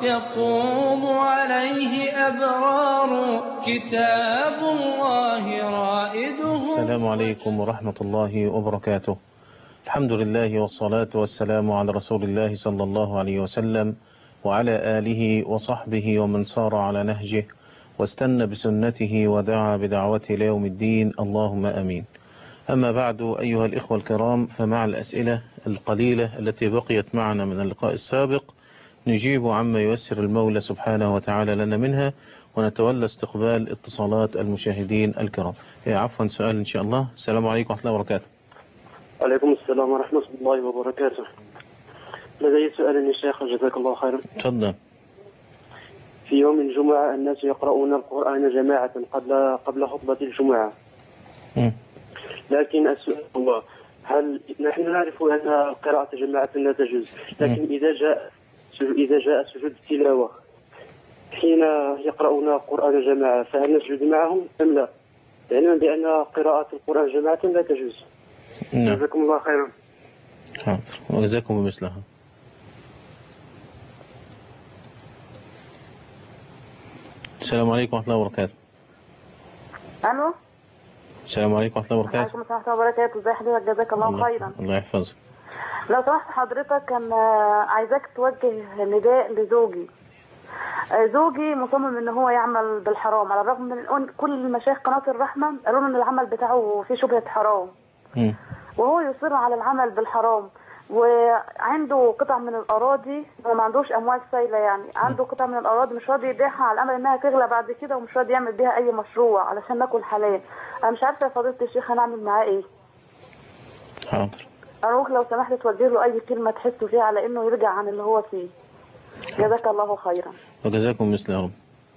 يطوب عليه أبرار كتاب الله رائده السلام عليكم ورحمة الله وبركاته الحمد لله والصلاة والسلام على رسول الله صلى الله عليه وسلم وعلى آله وصحبه ومن صار على نهجه واستنى بسنته ودعا بدعوته ليوم الدين اللهم أمين أما بعد أيها الإخوة الكرام فمع الأسئلة القليلة التي بقيت معنا من اللقاء السابق نجيب عما ييسر المولى سبحانه وتعالى لنا منها ونتولى استقبال اتصالات المشاهدين الكرام إيه عفوا سؤال إن شاء الله السلام عليكم ورحمة الله وبركاته عليكم السلام ورحمة الله وبركاته لدي سؤال يا شيخ جزاك الله خيرا تفضل في يوم الجمعة الناس يقرؤون القرآن جماعة قبل قبل خطبة الجمعة مم. لكن السؤال هو هل نحن نعرف أن قراءة جماعة لا تجوز لكن إذا جاء إذا جاء سجود التلاوة حين يقرؤون القرآن جماعة فهل نسجد معهم أم لا؟ علما بأن قراءة القرآن جماعة لا تجوز نعم جزاكم الله خيرا حاضر وجزاكم بمثلها السلام عليكم ورحمة الله وبركاته الو السلام عليكم ورحمة الله وبركاته عليكم السلام ورحمه الله وبركاته ازي حضرتك جزاك الله خيرا الله يحفظك لو سمحت حضرتك كان آه، عايزاك توجه نداء لزوجي آه، زوجي مصمم ان هو يعمل بالحرام على الرغم من ان كل مشايخ قناه الرحمه قالوا له ان العمل بتاعه فيه شبهه حرام مم. وهو يصر على العمل بالحرام وعنده قطع من الاراضي هو ما عندوش اموال سايله يعني عنده قطع من الاراضي مش راضي يبيعها على الامل انها تغلى بعد كده ومش راضي يعمل بيها اي مشروع علشان ناكل حلال انا مش عارفه يا فضيله الشيخ هنعمل معاه ايه حاضر أروح لو سمحت توجه له أي كلمة تحسوا فيها على إنه يرجع عن اللي هو فيه جزاك الله خيرا وجزاكم مثل يا رب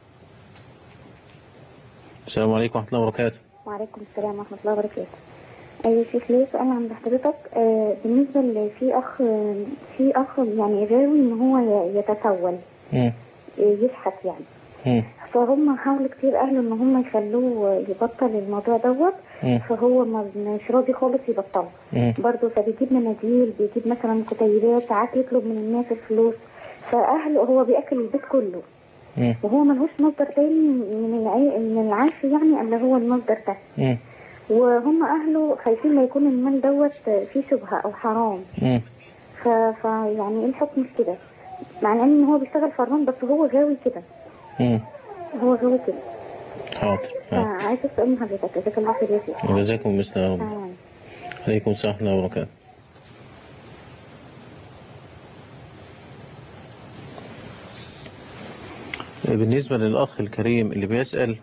السلام عليكم ورحمة الله وبركاته وعليكم السلام ورحمة الله وبركاته أيوة شيخ ليه سؤال عند حضرتك آه بالنسبة ل- في أخ في أخ يعني غاوي إن هو ي- يتسول مم. آه، يشحت يعني مم. فهم حاولوا كتير أهله إن هم يخلوه يبطل الموضوع دوت مم. فهو ما مش راضي خالص يبطله مم. برضه فبيجيب مناديل بيجيب مثلا كتيبات ساعات يطلب من الناس الفلوس فأهله هو بيأكل البيت كله مم. وهو ملهوش مصدر تاني من العي... من العيش يعني إلا هو المصدر ده مم. وهم اهله خايفين لا يكون المال دوت فيه شبهه او حرام مم. ف... ف يعني ايه الحكم في كده مع ان هو بيشتغل فرمان بس هو غاوي كده مم. هو غاوي كده حاضر حاضر. فعايز اسال من حضرتك جزاك الله خير يا شيخ وجزاكم مثل يا رب آه. عليكم السلام ورحمة الله وبركاته بالنسبة للأخ الكريم اللي بيسأل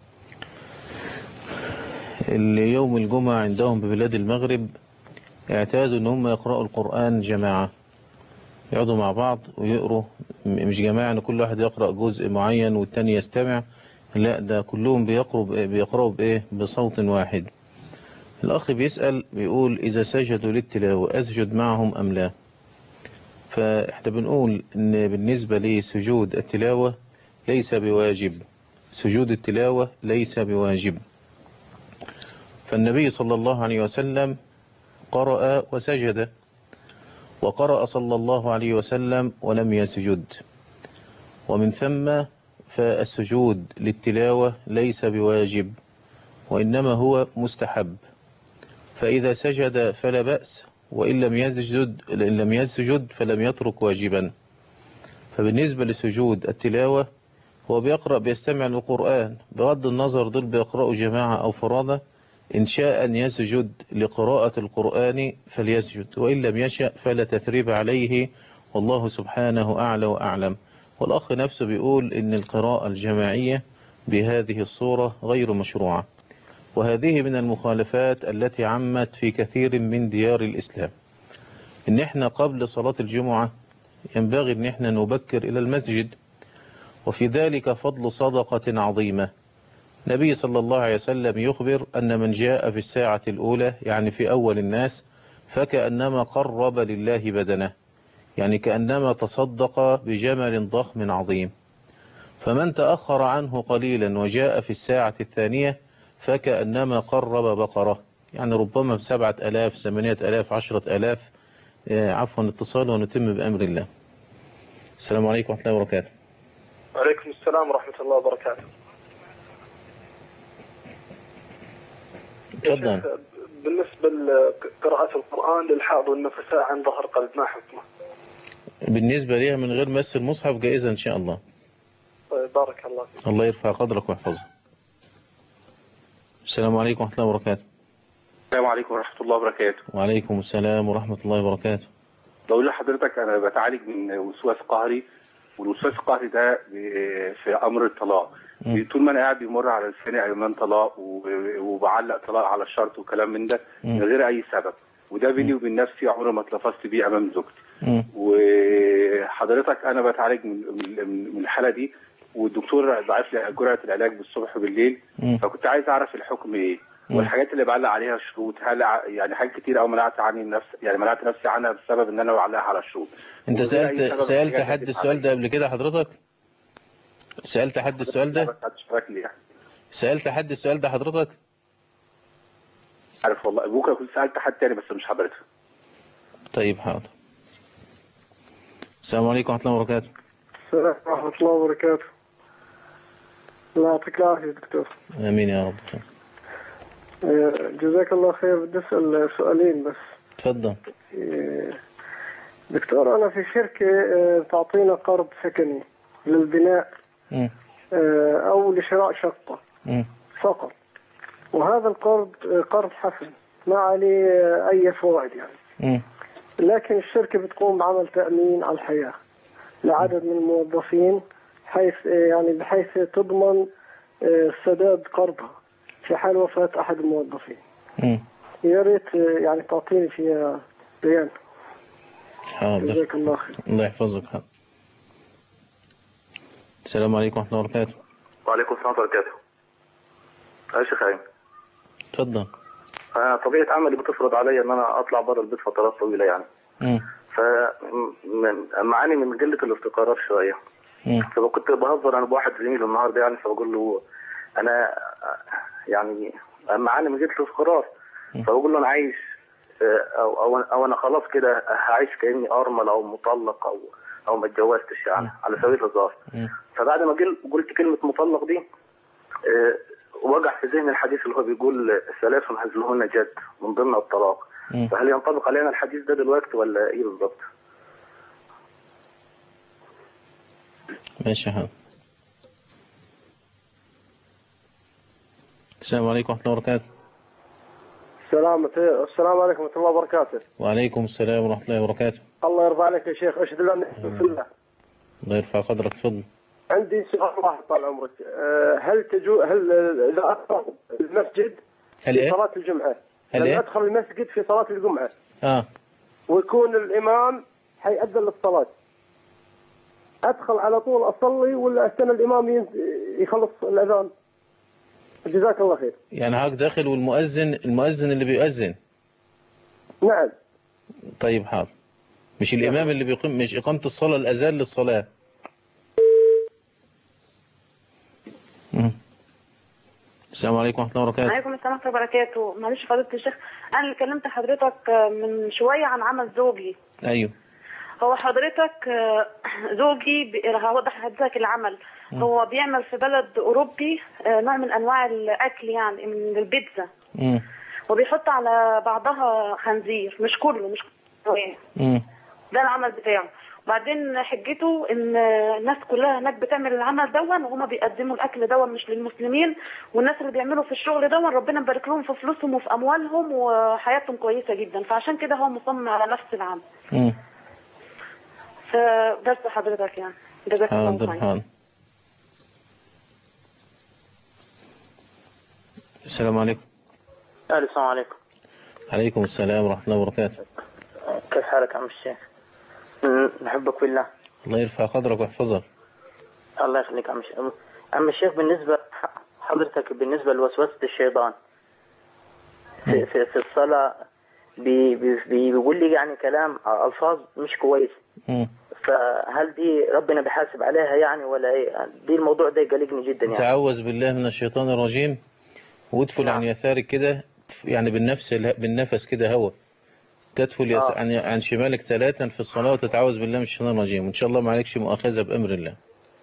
اللي يوم الجمعة عندهم ببلاد المغرب اعتادوا ان هم يقرأوا القرآن جماعة يقعدوا مع بعض ويقروا م- مش جماعة ان كل واحد يقرأ جزء معين والتاني يستمع لا ده كلهم بيقروا بإيه- بيقرأوا بإيه بصوت واحد الأخ بيسأل بيقول إذا سجدوا للتلاوة أسجد معهم أم لا فإحنا بنقول إن بالنسبة لسجود التلاوة ليس بواجب سجود التلاوة ليس بواجب فالنبي صلى الله عليه وسلم قرأ وسجد وقرأ صلى الله عليه وسلم ولم يسجد ومن ثم فالسجود للتلاوة ليس بواجب وإنما هو مستحب فإذا سجد فلا بأس وإن لم يسجد إن لم يسجد فلم يترك واجبا فبالنسبة لسجود التلاوة هو بيقرأ بيستمع للقرآن بغض النظر دول بيقرأوا جماعة أو فرادة إن شاء أن يسجد لقراءة القرآن فليسجد وإن لم يشأ فلا تثريب عليه والله سبحانه أعلى وأعلم والأخ نفسه بيقول إن القراءة الجماعية بهذه الصورة غير مشروعة وهذه من المخالفات التي عمت في كثير من ديار الإسلام إن إحنا قبل صلاة الجمعة ينبغي إن إحنا نبكر إلى المسجد وفي ذلك فضل صدقة عظيمة نبي صلى الله عليه وسلم يخبر أن من جاء في الساعة الأولى يعني في أول الناس فكأنما قرب لله بدنه يعني كأنما تصدق بجمل ضخم عظيم فمن تأخر عنه قليلا وجاء في الساعة الثانية فكأنما قرب بقرة يعني ربما بسبعة ألاف ثمانية ألاف عشرة ألاف آه، عفوا اتصال ونتم بأمر الله السلام عليكم ورحمة الله وبركاته وعليكم السلام ورحمة الله وبركاته تفضل يا شيخ، بالنسبة لقراءة القرآن للحائض والنفساء عن ظهر قلب ما حكمه؟ بالنسبة ليها من غير مس المصحف جائزة إن شاء الله طيب بارك الله فيك الله يرفع قدرك ويحفظك السلام عليكم ورحمة الله وبركاته السلام عليكم ورحمة الله وبركاته وعليكم السلام ورحمة الله وبركاته بقول لحضرتك أنا بتعالج من وسواس قهري والوسواس القهري ده ب- في أمر الطلاق مم. طول ما أنا قاعد بيمر على لساني أيمان طلاق و- وبعلق طلاق على الشرط وكلام من ده مم. من غير أي سبب وده بيني وبين نفسي عمري ما اتلفظت بيه أمام زوجتي مم. وحضرتك أنا بتعالج من من من الحالة دي والدكتور ضاعف لي جرعة العلاج بالصبح وبالليل مم. فكنت عايز أعرف الحكم إيه مم. والحاجات اللي بعلق عليها شروط هل ع- يعني حاجات كتير قوي منعت عني نفس يعني منعت نفسي عنها بسبب ان انا بعلقها على الشروط انت ومن غير أي سألت سبب سألت الحاجات حد دي السؤال ده قبل كده حضرتك سألت حد السؤال ده بس هتشترك لي يعني سألت حد السؤال ده حضرتك عارف والله بكره كنت سالت حد تاني بس مش حضرتك طيب حاضر السلام عليكم ورحمة الله وبركاته السلام ورحمة الله وبركاته الله يعطيك العافية دكتور آمين يا رب آه، جزاك الله خير بدي أسأل سؤالين بس تفضل آه، دكتور أنا في شركة آه، تعطينا قرض سكني للبناء مم. آه، أو لشراء شقة مم. فقط وهذا القرض آه، قرض حسن ما عليه آه، أي فوائد يعني مم. لكن الشركة بتقوم بعمل تأمين على الحياة لعدد من الموظفين حيث يعني بحيث تضمن آه، سداد قرضها في حال وفاة أحد الموظفين مم. يا ريت آه، يعني تعطيني فيها بيان حاضر جزاك الله خير الله يحفظك حاضر السلام عليكم ورحمة الله وبركاته وعليكم السلام ورحمة الله وبركاته. يا شيخ أيمن تفضل أنا طبيعة عملي بتفرض عليا إن أنا أطلع بره البيت فترات طويلة يعني مم. فمعاني من قلة الافتقارات شوية مم. فكنت بهزر أنا بواحد زميلي النهاردة يعني فبقول له أنا يعني معاني من قلة الافتقارات فبقول له أنا عايش أو أو أو أنا خلاص كده هعيش كأني أرمل أو مطلق أو أو ما اتجوزتش يعني على سبيل الهزار مم. فبعد ما قل- قلت كلمة مطلق دي آه، وقع في ذهني الحديث اللي هو بيقول ثلاث هزلهن جد من ضمن الطلاق مم. فهل ينطبق علينا الحديث ده دلوقتي ولا ايه بالظبط؟ ماشي حاضر السلام عليكم ورحمة الله وبركاته السلام السلام عليكم ورحمة الله وبركاته وعليكم السلام ورحمة الله وبركاته الله يرضى عليك يا شيخ أشهد أن لا إله إلا الله الله يرفع قدرك تفضل عندي سؤال واحد طال عمرك آه، هل تجو هل آه، إذا أدخل المسجد هل في إيه؟ صلاة الجمعة هل لما إيه؟ أدخل المسجد في صلاة الجمعة آه ويكون الإمام حيأذن للصلاة أدخل على طول أصلي ولا أستنى الإمام ين- يخلص الأذان جزاك الله خير يعني حضرتك داخل والمؤذن المؤذن اللي بيؤذن نعم طيب حاضر مش الإمام اللي بيقيم مش إقامة الصلاة الأذان للصلاة مم. السلام عليكم ورحمة الله وبركاته عليكم السلام ورحمة الله وبركاته معلش فضيلة الشيخ أنا اللي كلمت حضرتك من شوية عن عمل زوجي أيوه هو حضرتك آه، زوجي ب- هوضح لحضرتك العمل هو بيعمل في بلد أوروبي آه، نوع من أنواع الأكل يعني من البيتزا مم. وبيحط على بعضها خنزير مش كله مش كله مم. ده العمل بتاعه وبعدين حجته ان الناس كلها هناك بتعمل العمل دون وهما بيقدموا الاكل دون مش للمسلمين والناس اللي بيعملوا في الشغل دون ربنا مبارك لهم في فلوسهم وفي اموالهم وحياتهم كويسه جدا فعشان كده هو مصمم على نفس العمل مم. فبس حضرتك يعني جزاك الله حاضر خير حاضر السلام عليكم السلام عليكم عليكم السلام ورحمة الله وبركاته كيف حالك عم الشيخ نحبك في الله الله يرفع قدرك ويحفظك الله يخليك عم الشيخ عم الشيخ بالنسبة حضرتك بالنسبة لوسوسة الشيطان في, في, في الصلاة بي بي بي- بيقول لي يعني كلام ألفاظ مش كويس مم. فهل دي ربنا بيحاسب عليها يعني ولا ايه دي الموضوع ده يقلقني جدا يعني تعوذ بالله من الشيطان الرجيم وادفل عن يسارك كده يعني بالنفس بالنفس كده هوا تدخل يس... آه. عن... عن شمالك ثلاثا في الصلاة وتتعوذ بالله من الشيطان الرجيم وإن شاء الله ما عليكش مؤاخذة بأمر الله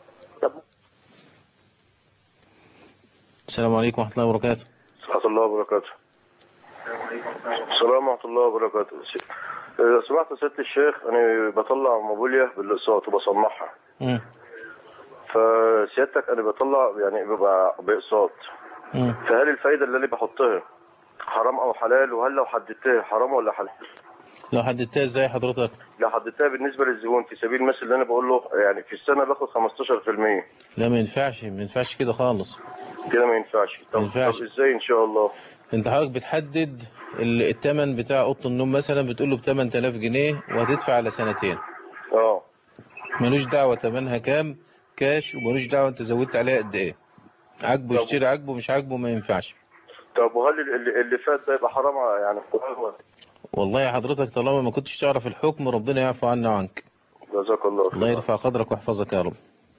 السلام عليكم ورحمة الله وبركاته ورحمة الله وبركاته السلام ورحمة الله وبركاته لو سمحت يا سيادة الشيخ أنا بطلع موبيليا بالاقساط وبصنعها مم. فسيادتك أنا بطلع يعني بيبقى بأقساط مم. فهل الفايدة اللي أنا بحطها حرام أو حلال وهل لو حددتها حرام ولا حلال؟ لو حددتها ازاي حضرتك لو حددتها بالنسبة للزبون في سبيل المثل اللي أنا بقول له يعني في السنة باخد 15% لا ما ينفعش ما ينفعش كده خالص كده ما ينفعش طب, ما ينفعش. طب إزاي إن شاء الله؟ انت حضرتك بتحدد ال- التمن بتاع اوضه النوم مثلا بتقول له ب 8000 جنيه وهتدفع على سنتين اه ملوش دعوه تمنها كام كاش وملوش دعوه انت زودت عليها قد ايه عاجبه طب- يشتري عاجبه مش عاجبه ما ينفعش طب وهل اللي, اللي فات ده يبقى حرام يعني والله يا حضرتك طالما ما كنتش تعرف الحكم ربنا يعفو عنا وعنك جزاك الله الله يرفع قدرك ويحفظك يا رب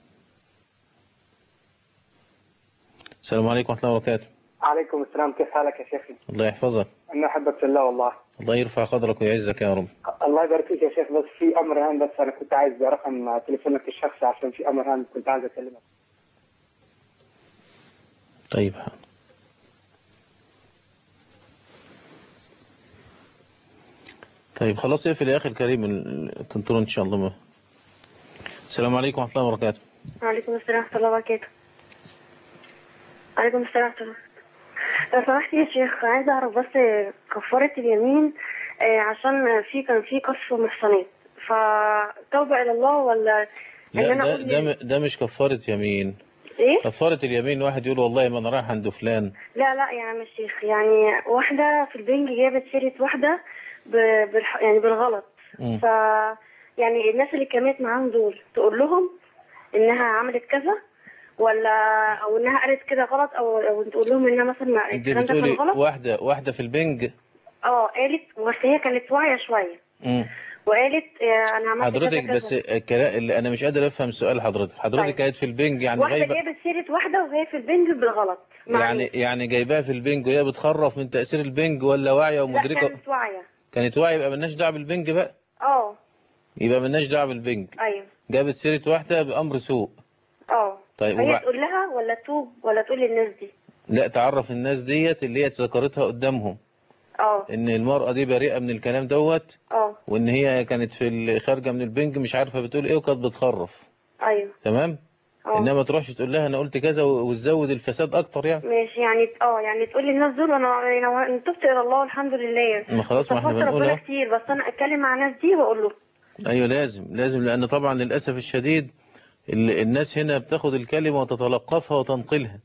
السلام عليكم ورحمه الله وبركاته عليكم السلام كيف حالك يا شيخي؟ الله يحفظك أنا أحبك في الله والله الله يرفع قدرك ويعزك يا رب الله يبارك فيك يا شيخ بس في أمر هام بس أنا كنت عايز رقم تليفونك الشخصي عشان في أمر هام كنت عايز أكلمك طيب طيب خلاص اقفل يا اخي الكريم الكنترول ان شاء الله ما. السلام عليكم ورحمه الله وبركاته وعليكم السلام ورحمة الله وبركاته وعليكم السلام ورحمة الله لو سمحت يا شيخ عايزة أعرف بس كفارة اليمين آه، عشان في كان في قصف محصنات فتوبة إلى الله ولا إن لا أنا ده أقول ده م- ده مش كفاره يمين إيه؟ كفاره اليمين واحد يقول والله ما انا رايح عند فلان لا لا يا عم الشيخ يعني واحدة في البنج جابت سيرة واحدة ب... بالح... يعني بالغلط مم. ف يعني الناس اللي كانت معاهم دول تقول لهم إنها عملت كذا ولا أو إنها قالت كده غلط أو أو تقول لهم إنها مثلا ما- انت الكلام ده كان بتقولي غلط واحده واحده في البنج اه قالت بس هي كانت واعية شوية مم. وقالت آه، أنا عملت كذا حضرتك كذا. بس الكلام اللي انا مش قادر افهم سؤال حضرتك حضرتك طيب. كانت في البنج يعني واحدة غايبه جابت سيرة واحدة وهي في البنج بالغلط يعني يعني جايباها في البنج وهي بتخرف من تاثير البنج ولا واعيه لا ومدركه كانت واعية كانت واعيه يبقى مالناش دعوه بالبنج بقى اه يبقى مالناش دعوه بالبنج ايوه جابت سيره واحده بامر سوء اه طيب فهي وبعد تقول لها ولا توب ولا تقول للناس دي لا تعرف الناس ديت اللي هي ذكرتها قدامهم اه ان المرأة دي بريئة من الكلام دوت اه وان هي كانت في ال- خارجة من البنج مش عارفة بتقول ايه وكانت بتخرف ايوه تمام اه انما تروحش تقول لها انا قلت كذا و- وتزود الفساد اكتر يعني ماشي يعني اه يعني تقول للناس دول انا انا تبت الى الله والحمد لله ما خلاص ما احنا استغفرت بنقول ربنا اهو كتير بس انا اتكلم مع الناس دي واقول له ايوه لازم لازم لان طبعا للاسف الشديد ال- الناس هنا بتاخد الكلمة وتتلقفها وتنقلها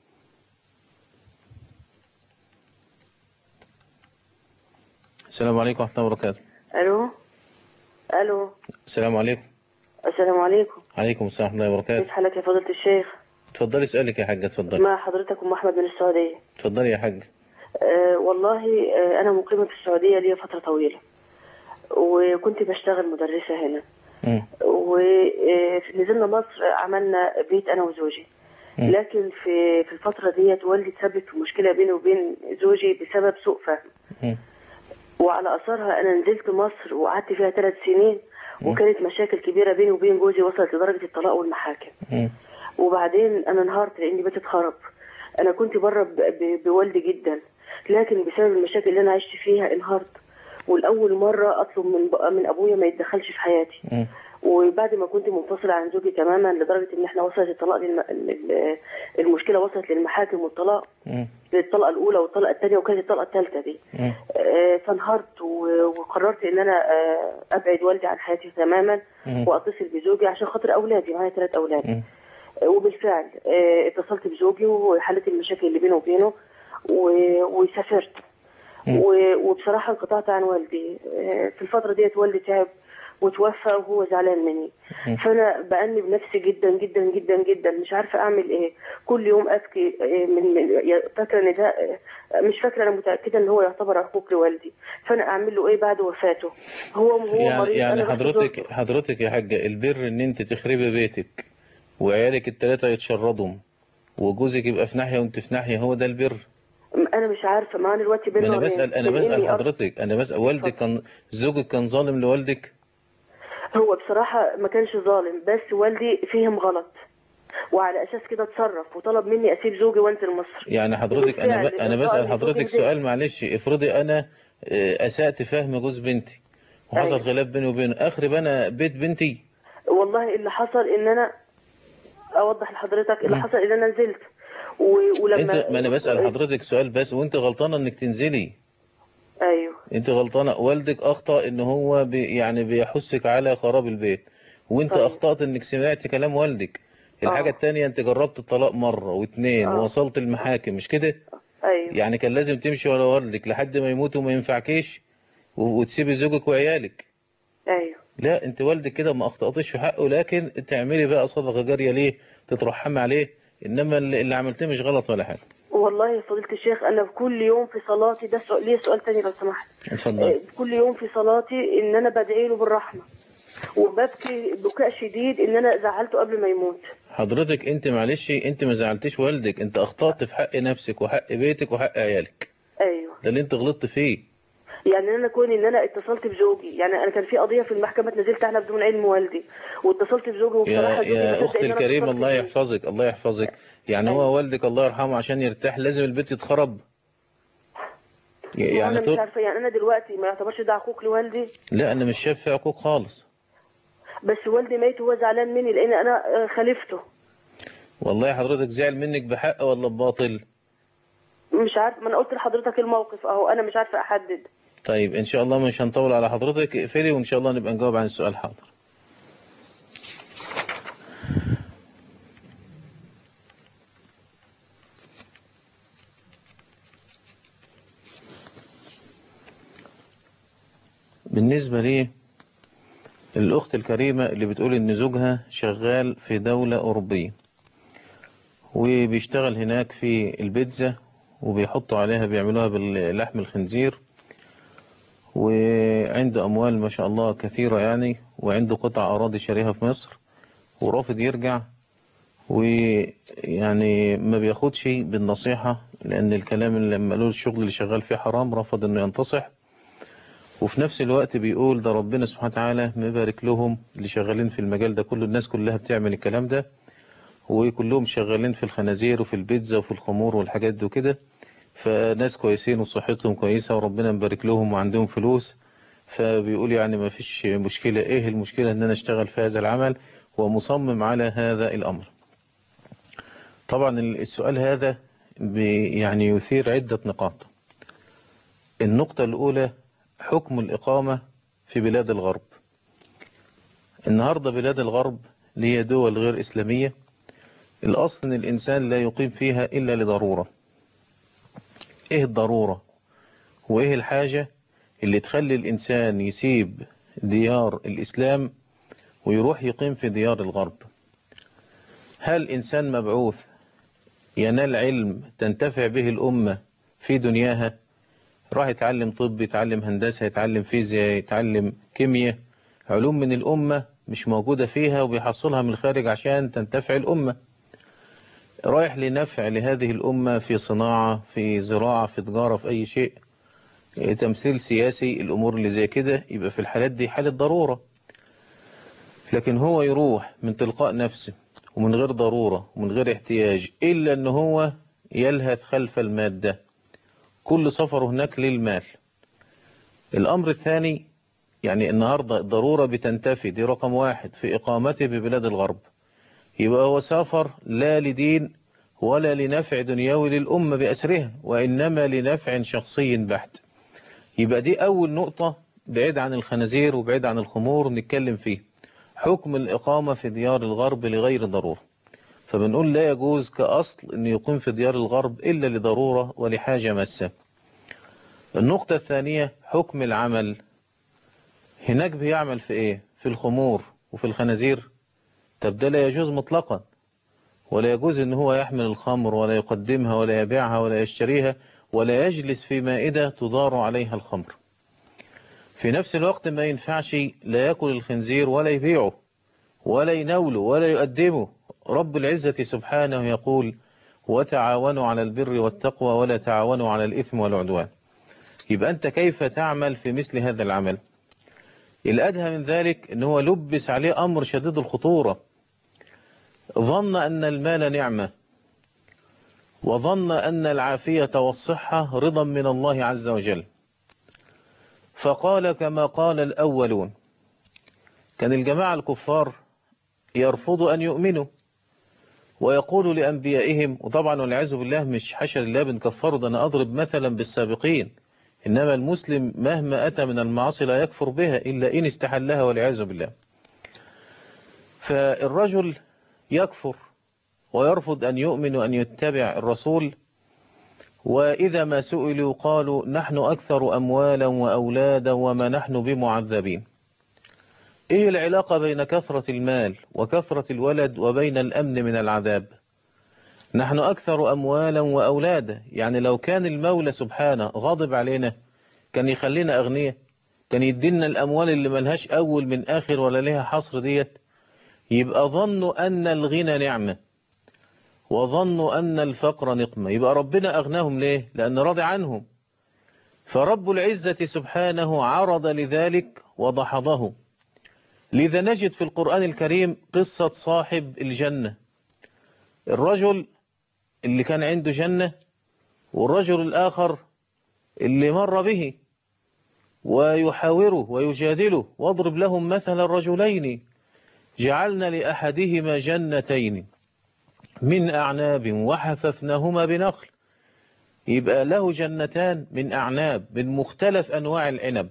السلام عليكم ورحمة الله وبركاته الو الو السلام عليكم السلام عليكم عليكم السلام ورحمة الله كيف وبركاته حالك يا فضيلة الشيخ اتفضلي اسألك يا حاجة اتفضلي مع حضرتك ام احمد من السعودية اتفضلي يا حاجة أه والله أه انا مقيمة في السعودية لي فترة طويلة وكنت بشتغل مدرسة هنا مم. ونزلنا مصر عملنا بيت انا وزوجي مم. لكن في في الفترة ديت والدي تسبب في مشكلة بيني وبين زوجي بسبب سوء فهم مم. وعلى اثرها انا نزلت مصر وقعدت فيها ثلاث سنين وكانت مشاكل كبيرة بيني وبين جوزي وصلت لدرجة الطلاق والمحاكم مم. وبعدين انا انهارت لاني بيتي اتخرب انا كنت بره ب- ب- بوالدي جدا لكن بسبب المشاكل اللي انا عشت فيها انهارت والاول مره اطلب من ب- من ابويا ما يتدخلش في حياتي مم. وبعد ما كنت منفصله عن زوجي تماما لدرجه ان احنا وصلت الطلاق للم... ال- المشكله وصلت للمحاكم والطلاق مم. للطلقه الاولى والطلقه الثانيه وكانت الطلقه الثالثه دي مم. آه، فانهارت و- وقررت ان انا آه، ابعد والدي عن حياتي تماما مم. واتصل بزوجي عشان خاطر اولادي معايا ثلاث اولاد مم. وبالفعل آه، اتصلت بزوجي وحلت المشاكل اللي بينه وبينه و- وسافرت و- وبصراحة انقطعت عن والدي آه، في الفترة ديت والدي تعب وتوفى وهو زعلان مني فانا بأنب نفسي جدا جدا جدا جدا مش عارفه اعمل ايه كل يوم ابكي آه، من من يا- فاكره ان ده آه، مش فاكره انا متاكده ان هو يعتبر عقوق لوالدي فانا اعمل له ايه بعد وفاته هو هو يعني مريض يعني أنا رحت حضرتك زرته. حضرتك يا حاجة البر ان انت تخربي بيتك وعيالك التلاتة يتشردوا وجوزك يبقى في ناحية وانت في ناحية هو ده البر انا مش عارفه ما انا دلوقتي بين ما انا نارين. بسأل انا بين بسأل إني أر- حضرتك انا بسأل والدك كان زوجك كان ظالم لوالدك هو بصراحه ما كانش ظالم بس والدي فهم غلط وعلى اساس كده اتصرف وطلب مني اسيب زوجي وانزل مصر يعني حضرتك انا ب... وبالفعل انا الإلقاء بسأل اللي حضرتك زوجي سؤال معلش افرضي انا آه، اسأت فهم جوز بنتي وحصل أيوة. خلاف بيني وبينه اخرب انا بيت بنتي والله اللي حصل ان انا اوضح لحضرتك اللي مم. حصل ان انا نزلت و... ولما انت ما انا بسأل حضرتك سؤال بس وانت غلطانة انك تنزلي ايوه انت غلطانة والدك اخطأ ان هو بي يعني بيحثك على خراب البيت وانت طيب. اخطأت انك سمعت كلام والدك الحاجة آه. التانية انت جربت الطلاق مرة واثنين آه. ووصلت المحاكم مش كده ايوه يعني كان لازم تمشي ورا والدك لحد ما يموت وما ينفعكيش و- وتسيبي زوجك وعيالك ايوه لا انت والدك كده ما اخطأتش في حقه لكن تعملي بقى صدقة جارية ليه تترحمي عليه انما اللي اللي عملتيه مش غلط ولا حاجة والله يا فضيلة الشيخ انا كل يوم في صلاتي ده سؤال ليه سؤال تاني لو سمحت اتفضل آه، كل يوم في صلاتي ان انا بدعي له بالرحمه وببكي بكاء شديد ان انا زعلته قبل ما يموت حضرتك انت معلش انت ما زعلتيش والدك انت اخطأت في حق نفسك وحق بيتك وحق عيالك ايوه ده اللي انت غلطت فيه يعني انا كوني ان انا اتصلت بزوجي يعني انا كان في قضيه في المحكمه نزلت عنها بدون علم والدي واتصلت بزوجي وبصراحه يا زوجي ما يا صدق اختي إن أنا الكريمة اتصلت الله بيه. يحفظك الله يحفظك يعني هو والدك الله يرحمه عشان يرتاح لازم البيت يتخرب يعني انا مش طول عارفه يعني انا دلوقتي ما يعتبرش ده عقوق لوالدي لا انا مش شايف في عقوق خالص بس والدي ميت وهو زعلان مني لان انا آه، خلفته والله حضرتك زعل منك بحق ولا بباطل مش عارف ما انا قلت لحضرتك الموقف اهو انا مش عارفه احدد طيب ان شاء الله مش هنطول على حضرتك اقفلي وان شاء الله نبقى نجاوب عن السؤال حاضر بالنسبة لي الأخت الكريمة اللي بتقول إن زوجها شغال في دولة أوروبية وبيشتغل هناك في البيتزا وبيحطوا عليها بيعملوها باللحم الخنزير وعنده أموال ما شاء الله كثيرة يعني وعنده قطع أراضي شاريها في مصر ورافض يرجع ويعني ما بياخدش بالنصيحة لأن الكلام اللي لما قالوا الشغل اللي شغال فيه حرام رفض إنه ينتصح وفي نفس الوقت بيقول ده ربنا سبحانه وتعالى مبارك لهم اللي شغالين في المجال ده كله الناس كلها بتعمل الكلام ده وكلهم شغالين في الخنازير وفي البيتزا وفي الخمور والحاجات دي وكده فناس كويسين وصحتهم كويسة وربنا مبارك لهم وعندهم فلوس فبيقول يعني ما فيش مشكلة ايه المشكلة ان انا اشتغل في هذا العمل ومصمم على هذا الامر طبعا السؤال هذا بي- يعني يثير عدة نقاط النقطة الاولى حكم الاقامة في بلاد الغرب النهاردة بلاد الغرب اللي هي دول غير اسلامية الاصل ان الانسان لا يقيم فيها الا لضرورة ايه الضرورة وايه الحاجة اللي تخلي الانسان يسيب ديار الاسلام ويروح يقيم في ديار الغرب هل انسان مبعوث ينال علم تنتفع به الامة في دنياها راح يتعلم طب يتعلم هندسة يتعلم فيزياء يتعلم كيمياء علوم من الامة مش موجودة فيها وبيحصلها من الخارج عشان تنتفع الامة رايح لنفع لهذه الأمة في صناعة في زراعة في تجارة في أي شيء إيه، تمثيل سياسي الأمور اللي زي كده يبقى في الحالات دي حالة ضرورة لكن هو يروح من تلقاء نفسه ومن غير ضرورة ومن غير احتياج إلا أن هو يلهث خلف المادة كل سفره هناك للمال الأمر الثاني يعني النهاردة الضرورة بتنتفي دي رقم واحد في إقامته ببلاد الغرب يبقى هو سافر لا لدين ولا لنفع دنيوي للأمة بأسرها وإنما لنفع شخصي بحت يبقى دي أول نقطة بعيد عن الخنازير وبعيد عن الخمور نتكلم فيه حكم الإقامة في ديار الغرب لغير ضرورة فبنقول لا يجوز كأصل أن يقيم في ديار الغرب إلا لضرورة ولحاجة مسة النقطة الثانية حكم العمل هناك بيعمل في إيه في الخمور وفي الخنازير طب ده لا يجوز مطلقا ولا يجوز ان هو يحمل الخمر ولا يقدمها ولا يبيعها ولا يشتريها ولا يجلس في مائدة تدار عليها الخمر في نفس الوقت ما ينفعش لا يأكل الخنزير ولا يبيعه ولا يناوله ولا يقدمه رب العزة سبحانه يقول وتعاونوا على البر والتقوى ولا تعاونوا على الإثم والعدوان يبقى أنت كيف تعمل في مثل هذا العمل الأدهى من ذلك أنه هو لبس عليه أمر شديد الخطورة ظن أن المال نعمة وظن أن العافية والصحة رضا من الله عز وجل فقال كما قال الأولون كان الجماعة الكفار يرفضوا أن يؤمنوا ويقول لأنبيائهم وطبعا والعياذ بالله مش حشر الله بنكفره ده أنا أضرب مثلا بالسابقين إنما المسلم مهما أتى من المعاصي لا يكفر بها إلا إن استحلها والعياذ بالله فالرجل يكفر ويرفض أن يؤمن وأن يتبع الرسول وإذا ما سئلوا قالوا نحن أكثر أموالا وأولادا وما نحن بمعذبين إيه العلاقة بين كثرة المال وكثرة الولد وبين الأمن من العذاب نحن أكثر أموالا وأولادا يعني لو كان المولى سبحانه غاضب علينا كان يخلينا أغنياء كان يدينا الأموال اللي ملهاش أول من آخر ولا لها حصر ديت يبقى ظنوا أن الغنى نعمة وظنوا أن الفقر نقمة يبقى ربنا أغناهم ليه لأن راضي عنهم فرب العزة سبحانه عرض لذلك وضحضه لذا نجد في القرآن الكريم قصة صاحب الجنة الرجل اللي كان عنده جنة والرجل الآخر اللي مر به ويحاوره ويجادله واضرب لهم مثل الرجلين جعلنا لأحدهما جنتين من أعناب وحففناهما بنخل يبقى له جنتان من أعناب من مختلف أنواع العنب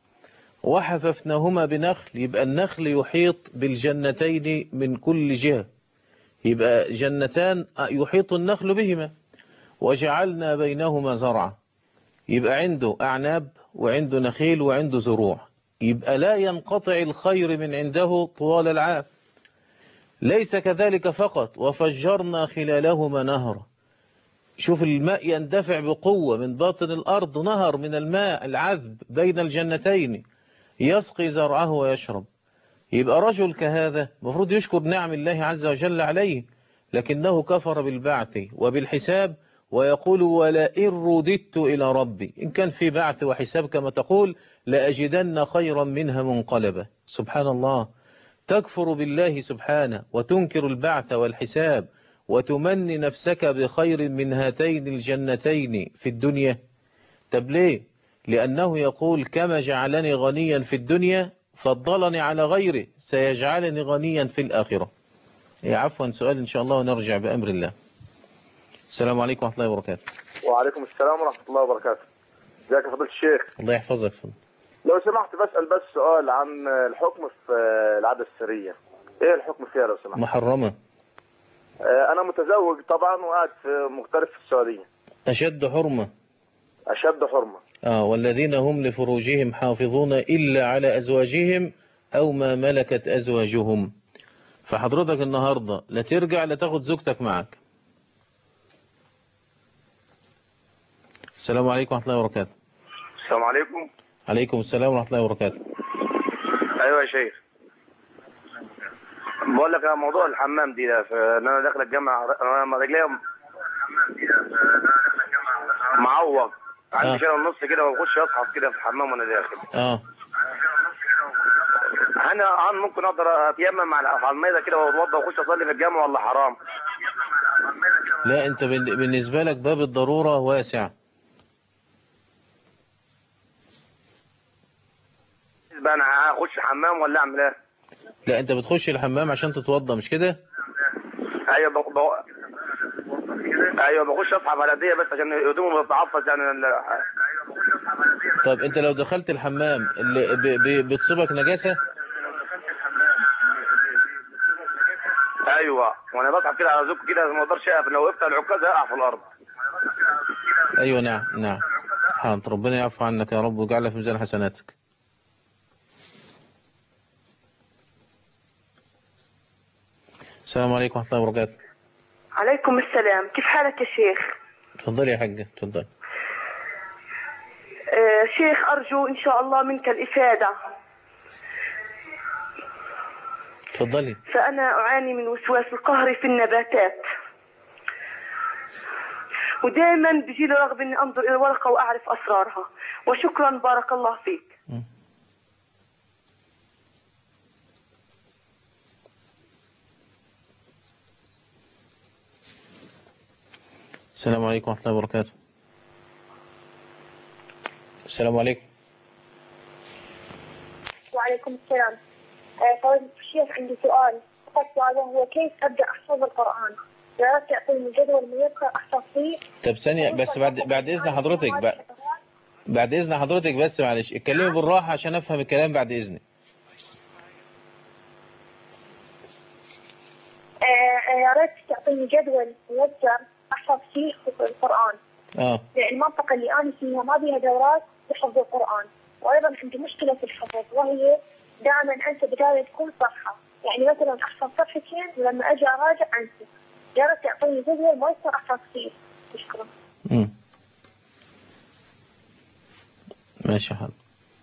وحففناهما بنخل يبقى النخل يحيط بالجنتين من كل جهة يبقى جنتان يحيط النخل بهما وجعلنا بينهما زرعا يبقى عنده أعناب وعنده نخيل وعنده زروع يبقى لا ينقطع الخير من عنده طوال العام ليس كذلك فقط وفجرنا خلالهما نهرا شوف الماء يندفع بقوة من باطن الأرض نهر من الماء العذب بين الجنتين يسقي زرعه ويشرب يبقى رجل كهذا مفروض يشكر نعم الله عز وجل عليه لكنه كفر بالبعث وبالحساب ويقول ولئن رددت إلى ربي إن كان في بعث وحساب كما تقول لأجدن خيرا منها منقلبا سبحان الله تكفر بالله سبحانه وتنكر البعث والحساب وتمني نفسك بخير من هاتين الجنتين في الدنيا طب ليه لأنه يقول كما جعلني غنيا في الدنيا فضلني على غيره سيجعلني غنيا في الآخرة إيه عفوا سؤال إن شاء الله ونرجع بأمر الله السلام عليكم ورحمة الله وبركاته وعليكم السلام ورحمة الله وبركاته ازيك يا فضيلة الشيخ الله يحفظك فضل. لو سمحت بسأل بس سؤال عن الحكم في العادة السرية ايه الحكم فيها لو سمحت محرمة آه، انا متزوج طبعا وقاعد في مغترب في السعودية أشد حرمة اشد حرمة آه والذين هم لفروجهم حافظون إلا على أزواجهم أو ما ملكت أزواجهم فحضرتك النهاردة لا ترجع لا تاخد زوجتك معك السلام عليكم ورحمة الله وبركاته السلام عليكم عليكم السلام ورحمة الله وبركاته ايوه يا شيخ بقول لك يا موضوع الحمام دي ده ان انا داخل الجامعة انا رجليا معوج عندي آه. شلل النص كده واخش اصحف كده في الحمام وانا داخل آه انا عن ممكن اقدر اتيمم مع على الميضه كده واتوضى واخش اصلي في الجامع ولا حرام لا أنت بال- بالنسبة لك باب الضرورة واسع بقى انا هخش حمام ولا اعمل ايه لا أنت بتخش الحمام عشان تتوضى مش كده ايوه بق... بق... ايوه بخش اصحى على ايديا بس عشان هدومي بتتعفس يعني ال- طب أنت لو دخلت الحمام اللي ب- ب- بتصيبك نجاسة ايوه وانا بصحى كده على زوج كده ما اقدرش اقف لو وقفت على العكاز هقع في الارض أيوة نعم نعم حاضر ربنا يعفو عنك يا رب ويجعلها في ميزان حسناتك السلام عليكم ورحمة الله وبركاته عليكم السلام كيف حالك يا شيخ اتفضلي يا حاجة اتفضلي آه شيخ أرجو إن شاء الله منك الإفادة اتفضلي فأنا أعاني من وسواس القهري في النباتات ودائما بيجي لي رغبة إني أنظر إلى الورقة وأعرف أسرارها وشكرا بارك الله فيك السلام عليكم ورحمة الله وبركاته السلام عليكم وعليكم السلام آه، فضيلة الشيخ عندي سؤال فقط سؤال وهو كيف أبدأ أحفظ القرآن؟ يا ريت تعطيني جدول ميسر أحفظ فيه طب ثانية بس بعد بعد إذن حضرتك بعد, بعد إذن حضرتك بس معلش اتكلمي بالراحة عشان أفهم الكلام بعد إذنك آه، آه، يا ريت تعطيني جدول ميسر أحفظ فيه القرآن اه يعني المنطقة اللي أنا فيها ما بيها دورات لحفظ القرآن وأيضا عندي مشكلة في الحفظ وهي دائما أنسى بداية كل صفحة يعني مثلا أحفظ صفحتين ولما أجي أراجع أنسى يا ريت تعطيني جدول ميسر أحفظ فيه شكرا مم. ماشي يا حاضر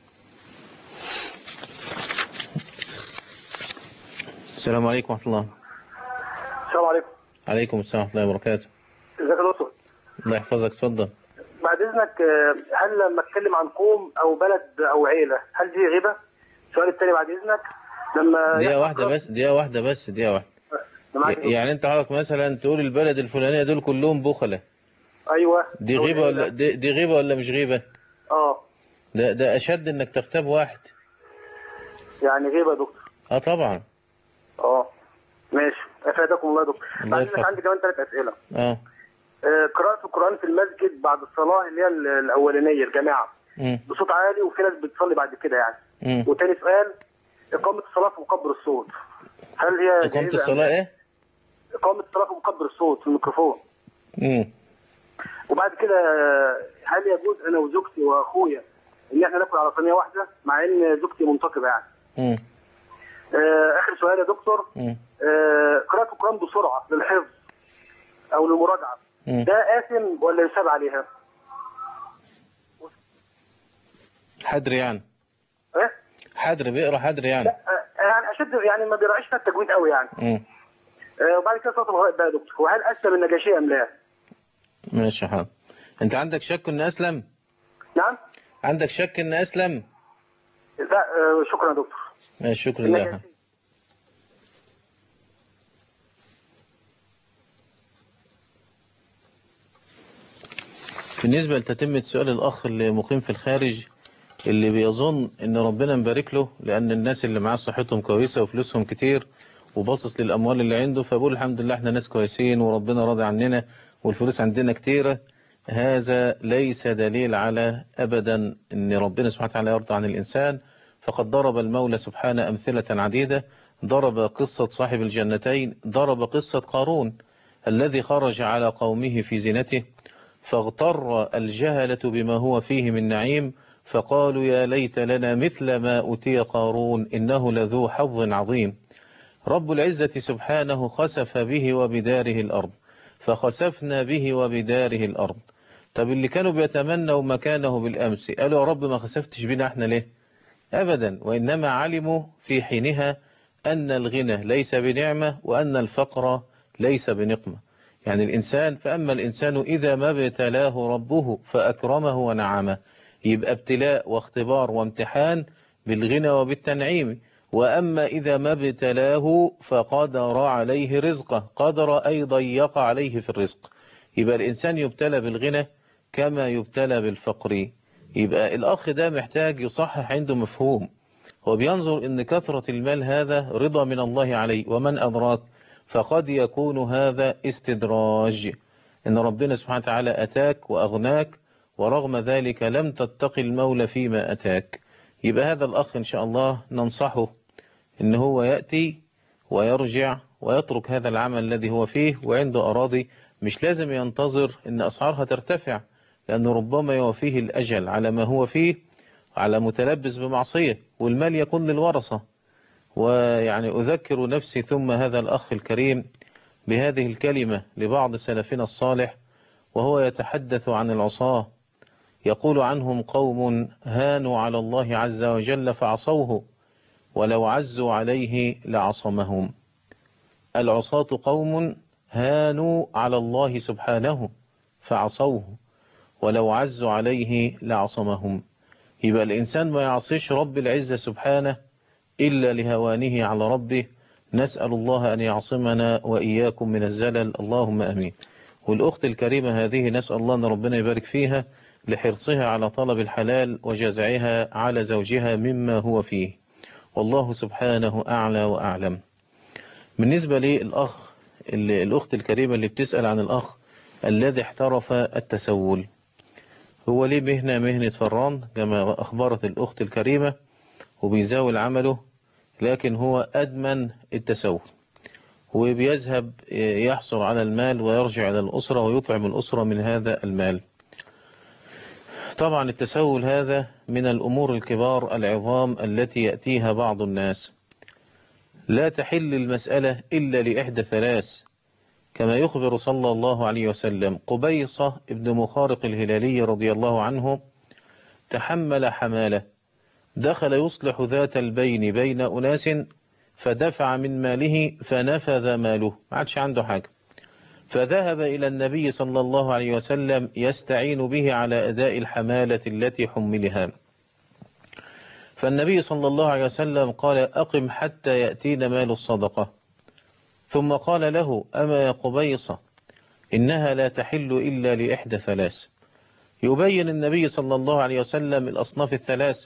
السلام عليكم ورحمة الله السلام عليكم عليكم السلام ورحمة الله وبركاته ازيك يا دكتور الله يحفظك اتفضل بعد اذنك آه، هل لما اتكلم عن قوم او بلد او عيله هل دي غيبه؟ السؤال الثاني بعد اذنك لما دقيقة واحدة بس دقيقة واحدة بس دقيقة واحدة يعني انت حضرتك مثلا تقول البلد الفلانية دول كلهم بخلة ايوه دي غيبة ولا دي, دي غيبة ولا مش غيبة اه ده ده اشد انك تغتاب واحد يعني غيبه يا دكتور اه طبعا اه ماشي افادكم الله يا دكتور الله بعد اذنك يرفعك. عندي كمان ثلاث اسئله اه آه، قراءة القرآن في المسجد بعد الصلاة اللي هي ال- الأولانية الجماعة مم. بصوت عالي وفي ناس بتصلي بعد كده يعني مم. وتاني سؤال إقامة الصلاة في مكبر الصوت هل هي إقامة جائزة أم الصلاة لا؟ ايه؟ إقامة الصلاة في مكبر الصوت في الميكروفون مم. وبعد كده آه، هل يجوز أنا وزوجتي وأخويا إن إحنا ناكل على صينية واحدة مع إن زوجتي منتقبة يعني مم. آه، آخر سؤال يا دكتور مم. آه، قراءة القرآن بسرعة للحفظ أو للمراجعة مم. ده آثم ولا يثاب عليها؟ حدر يعني إيه؟ حدر بيقرا حدر يعني آه، يعني اشد يعني ما بيراعيش فيها التجويد قوي يعني مم. آه، وبعد كده صوت الغائب بقى يا دكتور وهل اسلم النجاشي ام لا؟ ماشي يا حاضر انت عندك شك ان اسلم نعم؟ عندك شك ان اسلم لا آه، شكرا يا دكتور ماشي شكرا لله يا حاضر. بالنسبة لتتمة سؤال الأخ اللي مقيم في الخارج اللي بيظن إن ربنا مبارك له لأن الناس اللي معاه صحتهم كويسة وفلوسهم كتير وباصص للأموال اللي عنده فبقول الحمد لله احنا ناس كويسين وربنا راضي عننا والفلوس عندنا كتيرة هذا ليس دليل على أبدا أن ربنا سبحانه وتعالى يرضى عن الإنسان فقد ضرب المولى سبحانه أمثلة عديدة ضرب قصة صاحب الجنتين ضرب قصة قارون الذي خرج على قومه في زينته فاغتر الجهلة بما هو فيه من نعيم فقالوا يا ليت لنا مثل ما أوتي قارون إنه لذو حظ عظيم رب العزة سبحانه خسف به وبداره الأرض فخسفنا به وبداره الأرض طب اللي كانوا بيتمنوا مكانه بالأمس قالوا يا رب ما خسفتش بنا احنا ليه أبدا وإنما علموا في حينها أن الغنى ليس بنعمة وأن الفقر ليس بنقمة يعني الإنسان فأما الإنسان إذا ما ابتلاه ربه فأكرمه ونعمه يبقى ابتلاء واختبار وامتحان بالغنى وبالتنعيم وأما إذا ما ابتلاه فقدر عليه رزقه قدر أي ضيق عليه في الرزق يبقى الإنسان يبتلى بالغنى كما يبتلى بالفقر يبقى الأخ ده محتاج يصحح عنده مفهوم هو بينظر أن كثرة المال هذا رضا من الله عليه ومن أدراك فقد يكون هذا استدراج إن ربنا سبحانه وتعالى أتاك وأغناك ورغم ذلك لم تتق المولى فيما أتاك يبقى هذا الأخ إن شاء الله ننصحه إن هو يأتي ويرجع ويترك هذا العمل الذي هو فيه وعنده أراضي مش لازم ينتظر إن أسعارها ترتفع لأنه ربما يوفيه الأجل على ما هو فيه على متلبس بمعصية والمال يكون للورثة ويعني أذكر نفسي ثم هذا الأخ الكريم بهذه الكلمة لبعض سلفنا الصالح وهو يتحدث عن العصاة يقول عنهم قوم هانوا على الله عز وجل فعصوه ولو عزوا عليه لعصمهم العصاة قوم هانوا على الله سبحانه فعصوه ولو عزوا عليه لعصمهم يبقى الإنسان ما يعصيش رب العزة سبحانه إلا لهوانه على ربه نسأل الله أن يعصمنا وإياكم من الزلل اللهم أمين والأخت الكريمة هذه نسأل الله أن ربنا يبارك فيها لحرصها على طلب الحلال وجزعها على زوجها مما هو فيه والله سبحانه أعلى وأعلم بالنسبة للأخ اللي الأخت الكريمة اللي بتسأل عن الأخ الذي احترف التسول هو ليه مهنة مهنة فران كما أخبرت الأخت الكريمة وبيزاول عمله لكن هو أدمن التسول وبيذهب يحصل على المال ويرجع إلى الأسرة ويطعم الأسرة من هذا المال طبعا التسول هذا من الأمور الكبار العظام التي يأتيها بعض الناس لا تحل المسألة إلا لإحدى ثلاث كما يخبر صلى الله عليه وسلم قبيصة ابن مخارق الهلالي رضي الله عنه تحمل حمالة دخل يصلح ذات البين بين أناس فدفع من ماله فنفذ ماله ما عادش عنده حاجة فذهب إلى النبي صلى الله عليه وسلم يستعين به على أداء الحمالة التي حملها فالنبي صلى الله عليه وسلم قال أقم حتى يأتينا مال الصدقة ثم قال له أما يا قبيصة إنها لا تحل إلا لإحدى ثلاث يبين النبي صلى الله عليه وسلم الأصناف الثلاث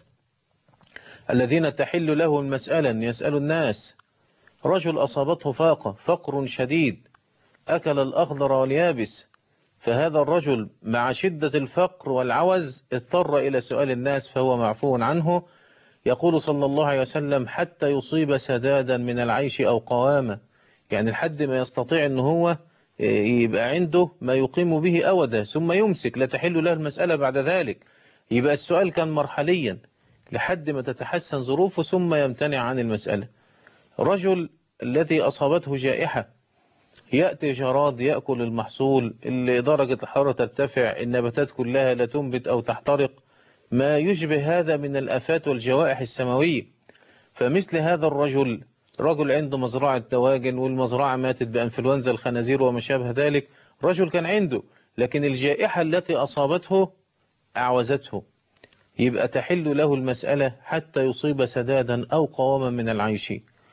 الذين تحل له المسألة أن يسأل الناس رجل أصابته فاقة فقر شديد أكل الأخضر واليابس فهذا الرجل مع شدة الفقر والعوز اضطر إلى سؤال الناس فهو معفو عنه يقول صلى الله عليه وسلم حتى يصيب سدادا من العيش أو قوامة يعني لحد ما يستطيع أنه هو يبقى عنده ما يقيم به أودا ثم يمسك لا تحل له المسألة بعد ذلك يبقى السؤال كان مرحليا لحد ما تتحسن ظروفه ثم يمتنع عن المسألة رجل الذي أصابته جائحة يأتي جراد يأكل المحصول اللي درجة الحرارة ترتفع النباتات كلها لا تنبت أو تحترق ما يشبه هذا من الآفات والجوائح السماوية فمثل هذا الرجل رجل عنده مزرعة دواجن والمزرعة ماتت بأنفلونزا الخنازير وما شابه ذلك رجل كان عنده لكن الجائحة التي أصابته أعوزته يبقى تحل له المسألة حتى يصيب سدادا أو قواما من العيش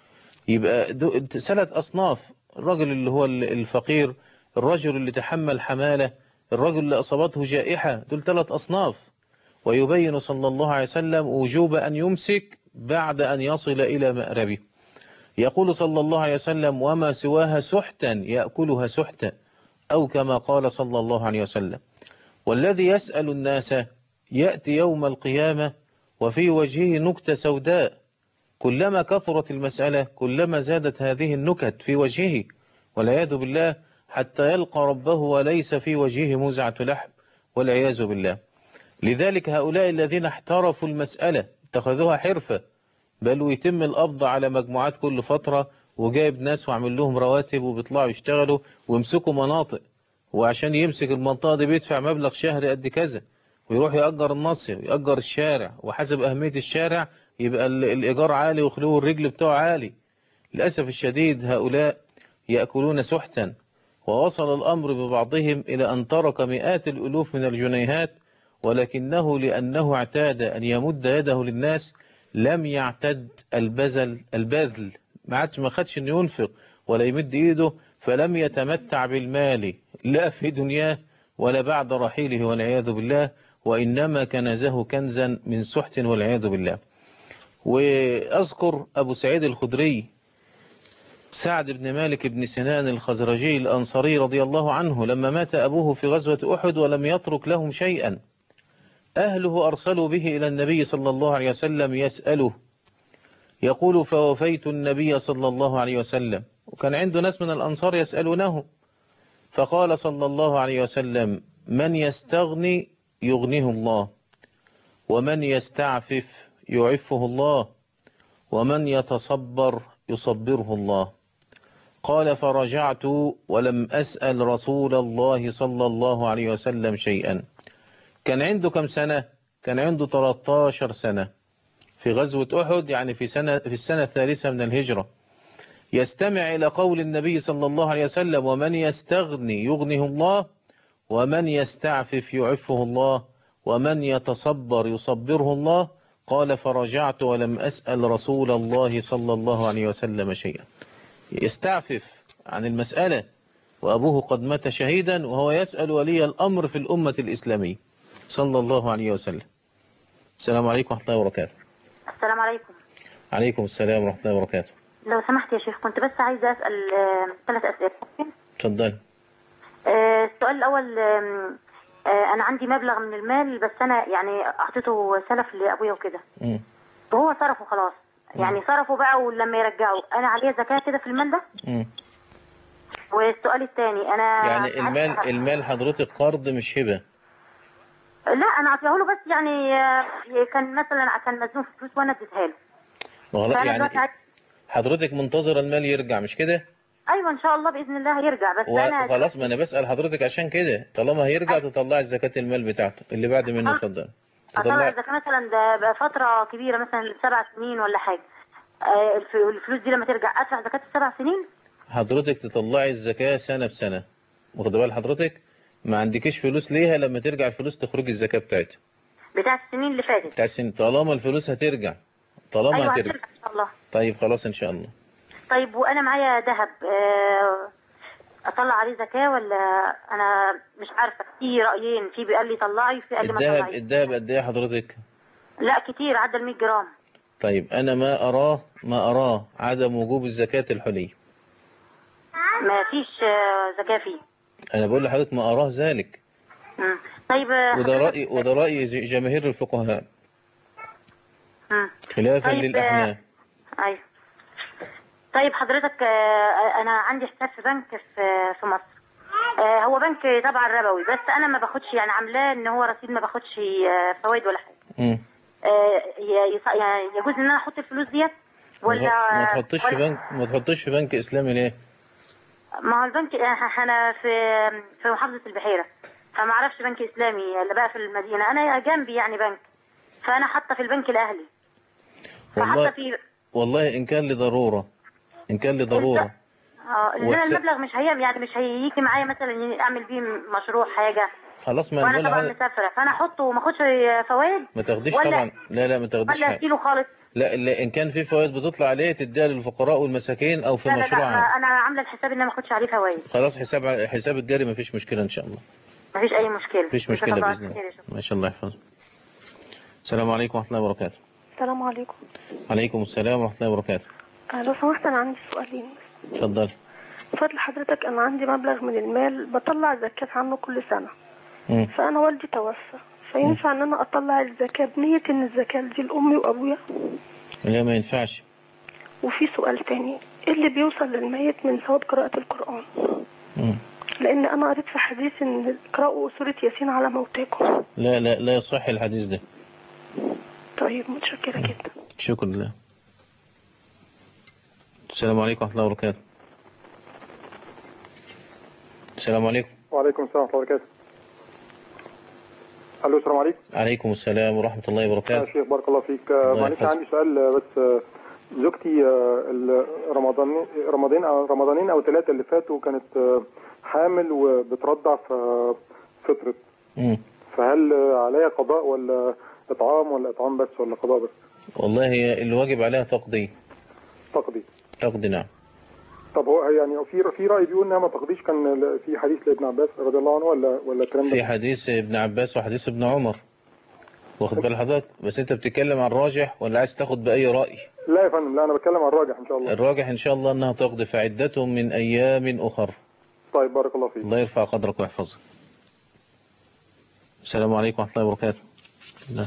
يبقى ثلاث أصناف الرجل اللي هو الفقير الرجل اللي تحمل حمالة الرجل اللي أصابته جائحة دول ثلاث أصناف ويبين صلى الله عليه وسلم وجوب أن يمسك بعد أن يصل إلى مأربه يقول صلى الله عليه وسلم وما سواها سحتا يأكلها سحتا أو كما قال صلى الله عليه وسلم والذي يسأل الناس يأتي يوم القيامة وفي وجهه نكتة سوداء كلما كثرت المسألة كلما زادت هذه النكت في وجهه والعياذ بالله حتى يلقى ربه وليس في وجهه مزعة لحم والعياذ بالله لذلك هؤلاء الذين احترفوا المسألة اتخذوها حرفة بل ويتم القبض على مجموعات كل فترة وجايب ناس وعمل لهم رواتب وبيطلعوا يشتغلوا ويمسكوا مناطق وعشان يمسك المنطقة دي بيدفع مبلغ شهري قد كذا ويروح يأجر النصي ويأجر الشارع وحسب أهمية الشارع يبقى الإيجار عالي وخلوه الرجل بتاعه عالي للأسف الشديد هؤلاء يأكلون سحتا ووصل الأمر ببعضهم إلى أن ترك مئات الألوف من الجنيهات ولكنه لأنه اعتاد أن يمد يده للناس لم يعتد البذل البذل ما عادش ما خدش انه ينفق ولا يمد ايده فلم يتمتع بالمال لا في دنياه ولا بعد رحيله والعياذ بالله وإنما كنزه كنزا من سحت والعياذ بالله وأذكر أبو سعيد الخدري سعد بن مالك بن سنان الخزرجي الأنصاري رضي الله عنه لما مات أبوه في غزوة أحد ولم يترك لهم شيئا أهله أرسلوا به إلى النبي صلى الله عليه وسلم يسأله يقول فوفيت النبي صلى الله عليه وسلم وكان عنده ناس من الأنصار يسألونه فقال صلى الله عليه وسلم من يستغني يغنيه الله ومن يستعفف يعفه الله ومن يتصبر يصبره الله قال فرجعت ولم أسأل رسول الله صلى الله عليه وسلم شيئا كان عنده كم سنة كان عنده 13 سنة في غزوة أحد يعني في سنة في السنة الثالثة من الهجرة يستمع إلى قول النبي صلى الله عليه وسلم ومن يستغني يغنه الله ومن يستعفف يعفه الله ومن يتصبر يصبره الله قال فرجعت ولم أسأل رسول الله صلى الله عليه وسلم شيئا يستعفف عن المسألة وأبوه قد مات شهيدا وهو يسأل ولي الأمر في الأمة الإسلامية صلى الله عليه وسلم السلام عليكم ورحمة الله وبركاته السلام عليكم عليكم السلام ورحمة الله وبركاته لو سمحت يا شيخ كنت بس عايزة أسأل آه، ثلاث أسئلة ممكن؟ اتفضل آه، السؤال الأول آم، آه، أنا عندي مبلغ من المال بس أنا يعني أعطيته سلف لأبويا وكده مم. وهو صرفه خلاص يعني صرفه بقى ولما يرجعه أنا عليه زكاة كده في المال ده مم. والسؤال الثاني أنا يعني المال المال حضرتك قرض مش هبة لا أنا أعطيه له بس يعني آه، كان مثلا كان مزنوق في فلوس وأنا اديتها له وغلا- فأنا يعني دلوقتي عايز- حضرتك منتظرة المال يرجع مش كده أيوة إن شاء الله بإذن الله هيرجع بس أنا وخلاص ما انا بسأل حضرتك عشان كده طالما هيرجع تطلعي زكاة المال بتاعته اللي بعد منه اتفضل أطلع تطلعي الزكاة مثلا ده بقى فترة كبيرة مثلا سبع سنين ولا حاجة آه، الف- الفلوس دي لما ترجع أدفع زكاة السبع سنين حضرتك تطلعي الزكاة سنة بسنة واخد بال حضرتك ما عندكيش فلوس ليها لما ترجع الفلوس تخرج الزكاة بتاعتها بتاع السنين اللي فاتت بتاع السنة طالما الفلوس هترجع طالما أيوة هترجع هترجع إن شاء الله طيب خلاص ان شاء الله طيب وأنا معايا ذهب آه، أطلع عليه زكاة ولا أنا مش عارفة في رأيين في بيقال لي طلعي وفي قال لي ما الذهب طلعي الذهب قد ايه حضرتك لا كتير عدى ال 100 جرام طيب انا ما اراه ما اراه عدم وجوب الزكاة الحلي ما فيش آه، زكاة فيه انا بقول لحضرتك ما اراه ذلك مم. طيب آه، وده رأي وده رأي ج- جماهير الفقهاء مم. خلافا طيب، للأحناف ايوه طيب حضرتك آه، انا عندي حساب في بنك في في مصر آه، هو بنك طبعا ربوي بس انا ما باخدش يعني عاملاه ان هو رصيد ما باخدش آه، فوائد ولا حاجه مم. آه، ي- يص- يعني يجوز ان انا احط الفلوس ديت ولا ما تحطش في ولا- بنك ما تحطش في بنك اسلامي ليه ما هو البنك آه، انا في في محافظه البحيره فما اعرفش بنك اسلامي اللي بقى في المدينه انا جنبي يعني بنك فانا حاطه في البنك الاهلي فحاطه والله في والله ان كان لضرورة ان كان لضرورة اه لان وحس- المبلغ مش هي يعني مش هيجي معايا مثلا إني اعمل بيه مشروع حاجه خلاص ما وانا نقول طبعا لحضرتك مسافره فانا احطه وما اخدش فوائد ما تاخديش ولا طبعا لا لا ما تاخديش ولا حاجة اشيله خالص لا لا ان كان في فوائد بتطلع عليه تديها للفقراء والمساكين او في لا لا مشروع لا عام انا عامله الحساب ان انا ما اخدش عليه فوائد خلاص حساب حساب الجاري ما فيش مشكلة ان شاء الله ما فيش اي مشكله ما فيش جزاك مشكلة الله باذن خير الله يا شيخ. ما شاء الله يحفظك السلام عليكم ورحمة الله وبركاته السلام عليكم عليكم السلام ورحمة الله وبركاته آه، لو سمحت أنا عندي سؤالين اتفضل فضل حضرتك أنا عندي مبلغ من المال بطلع زكاة عنه كل سنة مم. فأنا والدي توفى فينفع إن أنا أطلع الزكاة بنية إن الزكاة دي لأمي وأبويا لا ما ينفعش وفي سؤال تاني إيه اللي بيوصل للميت من ثواب قراءة القرآن مم. لأن أنا قريت في حديث إن اقرأوا سورة ياسين على موتاكم لا لا لا يصح الحديث ده طيب متشكرة جدا شكرا لله السلام عليكم ورحمة الله وبركاته السلام عليكم وعليكم السلام ورحمة الله وبركاته. الو السلام عليكم. عليكم السلام ورحمة الله يا وبركاته شيخ بارك الله فيك. آه، الله معلش يحفظك. عندي سؤال آه، بس آه، زوجتي آه، ال- رمضان رمضان او رمضانين او ثلاثة اللي فاتوا كانت آه، حامل وبترضع ففطرت مم. فهل آه، عليها قضاء ولا اطعام ولا اطعام بس ولا قضاء بس؟ والله هي اللي واجب عليها تقضي تقضي. تقضي نعم طب هو يعني في في راي بيقول انها ما تقضيش كان ل- في حديث لابن عباس رضي الله عنه ولا ولا الكلام في ده حديث ابن عباس وحديث ابن عمر واخد بال حضرتك بس انت بتتكلم عن الراجح ولا عايز تاخد بأي رأي لا يا فندم لا انا بتكلم عن الراجح ان شاء الله الراجح ان شاء الله انها تقضي فعدة من ايام اخر طيب بارك الله فيك الله يرفع قدرك ويحفظك السلام عليكم ورحمة الله وبركاته لا.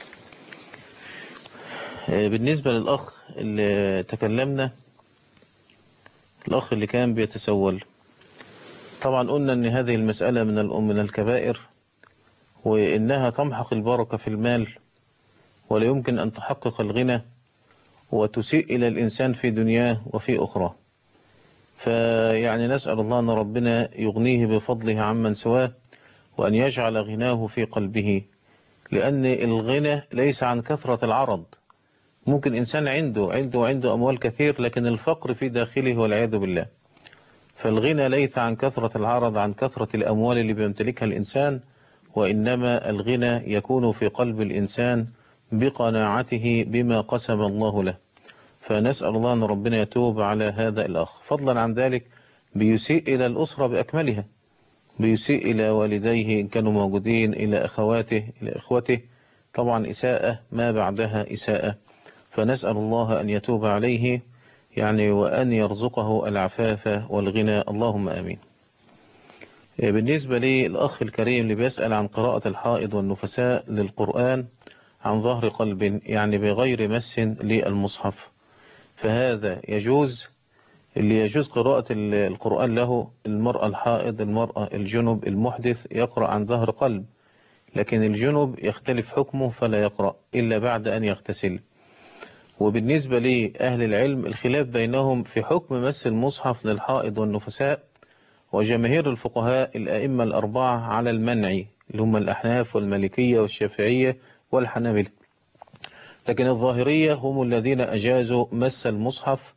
آه، بالنسبة للأخ اللي تكلمنا الأخ اللي كان بيتسول طبعا قلنا أن هذه المسألة من الأم من الكبائر وإنها تمحق البركة في المال ولا يمكن أن تحقق الغنى وتسيء إلى الإنسان في دنياه وفي أخرى فيعني نسأل الله أن ربنا يغنيه بفضله عمن سواه وأن يجعل غناه في قلبه لأن الغنى ليس عن كثرة العرض ممكن إنسان عنده عنده عنده أموال كثير لكن الفقر في داخله والعياذ بالله فالغنى ليس عن كثرة العرض عن كثرة الأموال اللي بيمتلكها الإنسان وإنما الغنى يكون في قلب الإنسان بقناعته بما قسم الله له فنسأل الله أن ربنا يتوب على هذا الأخ فضلا عن ذلك بيسيء إلى الأسرة بأكملها بيسيء إلى والديه إن كانوا موجودين إلى أخواته إلى إخوته طبعا إساءة ما بعدها إساءة فنسأل الله أن يتوب عليه يعني وأن يرزقه العفاف والغنى اللهم آمين بالنسبة لي الأخ الكريم اللي بيسأل عن قراءة الحائض والنفساء للقرآن عن ظهر قلب يعني بغير مس للمصحف فهذا يجوز اللي يجوز قراءة القرآن له المرأة الحائض المرأة الجنب المحدث يقرأ عن ظهر قلب لكن الجنب يختلف حكمه فلا يقرأ إلا بعد أن يغتسل وبالنسبة لأهل العلم الخلاف بينهم في حكم مس المصحف للحائض والنفساء وجماهير الفقهاء الأئمة الأربعة على المنع اللي هم الأحناف والمالكية والشافعية والحنابلة لكن الظاهرية هم الذين أجازوا مس المصحف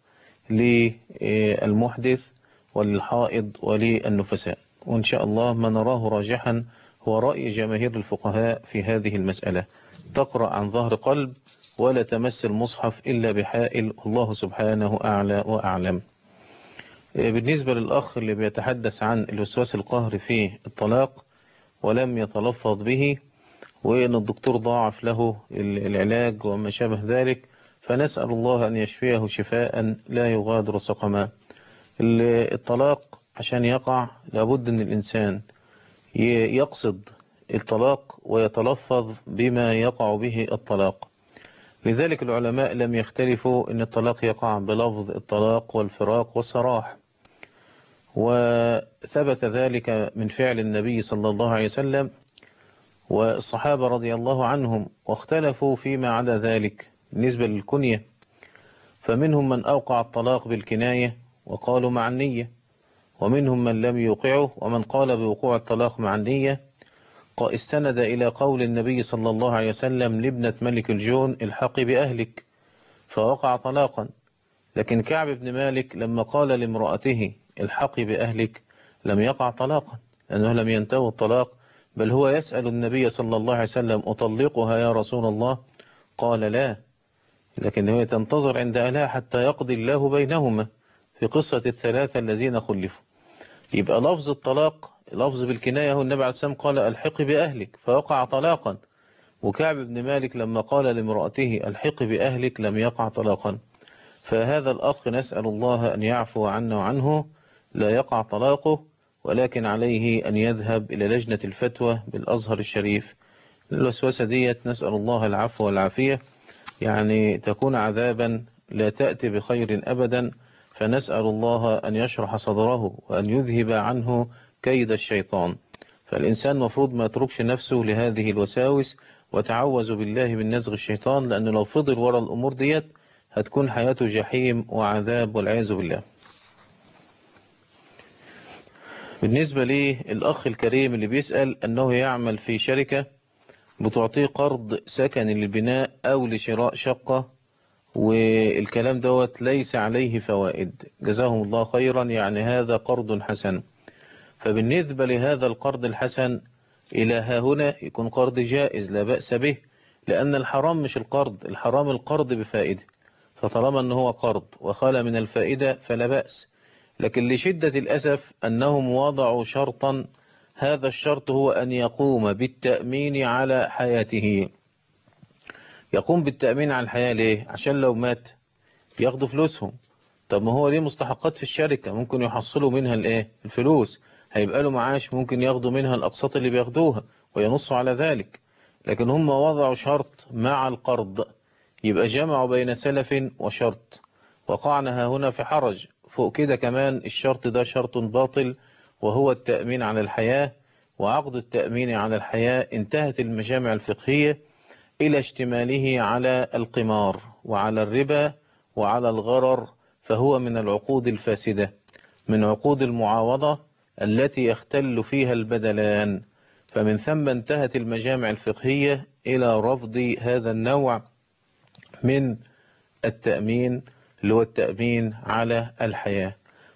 للمحدث وللحائض وللنفساء وإن شاء الله ما نراه راجحا هو رأي جماهير الفقهاء في هذه المسألة تقرأ عن ظهر قلب ولا تمس المصحف إلا بحائل الله سبحانه أعلى وأعلم بالنسبة للأخ اللي بيتحدث عن الوسواس القهري في الطلاق ولم يتلفظ به وإن الدكتور ضاعف له العلاج وما شابه ذلك فنسأل الله أن يشفيه شفاء لا يغادر سقما الطلاق عشان يقع لابد أن الإنسان يقصد الطلاق ويتلفظ بما يقع به الطلاق لذلك العلماء لم يختلفوا أن الطلاق يقع بلفظ الطلاق والفراق والسراح وثبت ذلك من فعل النبي صلى الله عليه وسلم والصحابة رضي الله عنهم واختلفوا فيما عدا ذلك بالنسبة للكنية فمنهم من أوقع الطلاق بالكناية وقالوا مع النية ومنهم من لم يوقعه ومن قال بوقوع الطلاق مع النية استند إلى قول النبي صلى الله عليه وسلم لابنة ملك الجون الحقي بأهلك فوقع طلاقا لكن كعب بن مالك لما قال لامرأته الحقي بأهلك لم يقع طلاقا لأنه لم ينتهي الطلاق بل هو يسأل النبي صلى الله عليه وسلم أطلقها يا رسول الله قال لا لكن هي تنتظر عند أهلها حتى يقضي الله بينهما في قصة الثلاثة الذين خلفوا يبقى لفظ الطلاق لفظ بالكناية هو النبي عليه السلام قال الحق بأهلك فوقع طلاقا وكعب بن مالك لما قال لامرأته الحق بأهلك لم يقع طلاقا فهذا الأخ نسأل الله أن يعفو عنا وعنه لا يقع طلاقه ولكن عليه أن يذهب إلى لجنة الفتوى بالأزهر الشريف الوسوسة ديت نسأل الله العفو والعافية يعني تكون عذابا لا تأتي بخير أبدا فنسأل الله أن يشرح صدره وأن يذهب عنه كيد الشيطان فالإنسان مفروض ما يتركش نفسه لهذه الوساوس وتعوذ بالله من نزغ الشيطان لأن لو فضل وراء الأمور ديت هتكون حياته جحيم وعذاب والعياذ بالله بالنسبة لي الأخ الكريم اللي بيسأل أنه يعمل في شركة بتعطيه قرض سكن للبناء أو لشراء شقة والكلام دوت ليس عليه فوائد جزاهم الله خيرا يعني هذا قرض حسن فبالنسبة لهذا القرض الحسن إلى ها هنا يكون قرض جائز لا بأس به لأن الحرام مش القرض الحرام القرض بفائدة فطالما أنه هو قرض وخال من الفائدة فلا بأس لكن لشدة الأسف أنهم وضعوا شرطا هذا الشرط هو أن يقوم بالتأمين على حياته يقوم بالتأمين على الحياة ليه؟ عشان لو مات ياخدوا فلوسهم طب ما هو ليه مستحقات في الشركة ممكن يحصلوا منها الايه الفلوس هيبقى له معاش ممكن ياخدوا منها الأقساط اللي بياخدوها وينصوا على ذلك لكن هم وضعوا شرط مع القرض يبقى جمعوا بين سلف وشرط وقعنا هنا في حرج فوق كده كمان الشرط ده شرط باطل وهو التأمين على الحياة وعقد التأمين على الحياة انتهت المجامع الفقهية إلى اشتماله على القمار وعلى الربا وعلى الغرر فهو من العقود الفاسدة من عقود المعاوضة التي يختل فيها البدلان فمن ثم انتهت المجامع الفقهية إلى رفض هذا النوع من التأمين اللي هو التأمين على الحياة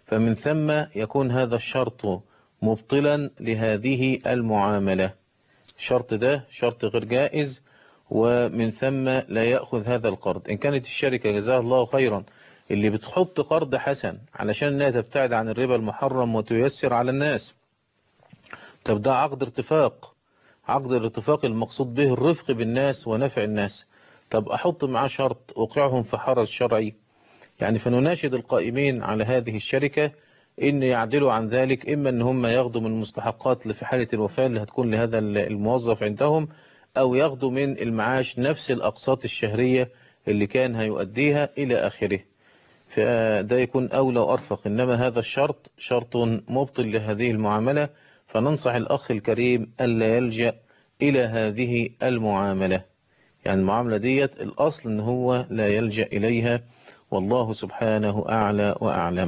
فمن ثم يكون هذا الشرط مبطلا لهذه المعاملة الشرط ده شرط غير جائز ومن ثم لا يأخذ هذا القرض إن كانت الشركة جزاها الله خيرا اللي بتحط قرض حسن علشان انها تبتعد عن الربا المحرم وتيسر على الناس طب ده عقد ارتفاق عقد الاتفاق المقصود به الرفق بالناس ونفع الناس طب أحط معاه شرط أوقعهم في حرج شرعي يعني فنناشد القائمين على هذه الشركة إن يعدلوا عن ذلك إما إن هم ياخدوا من المستحقات في حالة الوفاة اللي هتكون لهذا الموظف عندهم أو ياخدوا من المعاش نفس الأقساط الشهرية اللي كان هيؤديها إلى آخره فده يكون أولى وأرفق إنما هذا الشرط شرط مبطل لهذه المعاملة فننصح الأخ الكريم ألا يلجأ إلى هذه المعاملة يعني المعاملة ديت الأصل إن هو لا يلجأ إليها والله سبحانه أعلى وأعلم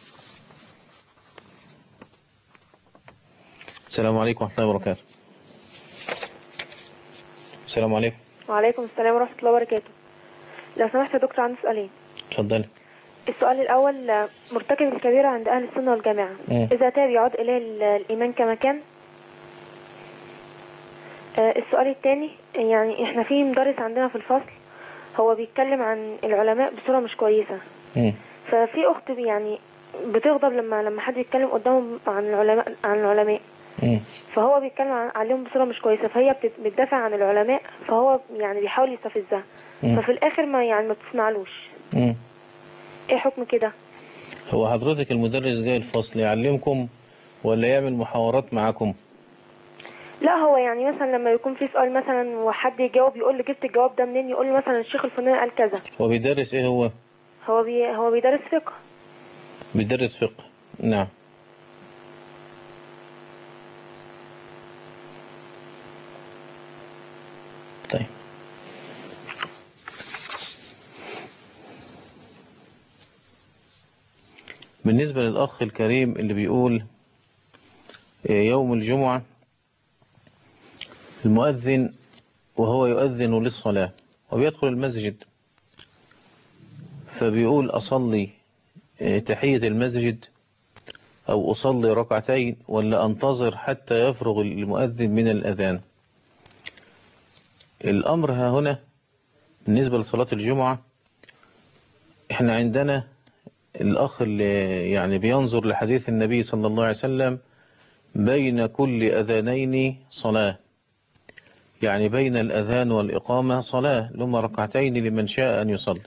السلام عليكم ورحمة الله وبركاته السلام عليكم وعليكم السلام ورحمة الله وبركاته لو سمحت يا دكتور عندي سؤالين اتفضلي السؤال الأول آه، مرتكب الكبيرة عند أهل السنة والجماعة مم. إذا تاب يعود إليه ال- الإيمان كما كان آه، السؤال الثاني يعني إحنا في مدرس عندنا في الفصل هو بيتكلم عن العلماء بصورة مش كويسة مم. ففي أخت يعني بتغضب لما لما حد يتكلم قدامهم عن العلماء عن العلماء مم. فهو بيتكلم عن- عليهم بصورة مش كويسة فهي بتت- بتدافع عن العلماء فهو يعني بيحاول يستفزها مم. ففي الآخر ما يعني ما بتسمعلوش مم. إيه حكم كده؟ هو حضرتك المدرس جاي الفصل يعلمكم ولا يعمل محاورات معاكم لا هو يعني مثلا لما يكون في سؤال مثلا وحد يجاوب يقول لي جبت الجواب ده منين يقول لي مثلا الشيخ الفلاني قال كذا هو بيدرس ايه هو هو بي هو بيدرس فقه بيدرس فقه نعم طيب بالنسبة للأخ الكريم اللي بيقول إيه، يوم الجمعة المؤذن وهو يؤذن للصلاة وبيدخل المسجد فبيقول أصلي إيه، تحية المسجد أو أصلي ركعتين ولا أنتظر حتى يفرغ المؤذن من الأذان الأمر ها هنا بالنسبة لصلاة الجمعة احنا عندنا الأخ اللي يعني بينظر لحديث النبي صلى الله عليه وسلم بين كل أذانين صلاة يعني بين الأذان والإقامة صلاة لما ركعتين لمن شاء أن يصلي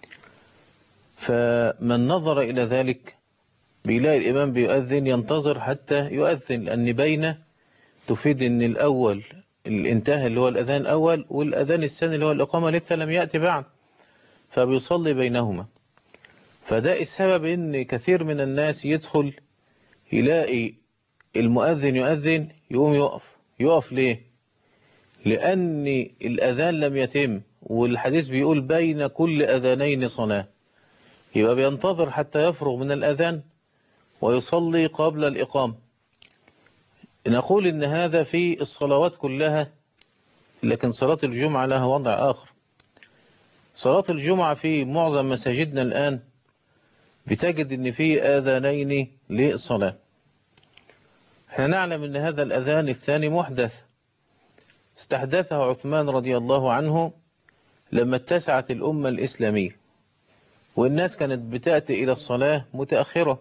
فمن نظر إلى ذلك بيلاقي الإمام بيؤذن ينتظر حتى يؤذن لأن بين تفيد أن الأول الانتهى اللي هو الأذان الأول والأذان الثاني اللي هو الإقامة لسه لم يأتي بعد فبيصلي بينهما فده السبب ان كثير من الناس يدخل يلاقي المؤذن يؤذن يقوم يقف يقف ليه لأن الأذان لم يتم والحديث بيقول بين كل أذانين صلاة يبقى بينتظر حتى يفرغ من الأذان ويصلي قبل الإقامة نقول إن هذا في الصلوات كلها لكن صلاة الجمعة لها وضع آخر صلاة الجمعة في معظم مساجدنا الآن بتجد ان في اذانين للصلاة احنا نعلم ان هذا الاذان الثاني محدث استحدثه عثمان رضي الله عنه لما اتسعت الامة الاسلامية والناس كانت بتأتي الى الصلاة متأخرة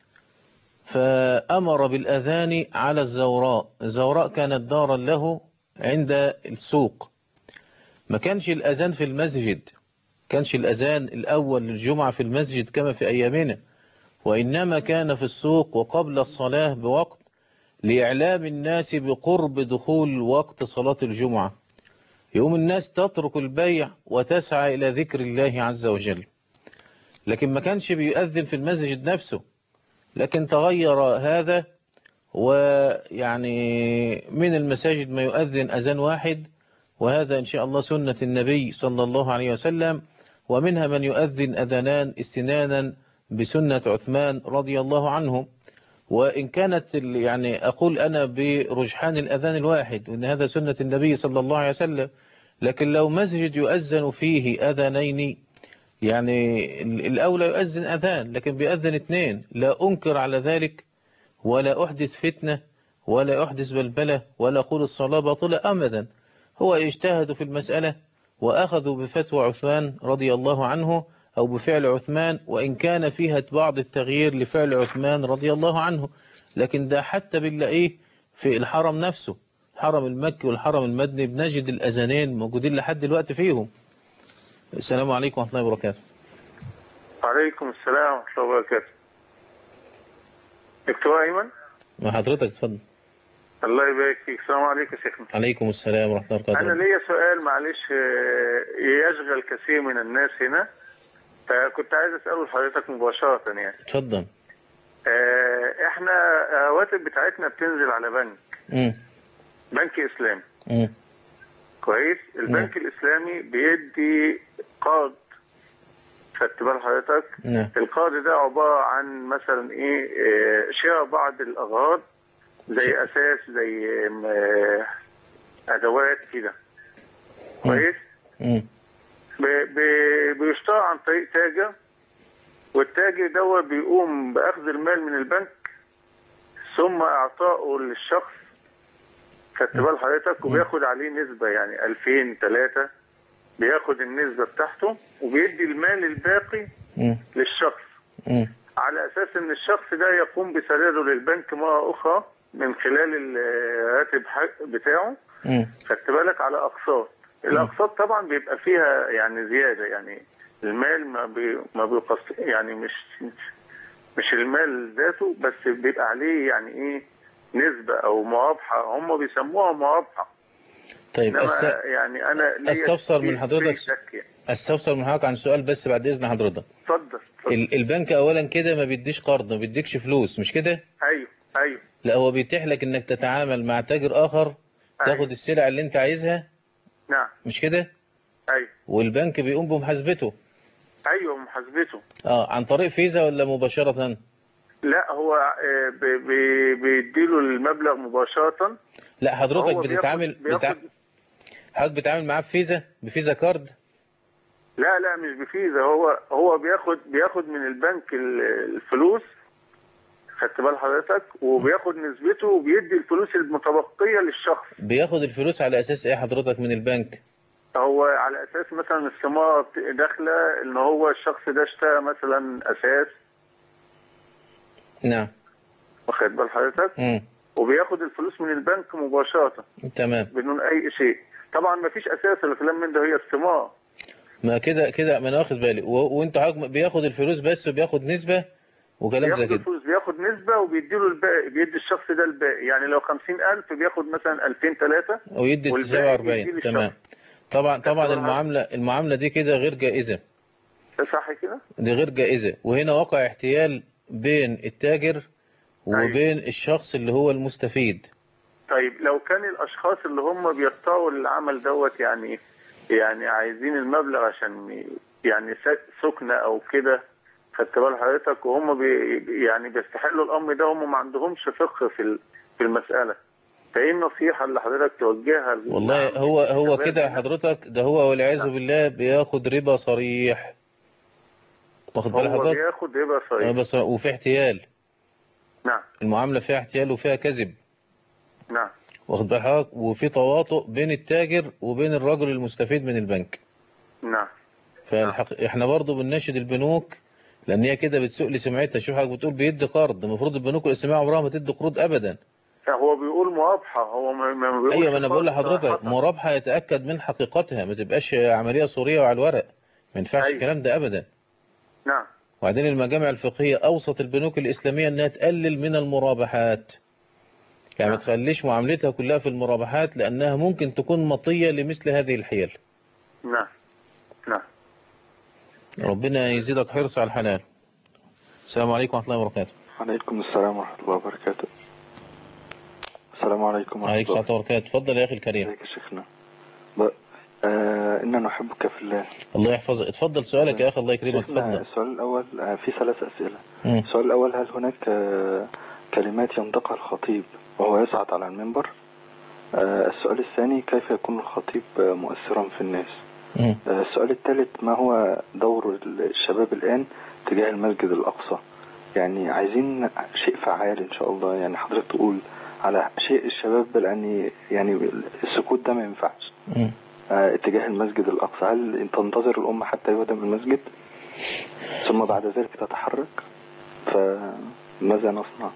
فامر بالاذان على الزوراء الزوراء كانت دارا له عند السوق ما كانش الاذان في المسجد كانش الأذان الأول للجمعة في المسجد كما في أيامنا وإنما كان في السوق وقبل الصلاة بوقت لإعلام الناس بقرب دخول وقت صلاة الجمعة يوم الناس تترك البيع وتسعى إلى ذكر الله عز وجل لكن ما كانش بيؤذن في المسجد نفسه لكن تغير هذا ويعني من المساجد ما يؤذن أذان واحد وهذا إن شاء الله سنة النبي صلى الله عليه وسلم ومنها من يؤذن أذانان استنانا بسنة عثمان رضي الله عنه وإن كانت يعني أقول أنا برجحان الأذان الواحد وإن هذا سنة النبي صلى الله عليه وسلم لكن لو مسجد يؤذن فيه أذانين يعني ال- الأولى يؤذن أذان لكن بيأذن اثنين لا أنكر على ذلك ولا أحدث فتنة ولا أحدث بلبلة ولا أقول الصلاة باطلة أبدا هو اجتهدوا في المسألة وأخذوا بفتوى عثمان رضي الله عنه أو بفعل عثمان وإن كان فيها بعض التغيير لفعل عثمان رضي الله عنه لكن ده حتى بنلاقيه في الحرم نفسه الحرم المكي والحرم المدني بنجد الأذانين موجودين لحد دلوقتي فيهم السلام عليكم ورحمة الله وبركاته وعليكم السلام ورحمة الله وبركاته دكتور أيمن مع حضرتك اتفضل الله يبارك فيك السلام عليكم يا شيخنا عليكم السلام ورحمة الله أنا وبركاته ليا سؤال معلش آه، يشغل كثير من الناس هنا فكنت عايز أسأله لحضرتك مباشرة يعني اتفضل آه، إحنا رواتب بتاعتنا بتنزل على بنك مم. بنك إسلامي مم. كويس البنك الإسلامي بيدي قرض خدت بال حضرتك نعم القرض ده عبارة عن مثلا ايه آه، شراء بعض الأغراض زي أساس زي آه، أدوات كده كويس مم. ب- ب- بيشترى عن طريق تاجر والتاجر دوت بيقوم بأخذ المال من البنك ثم إعطائه للشخص خدت بال حضرتك وبياخد عليه نسبة يعني 2000 3 بياخد النسبة بتاعته وبيدي المال الباقي مم. للشخص مم. على اساس ان الشخص ده يقوم بسداده للبنك مره اخرى من خلال الراتب حق- بتاعه مم. خدت بالك على اقساط الاقساط طبعا بيبقى فيها يعني زياده يعني المال ما بي ما بيقص يعني مش مش المال ذاته بس بيبقى عليه يعني ايه نسبه او مرابحه هم بيسموها مرابحه طيب انما أست... يعني انا ليا استفسر من في- حضرتك في شك يعني. استفسر من حضرتك عن سؤال بس بعد إذن حضرتك اتفضل ال- البنك أولا كده ما بيديش قرض ما بيديكش فلوس مش كده ايوه ايوه لا هو بيتيح لك انك تتعامل مع تاجر آخر تاخد السلع اللي انت عايزها نعم مش كده ايوه والبنك بيقوم بمحاسبته ايوه محاسبته اه عن طريق فيزا ولا مباشرة لا هو آه، بي- بي- بيديله المبلغ مباشرة لا حضرتك هو بياخد- بتتعامل بياخد- بتع... حضرتك بتتعامل معاه بفيزا بفيزا كارد لا لا مش بفيزا هو هو بياخد بياخد من البنك ال- الفلوس خدت بال حضرتك وبياخد نسبته وبيدي الفلوس المتبقية للشخص بياخد الفلوس على أساس ايه حضرتك من البنك هو على اساس مثلا الثمار بت- داخله ان هو الشخص ده اشترى مثلا اساس نعم واخد بال حضرتك مم. وبياخد الفلوس من البنك مباشرة تمام بدون اي شيء طبعا ما فيش اساس ولا كلام من ده هي الثمار ما كده كده ما انا واخد بالي و... وانت حضرتك بياخد الفلوس بس وبياخد نسبة وكلام زي بياخد كده الفلوس بياخد نسبة وبيديله الباقي بيدي الشخص ده الباقي يعني لو 50000 بياخد مثلا 2000 3 ويدي 47 تمام طبعا طبعا المعاملة المعاملة دي كده غير جائزة صح كده؟ دي غير جائزة وهنا وقع احتيال بين التاجر وبين الشخص اللي هو المستفيد طيب لو كان الاشخاص اللي هم بيقطعوا العمل دوت يعني يعني عايزين المبلغ عشان يعني س- سكنة او كده خدت بال حضرتك وهم بي يعني بيستحلوا الامر ده هم ما عندهمش فقه في ال- في المسألة فايه النصيحة اللي حضرتك توجهها لل- والله هو هو كده حضرتك ده هو والعياذ بالله بياخد ربا صريح واخد بال هو حضرتك بياخد ربا صريح ربا صريح وفي احتيال نعم المعاملة فيها احتيال وفيها كذب نعم واخد بال حضرتك وفي تواطؤ بين التاجر وبين الرجل المستفيد من البنك نعم فالحق... احنا برضو بنناشد البنوك لان هي كده بتسوق لسمعتها شوف حضرتك بتقول بيدي قرض المفروض البنوك الاسلاميه عمرها ما تدي قروض ابدا هو بيقول مرابحة هو ما ما بيقولش ايوه ما انا بقول قرض لحضرتك صراحة. مرابحه يتاكد من حقيقتها ما تبقاش عمليه صوريه وعلى الورق ما ينفعش أيوة. الكلام ده ابدا نعم وبعدين المجامع الفقهيه اوصت البنوك الاسلاميه انها تقلل من المرابحات يعني ما تخليش معاملتها كلها في المرابحات لانها ممكن تكون مطيه لمثل هذه الحيل نعم نعم ربنا يزيدك حرص على الحلال السلام عليكم ورحمه الله وبركاته عليكم السلام ورحمة الله وبركاته السلام عليكم ورحمة عليكم الله السلام وبركاته اتفضل يا اخي الكريم ازيك يا شيخنا ب... آه إننا نحبك في الله الله يحفظك اتفضل سؤالك يا اخي الله يكرمك شيخنا اتفضل السؤال الأول آه في ثلاث أسئلة مم. السؤال الأول هل هناك آه كلمات ينطقها الخطيب وهو يصعد على المنبر آه السؤال الثاني كيف يكون الخطيب آه مؤثرا في الناس مم. آه، السؤال الثالث ما هو دور الشباب الآن تجاه المسجد الأقصى يعني عايزين شيء فعال إن شاء الله يعني حضرتك تقول على شيء الشباب لأن يعني السكوت ده ما ينفعش مم. آه، اتجاه المسجد الأقصى هل تنتظر الأمة حتى يهدم المسجد ثم بعد ذلك تتحرك فماذا نصنع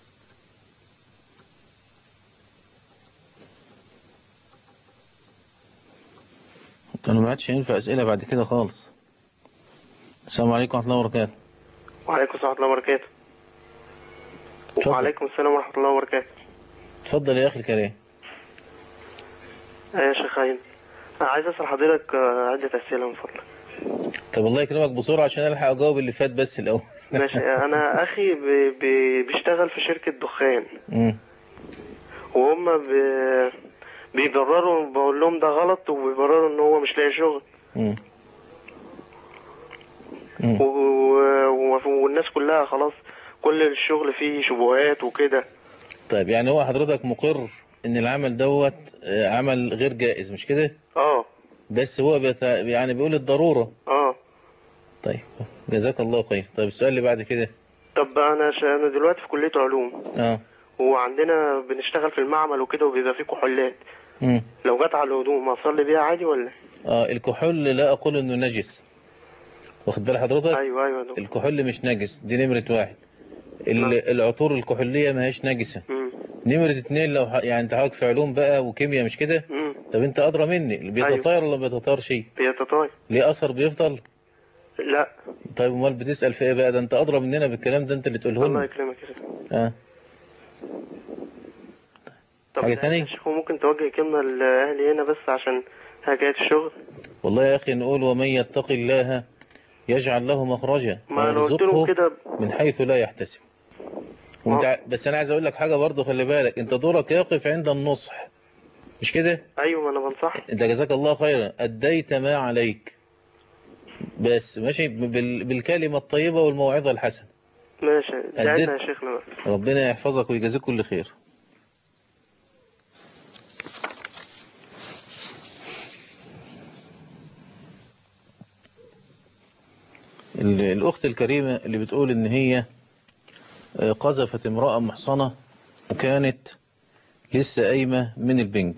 أنا ما عادش ينفع أسئلة بعد كده خالص السلام عليكم ورحمة الله وبركاته وعليكم السلام ورحمة الله وبركاته اتفضل. وعليكم السلام ورحمة الله وبركاته اتفضل يا أخي الكريم آه يا شيخ خاين أنا عايز أسأل حضرتك آه، عدة أسئلة من فضلك طب الله يكرمك بسرعة عشان ألحق أجاوب اللي فات بس الأول ماشي أنا أخي بي بي بيشتغل في شركة دخان مم. وهم بي بيبرروا بقول لهم ده غلط وبيبرروا إن هو مش لاقي شغل مم. و... و... والناس كلها خلاص كل الشغل فيه شبهات وكده طيب يعني هو حضرتك مقر ان العمل دوت آه، عمل غير جائز مش كده اه بس هو بيت... يعني بيقول الضرورة اه طيب جزاك الله خير طيب السؤال اللي بعد كده طب أنا ش... أنا دلوقتي في كلية علوم اه وعندنا بنشتغل في المعمل وكده وبيبقى فيه كحولات مم. لو جت على الهدوم اصلي بيها عادي ولا اه الكحول لا اقول انه نجس واخد بال حضرتك ايوه ايوه ده. الكحول مش نجس دي نمرة واحد ال- العطور الكحولية ما هيش نجسة مم. نمرة اتنين لو ح... يعني انت حضرتك في علوم بقى وكيمياء مش كده مم. طب انت ادرى مني اللي بيتطاير ولا ما بيتطايرش بيتطاير ليه اثر بيفضل لا طيب امال بتسأل في ايه بقى ده انت ادرى مننا بالكلام ده انت اللي تقوله الله لنا يكرمك يا شيخ. اه طب حاجة يا تانية شيخ ممكن توجه كلمة لأهلي هنا بس عشان حكاية الشغل والله يا أخي نقول ومن يتق الله يجعل له مخرجا ما أنا قلت لهم ويرزقه كده من حيث لا يحتسب وانت ع- بس أنا عايز أقول لك حاجة برضه خلي بالك أنت دورك يقف عند النصح مش كده أيوة ما أنا بنصح أنت جزاك الله خيرا أديت ما عليك بس ماشي بال- بالكلمة الطيبة والموعظة الحسنة ماشي أديت. دعينا يا شيخنا بقى ربنا يحفظك ويجازيك كل خير ال- الأخت الكريمة اللي بتقول إن هي آه، قذفت امرأة محصنة وكانت لسه قايمة من البنج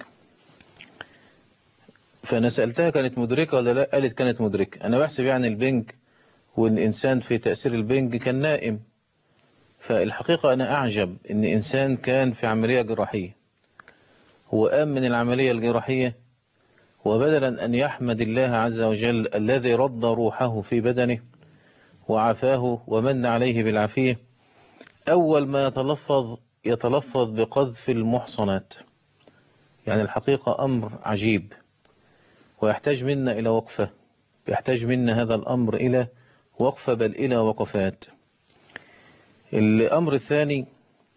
فأنا سألتها كانت مدركة ولا لا قالت كانت مدركة أنا بحسب يعني البنج والإنسان في تأثير البنج كان نائم فالحقيقة أنا أعجب إن إنسان كان في عملية جراحية هو قام من العملية الجراحية وبدلا أن يحمد الله عز وجل الذي رد روحه في بدنه وعافاه ومن عليه بالعافية أول ما يتلفظ يتلفظ بقذف المحصنات يعني الحقيقة أمر عجيب ويحتاج منا إلى وقفة يحتاج منا هذا الأمر إلى وقفة بل إلى وقفات الأمر الثاني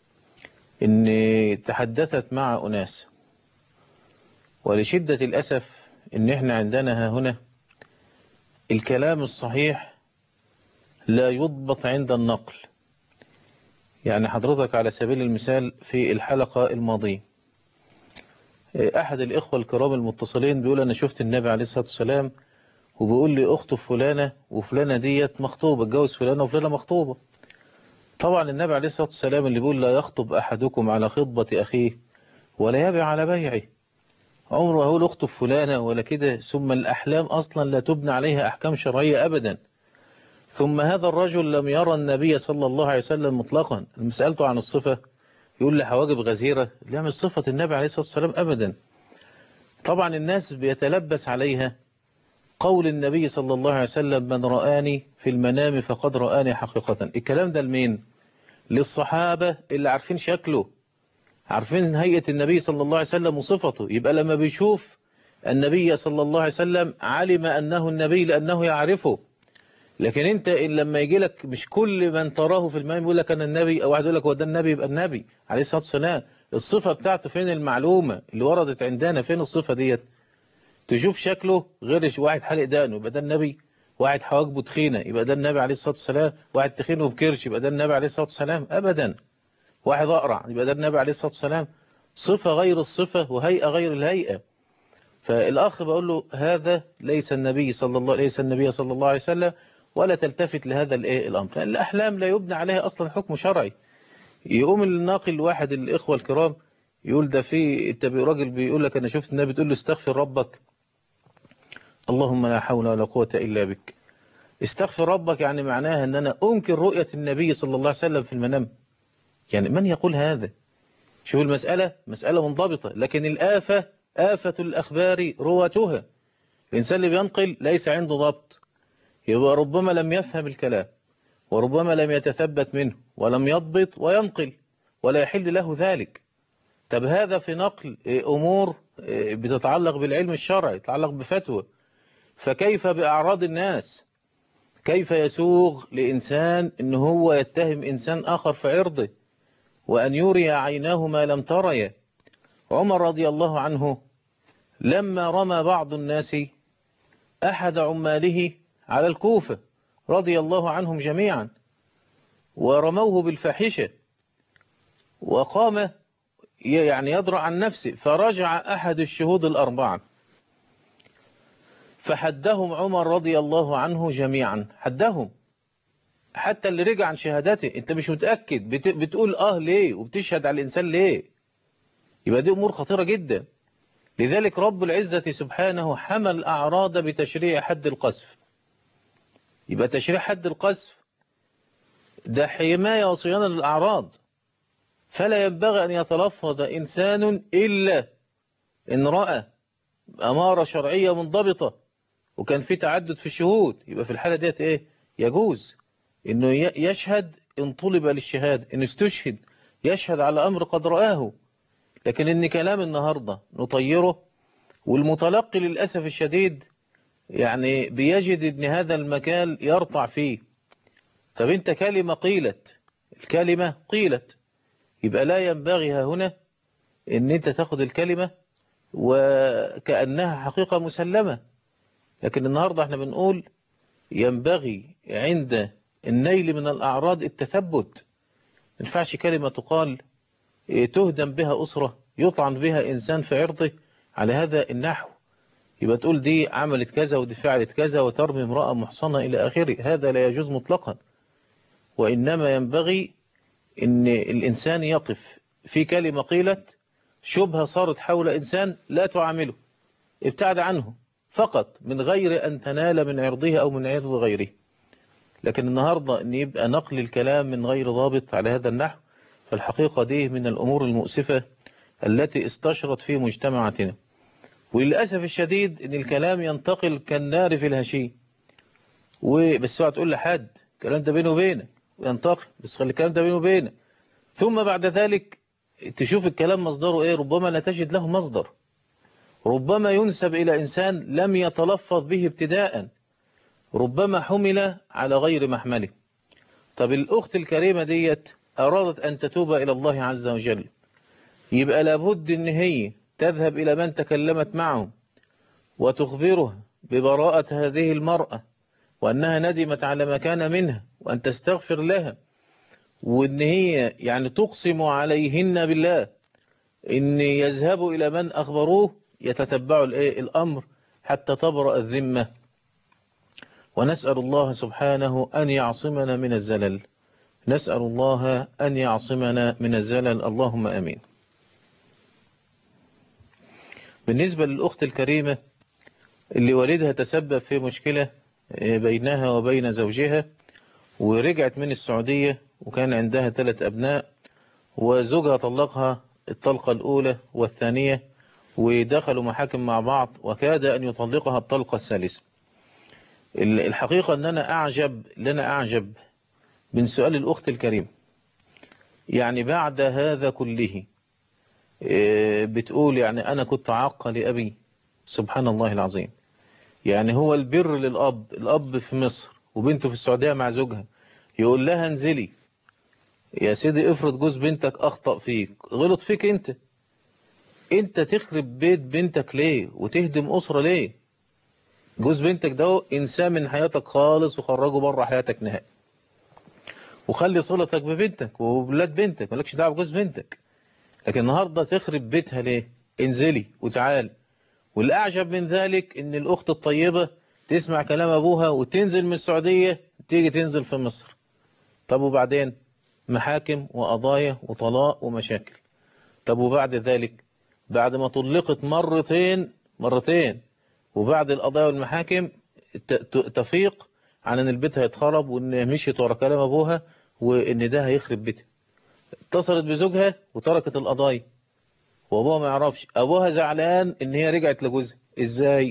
إن تحدثت مع أناس ولشدة الأسف إن إحنا عندنا ها هنا الكلام الصحيح لا يضبط عند النقل يعني حضرتك على سبيل المثال في الحلقة الماضية أحد الإخوة الكرام المتصلين بيقول أنا شفت النبي عليه الصلاة والسلام وبيقول لي أخته فلانة وفلانة ديت مخطوبة اتجوز فلانة وفلانة مخطوبة طبعا النبي عليه الصلاة والسلام اللي بيقول لا يخطب أحدكم على خطبة أخيه ولا يبع على بيعه عمره هقول اخطب فلانة ولا كده ثم الأحلام أصلا لا تبنى عليها أحكام شرعية أبدا ثم هذا الرجل لم يرى النبي صلى الله عليه وسلم مطلقا لما سألته عن الصفة يقول لي حواجب غزيرة لا مش صفة النبي عليه الصلاة والسلام أبدا طبعا الناس بيتلبس عليها قول النبي صلى الله عليه وسلم من رآني في المنام فقد رآني حقيقة الكلام ده لمين للصحابة اللي عارفين شكله عارفين هيئة النبي صلى الله عليه وسلم وصفته يبقى لما بيشوف النبي صلى الله عليه وسلم علم أنه النبي لأنه يعرفه لكن انت إن لما يجي لك مش كل من تراه في المنام يقول لك أنا النبي أو واحد يقول لك هو ده النبي يبقى النبي عليه الصلاة والسلام الصفة بتاعته فين المعلومة اللي وردت عندنا فين الصفة ديت تشوف شكله غير واحد حلق دقنه يبقى ده النبي واحد حواجبه تخينة يبقى ده النبي عليه الصلاة والسلام واحد تخين وبكرش يبقى ده النبي عليه الصلاة والسلام أبدا واحد أقرع يبقى ده النبي عليه الصلاة والسلام صفة غير الصفة وهيئة غير الهيئة فالأخ بقول له هذا ليس النبي صلى الله ليس النبي صلى الله عليه وسلم ولا تلتفت لهذا الايه الأمر لأن الأحلام لا يبنى عليها أصلا حكم شرعي يقوم الناقل واحد الإخوة الكرام يقول ده في انت راجل بيقول لك أنا شفت النبي تقول له استغفر ربك اللهم لا حول ولا قوة إلا بك استغفر ربك يعني معناها أن أنا أنكر رؤية النبي صلى الله عليه وسلم في المنام يعني من يقول هذا شوف المسألة مسألة منضبطة لكن الآفة آفة الأخبار رواتها الإنسان اللي بينقل ليس عنده ضبط يبقى ربما لم يفهم الكلام وربما لم يتثبت منه ولم يضبط وينقل ولا يحل له ذلك طب هذا في نقل أمور بتتعلق بالعلم الشرعي تتعلق بفتوى فكيف بأعراض الناس كيف يسوغ لإنسان إن هو يتهم إنسان آخر في عرضه وأن يري عيناه ما لم تري عمر رضي الله عنه لما رمى بعض الناس أحد عماله على الكوفة رضي الله عنهم جميعا ورموه بالفاحشة وقام يعني يدرع عن نفسه فرجع أحد الشهود الأربعة فحدهم عمر رضي الله عنه جميعا حدهم حتى اللي رجع عن شهادته انت مش متأكد بت... بتقول اه ليه وبتشهد على الإنسان ليه يبقى دي أمور خطيرة جدا لذلك رب العزة سبحانه حمل الأعراض بتشريع حد القذف يبقى تشريع حد القذف ده حماية وصيانة للأعراض فلا ينبغي أن يتلفظ إنسان إلا إن رأى أمارة شرعية منضبطة وكان في تعدد في الشهود يبقى في الحالة ديت إيه يجوز إنه يشهد إن طلب للشهادة إن استشهد يشهد على أمر قد رآه لكن إن كلام النهاردة نطيره والمتلقي للأسف الشديد يعني بيجد إن هذا المكان يرطع فيه طب أنت كلمة قيلت الكلمة قيلت يبقى لا ينبغي هنا إن أنت تاخد الكلمة وكأنها حقيقة مسلمة لكن النهاردة احنا بنقول ينبغي عند النيل من الأعراض التثبت ما ينفعش كلمة تقال تهدم بها أسرة يطعن بها إنسان في عرضه على هذا النحو يبقى تقول دي عملت كذا ودي فعلت كذا وترمي امرأة محصنة إلى آخره هذا لا يجوز مطلقا وإنما ينبغي أن الإنسان يقف في كلمة قيلت شبهة صارت حول إنسان لا تعامله ابتعد عنه فقط من غير أن تنال من عرضه أو من عرض غيره لكن النهاردة أن يبقى نقل الكلام من غير ضابط على هذا النحو فالحقيقة دي من الأمور المؤسفة التي استشرت في مجتمعاتنا وللأسف الشديد أن الكلام ينتقل كالنار في الهشيم وبس اوعى تقول لحد الكلام ده بينه وبينك وينتقل بس خلي الكلام ده بينه وبينك ثم بعد ذلك تشوف الكلام مصدره ايه ربما لا تجد له مصدر ربما ينسب إلى إنسان لم يتلفظ به ابتداء ربما حمل على غير محمله طب الأخت الكريمة ديت أرادت أن تتوب إلى الله عز وجل يبقى لابد أن هي تذهب إلى من تكلمت معه وتخبره ببراءة هذه المرأة وأنها ندمت على ما كان منها وأن تستغفر لها وأن هي يعني تقسم عليهن بالله إن يذهبوا إلى من أخبروه يتتبعوا الأمر حتى تبرأ الذمة ونسأل الله سبحانه أن يعصمنا من الزلل نسأل الله أن يعصمنا من الزلل اللهم أمين بالنسبة للأخت الكريمة اللي والدها تسبب في مشكلة بينها وبين زوجها ورجعت من السعودية وكان عندها ثلاث أبناء وزوجها طلقها الطلقة الأولى والثانية ودخلوا محاكم مع بعض وكاد أن يطلقها الطلقة الثالثة الحقيقة أن أنا أعجب لنا أعجب من سؤال الأخت الكريم يعني بعد هذا كله بتقول يعني أنا كنت عاقة لأبي سبحان الله العظيم يعني هو البر للأب الأب في مصر وبنته في السعودية مع زوجها يقول لها انزلي يا سيدي افرض جوز بنتك أخطأ فيك غلط فيك أنت أنت تخرب بيت بنتك ليه وتهدم أسرة ليه جوز بنتك ده إنسان من حياتك خالص وخرجه بره حياتك نهائي وخلي صلتك ببنتك وبلاد بنتك مالكش دعوه بجوز بنتك لكن النهاردة تخرب بيتها ليه انزلي وتعال والأعجب من ذلك إن الأخت الطيبة تسمع كلام أبوها وتنزل من السعودية تيجي تنزل في مصر طب وبعدين محاكم وقضايا وطلاق ومشاكل طب وبعد ذلك بعد ما طلقت مرتين مرتين وبعد القضايا والمحاكم ت- ت- تفيق عن ان البيت هيتخرب وان مشيت ورا كلام ابوها وان ده هيخرب بيتها اتصلت بزوجها وتركت القضايا وابوها ما يعرفش ابوها زعلان ان هي رجعت لجوزها ازاي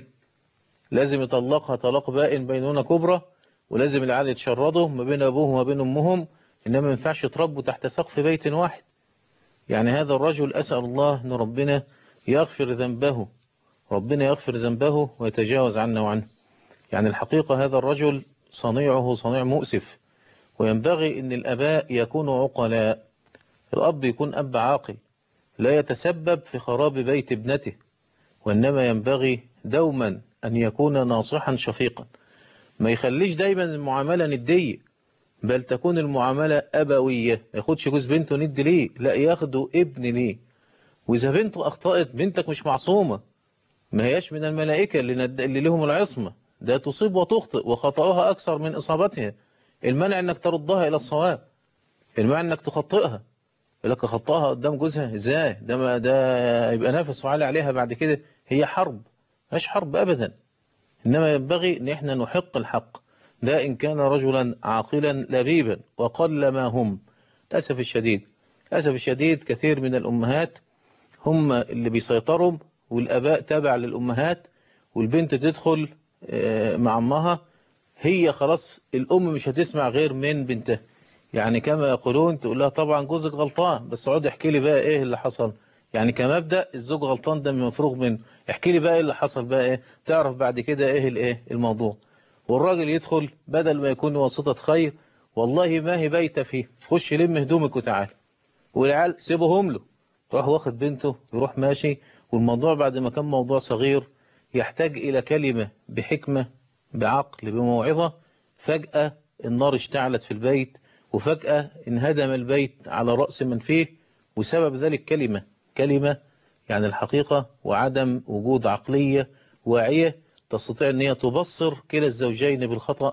لازم يطلقها طلاق بائن بينونة كبرى ولازم العيال يتشردوا ما بين ابوهم وما بين امهم انما ما ينفعش يتربوا تحت سقف بيت واحد يعني هذا الرجل اسال الله ان ربنا يغفر ذنبه ربنا يغفر ذنبه ويتجاوز عنا وعنه يعني الحقيقة هذا الرجل صنيعه صنيع مؤسف وينبغي ان الاباء يكونوا عقلاء الاب يكون اب عاقل لا يتسبب في خراب بيت ابنته وإنما ينبغي دوما أن يكون ناصحا شفيقا ما يخليش دايما المعاملة ندية بل تكون المعاملة أبوية ما ياخدش جوز بنته ند ليه لا ياخده ابن ليه وإذا بنته أخطأت بنتك مش معصومة ما هياش من الملائكة اللي, ند... اللي لهم العصمة ده تصيب وتخطئ وخطأها أكثر من إصابتها المنع أنك تردها إلى الصواب المنع أنك تخطئها يقول لك خطأها قدام جوزها ازاي ده ما ده يبقى نافس وعلي عليها بعد كده هي حرب مش حرب ابدا انما ينبغي ان احنا نحق الحق ده ان كان رجلا عاقلا لبيبا وقل ما هم للاسف الشديد للاسف الشديد كثير من الامهات هم اللي بيسيطروا والاباء تابع للامهات والبنت تدخل آه، مع امها هي خلاص الام مش هتسمع غير من بنتها يعني كما يقولون تقول لها طبعا جوزك غلطان بس اقعد احكي لي بقى ايه اللي حصل يعني كمبدأ الزوج غلطان ده مفروغ منه احكي لي بقى ايه اللي حصل بقى ايه تعرف بعد كده ايه الايه الموضوع والراجل يدخل بدل ما يكون واسطة خير والله ما هي بايته فيه خش لم هدومك وتعال والعيال سيبهم له يروح واخد بنته يروح ماشي والموضوع بعد ما كان موضوع صغير يحتاج إلى كلمة بحكمة بعقل بموعظة فجأة النار اشتعلت في البيت وفجأة انهدم البيت على رأس من فيه وسبب ذلك كلمة كلمة يعني الحقيقة وعدم وجود عقلية واعية تستطيع أن هي تبصر كلا الزوجين بالخطأ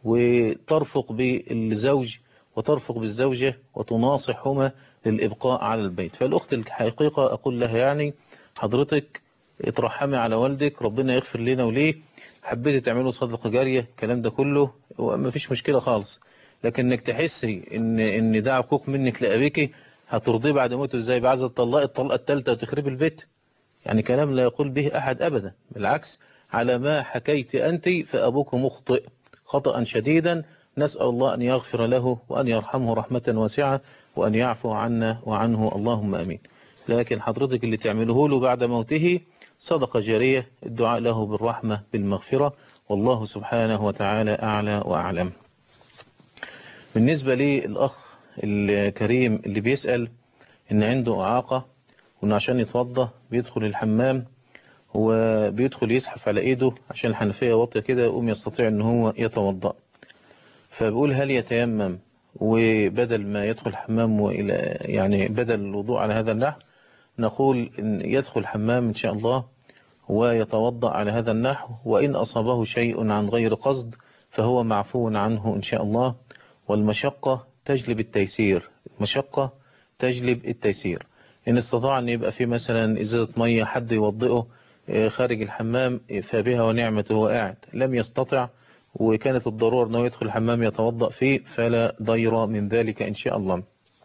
وترفق بالزوج وترفق بالزوجة وتناصحهما للإبقاء على البيت فالأخت الحقيقة أقول لها يعني حضرتك اترحمي على والدك ربنا يغفر لنا وليه حبيتي تعملوا صدقة جارية الكلام ده كله وما فيش مشكلة خالص لكن انك تحسي ان ان ده عقوق منك لأبيك هترضيه بعد موته ازاي بعد تطلقي الطلقة الثالثة وتخربي البيت يعني كلام لا يقول به أحد أبدا بالعكس على ما حكيت أنت فأبوك مخطئ خطأ شديدا نسأل الله أن يغفر له وأن يرحمه رحمة واسعة وأن يعفو عنا وعنه اللهم أمين لكن حضرتك اللي تعمله له بعد موته صدقة جارية الدعاء له بالرحمة بالمغفرة والله سبحانه وتعالى أعلى وأعلم بالنسبة للأخ الكريم اللي بيسأل إن عنده إعاقة وإنه عشان يتوضى بيدخل الحمام وبيدخل يزحف على إيده عشان الحنفية واطية كده يقوم يستطيع إن هو يتوضأ فبقول هل يتيمم وبدل ما يدخل الحمام وإلى يعني بدل الوضوء على هذا النحو نقول إن يدخل الحمام إن شاء الله ويتوضأ على هذا النحو وإن أصابه شيء عن غير قصد فهو معفو عنه إن شاء الله والمشقة تجلب التيسير المشقة تجلب التيسير إن استطاع أن يبقى في مثلا إزازة مية حد يوضئه خارج الحمام فبها ونعمة هو قاعد لم يستطع وكانت الضرورة أنه يدخل الحمام يتوضأ فيه فلا ضير من ذلك إن شاء الله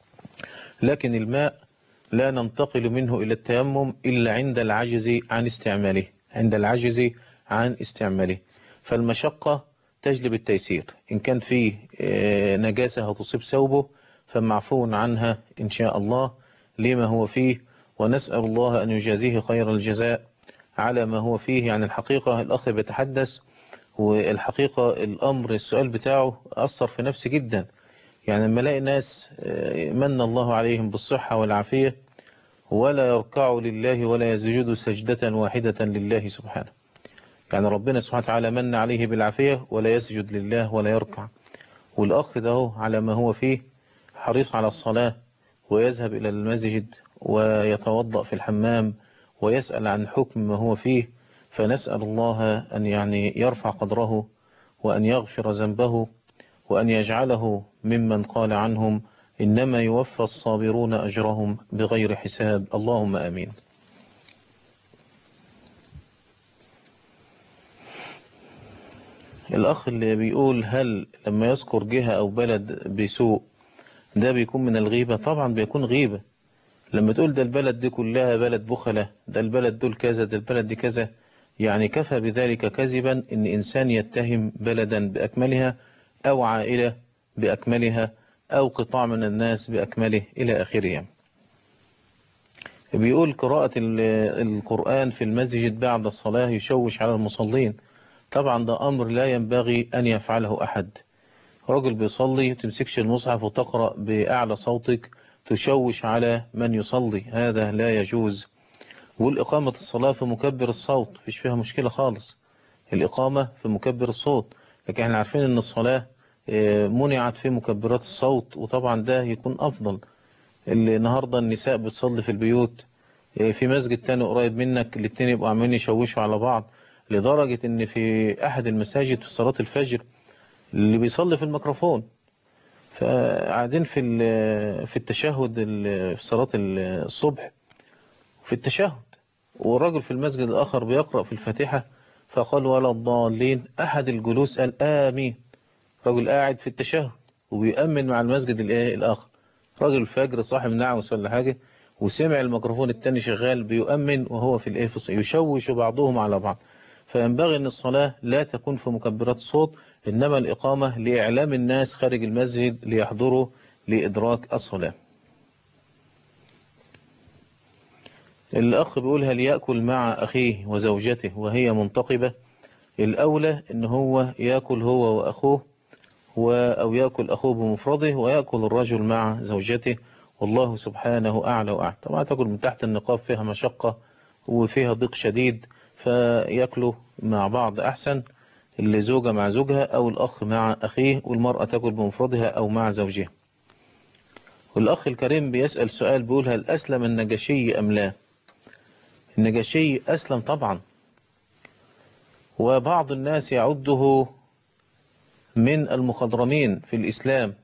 لكن الماء لا ننتقل منه إلى التيمم إلا عند العجز عن استعماله عند العجز عن استعماله فالمشقة تجلب التيسير إن كان فيه نجاسة هتصيب ثوبه فمعفو عنها إن شاء الله لما هو فيه ونسأل الله أن يجازيه خير الجزاء على ما هو فيه يعني الحقيقة الأخ بيتحدث والحقيقة الأمر السؤال بتاعه أثر في نفسي جدا يعني لما الاقي ناس من الله عليهم بالصحة والعافية ولا يركعوا لله ولا يسجدوا سجدة واحدة لله سبحانه يعني ربنا سبحانه وتعالى من عليه بالعافية ولا يسجد لله ولا يركع والأخ ده على ما هو فيه حريص على الصلاة ويذهب إلى المسجد ويتوضأ في الحمام ويسأل عن حكم ما هو فيه فنسأل الله أن يعني يرفع قدره وأن يغفر ذنبه وأن يجعله ممن قال عنهم إنما يوفى الصابرون أجرهم بغير حساب اللهم آمين الأخ اللي بيقول هل لما يذكر جهة أو بلد بسوء ده بيكون من الغيبة طبعا بيكون غيبة لما تقول ده البلد دي كلها بلد بخلة ده البلد دول كذا ده البلد دي كذا يعني كفى بذلك كذبا ان انسان يتهم بلدا باكملها او عائلة باكملها او قطاع من الناس باكمله الى اخره بيقول قراءة القرآن في المسجد بعد الصلاة يشوش على المصلين طبعا ده امر لا ينبغي ان يفعله احد رجل بيصلي تمسكش المصحف وتقرأ بأعلى صوتك تشوش على من يصلي هذا لا يجوز والإقامة الصلاة في مكبر الصوت فيش فيها مشكلة خالص الإقامة في مكبر الصوت لكن احنا عارفين ان الصلاة منعت في مكبرات الصوت وطبعا ده يكون أفضل اللي النهاردة النساء بتصلي في البيوت في مسجد تاني قريب منك الاتنين يبقوا عمالين يشوشوا على بعض لدرجة ان في أحد المساجد في صلاة الفجر اللي بيصلي في الميكروفون فقاعدين في في التشهد في صلاة الصبح في التشهد والرجل في المسجد الآخر بيقرأ في الفاتحة فقال ولا الضالين أحد الجلوس قال آمين رجل قاعد في التشهد وبيأمن مع المسجد الآخر راجل الفجر صاحب نعوس ولا حاجة وسمع الميكروفون التاني شغال بيؤمن وهو في الايه يشوش بعضهم على بعض فينبغي أن الصلاة لا تكون في مكبرات الصوت إنما الإقامة لإعلام الناس خارج المسجد ليحضروا لإدراك الصلاة الأخ بيقول هل يأكل مع أخيه وزوجته وهي منتقبة الأولى إن هو يأكل هو وأخوه أو يأكل أخوه بمفرده ويأكل الرجل مع زوجته والله سبحانه أعلى وأعلى طبعا تأكل من تحت النقاب فيها مشقة وفيها ضيق شديد فيأكلوا مع بعض أحسن اللي زوجة مع زوجها أو الأخ مع أخيه والمرأة تأكل بمفردها أو مع زوجها والأخ الكريم بيسأل سؤال بيقول هل أسلم النجاشي أم لا النجاشي أسلم طبعا وبعض الناس يعده من المخضرمين في الإسلام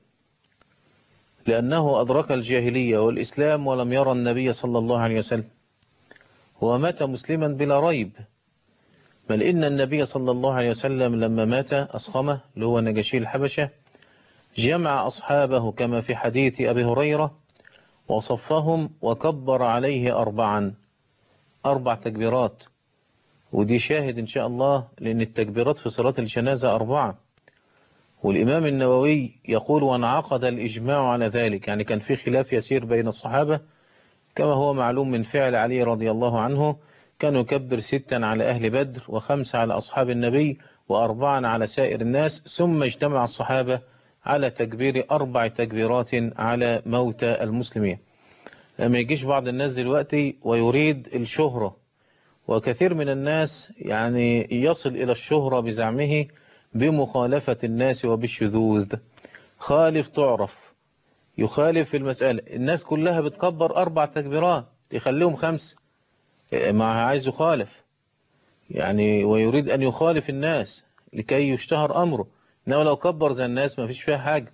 لأنه أدرك الجاهلية والإسلام ولم يرى النبي صلى الله عليه وسلم ومات مسلما بلا ريب بل إن النبي صلى الله عليه وسلم لما مات أصخمه اللي هو نجاشي الحبشة جمع أصحابه كما في حديث أبي هريرة وصفهم وكبر عليه أربعا أربع تكبيرات ودي شاهد إن شاء الله لأن التكبيرات في صلاة الجنازة أربعة والإمام النووي يقول وانعقد الإجماع على ذلك يعني كان في خلاف يسير بين الصحابة كما هو معلوم من فعل علي رضي الله عنه كان يكبر ستا على أهل بدر وخمسة على أصحاب النبي وأربعا على سائر الناس ثم اجتمع الصحابة على تكبير أربع تكبيرات على موتى المسلمين لما يجيش بعض الناس دلوقتي ويريد الشهرة وكثير من الناس يعني يصل إلى الشهرة بزعمه بمخالفة الناس وبالشذوذ خالف تعرف يخالف في المسألة الناس كلها بتكبر أربع تكبيرات يخليهم خمس ما عايز يخالف يعني ويريد أن يخالف الناس لكي يشتهر أمره إنه لو كبر زي الناس ما فيش فيها حاجة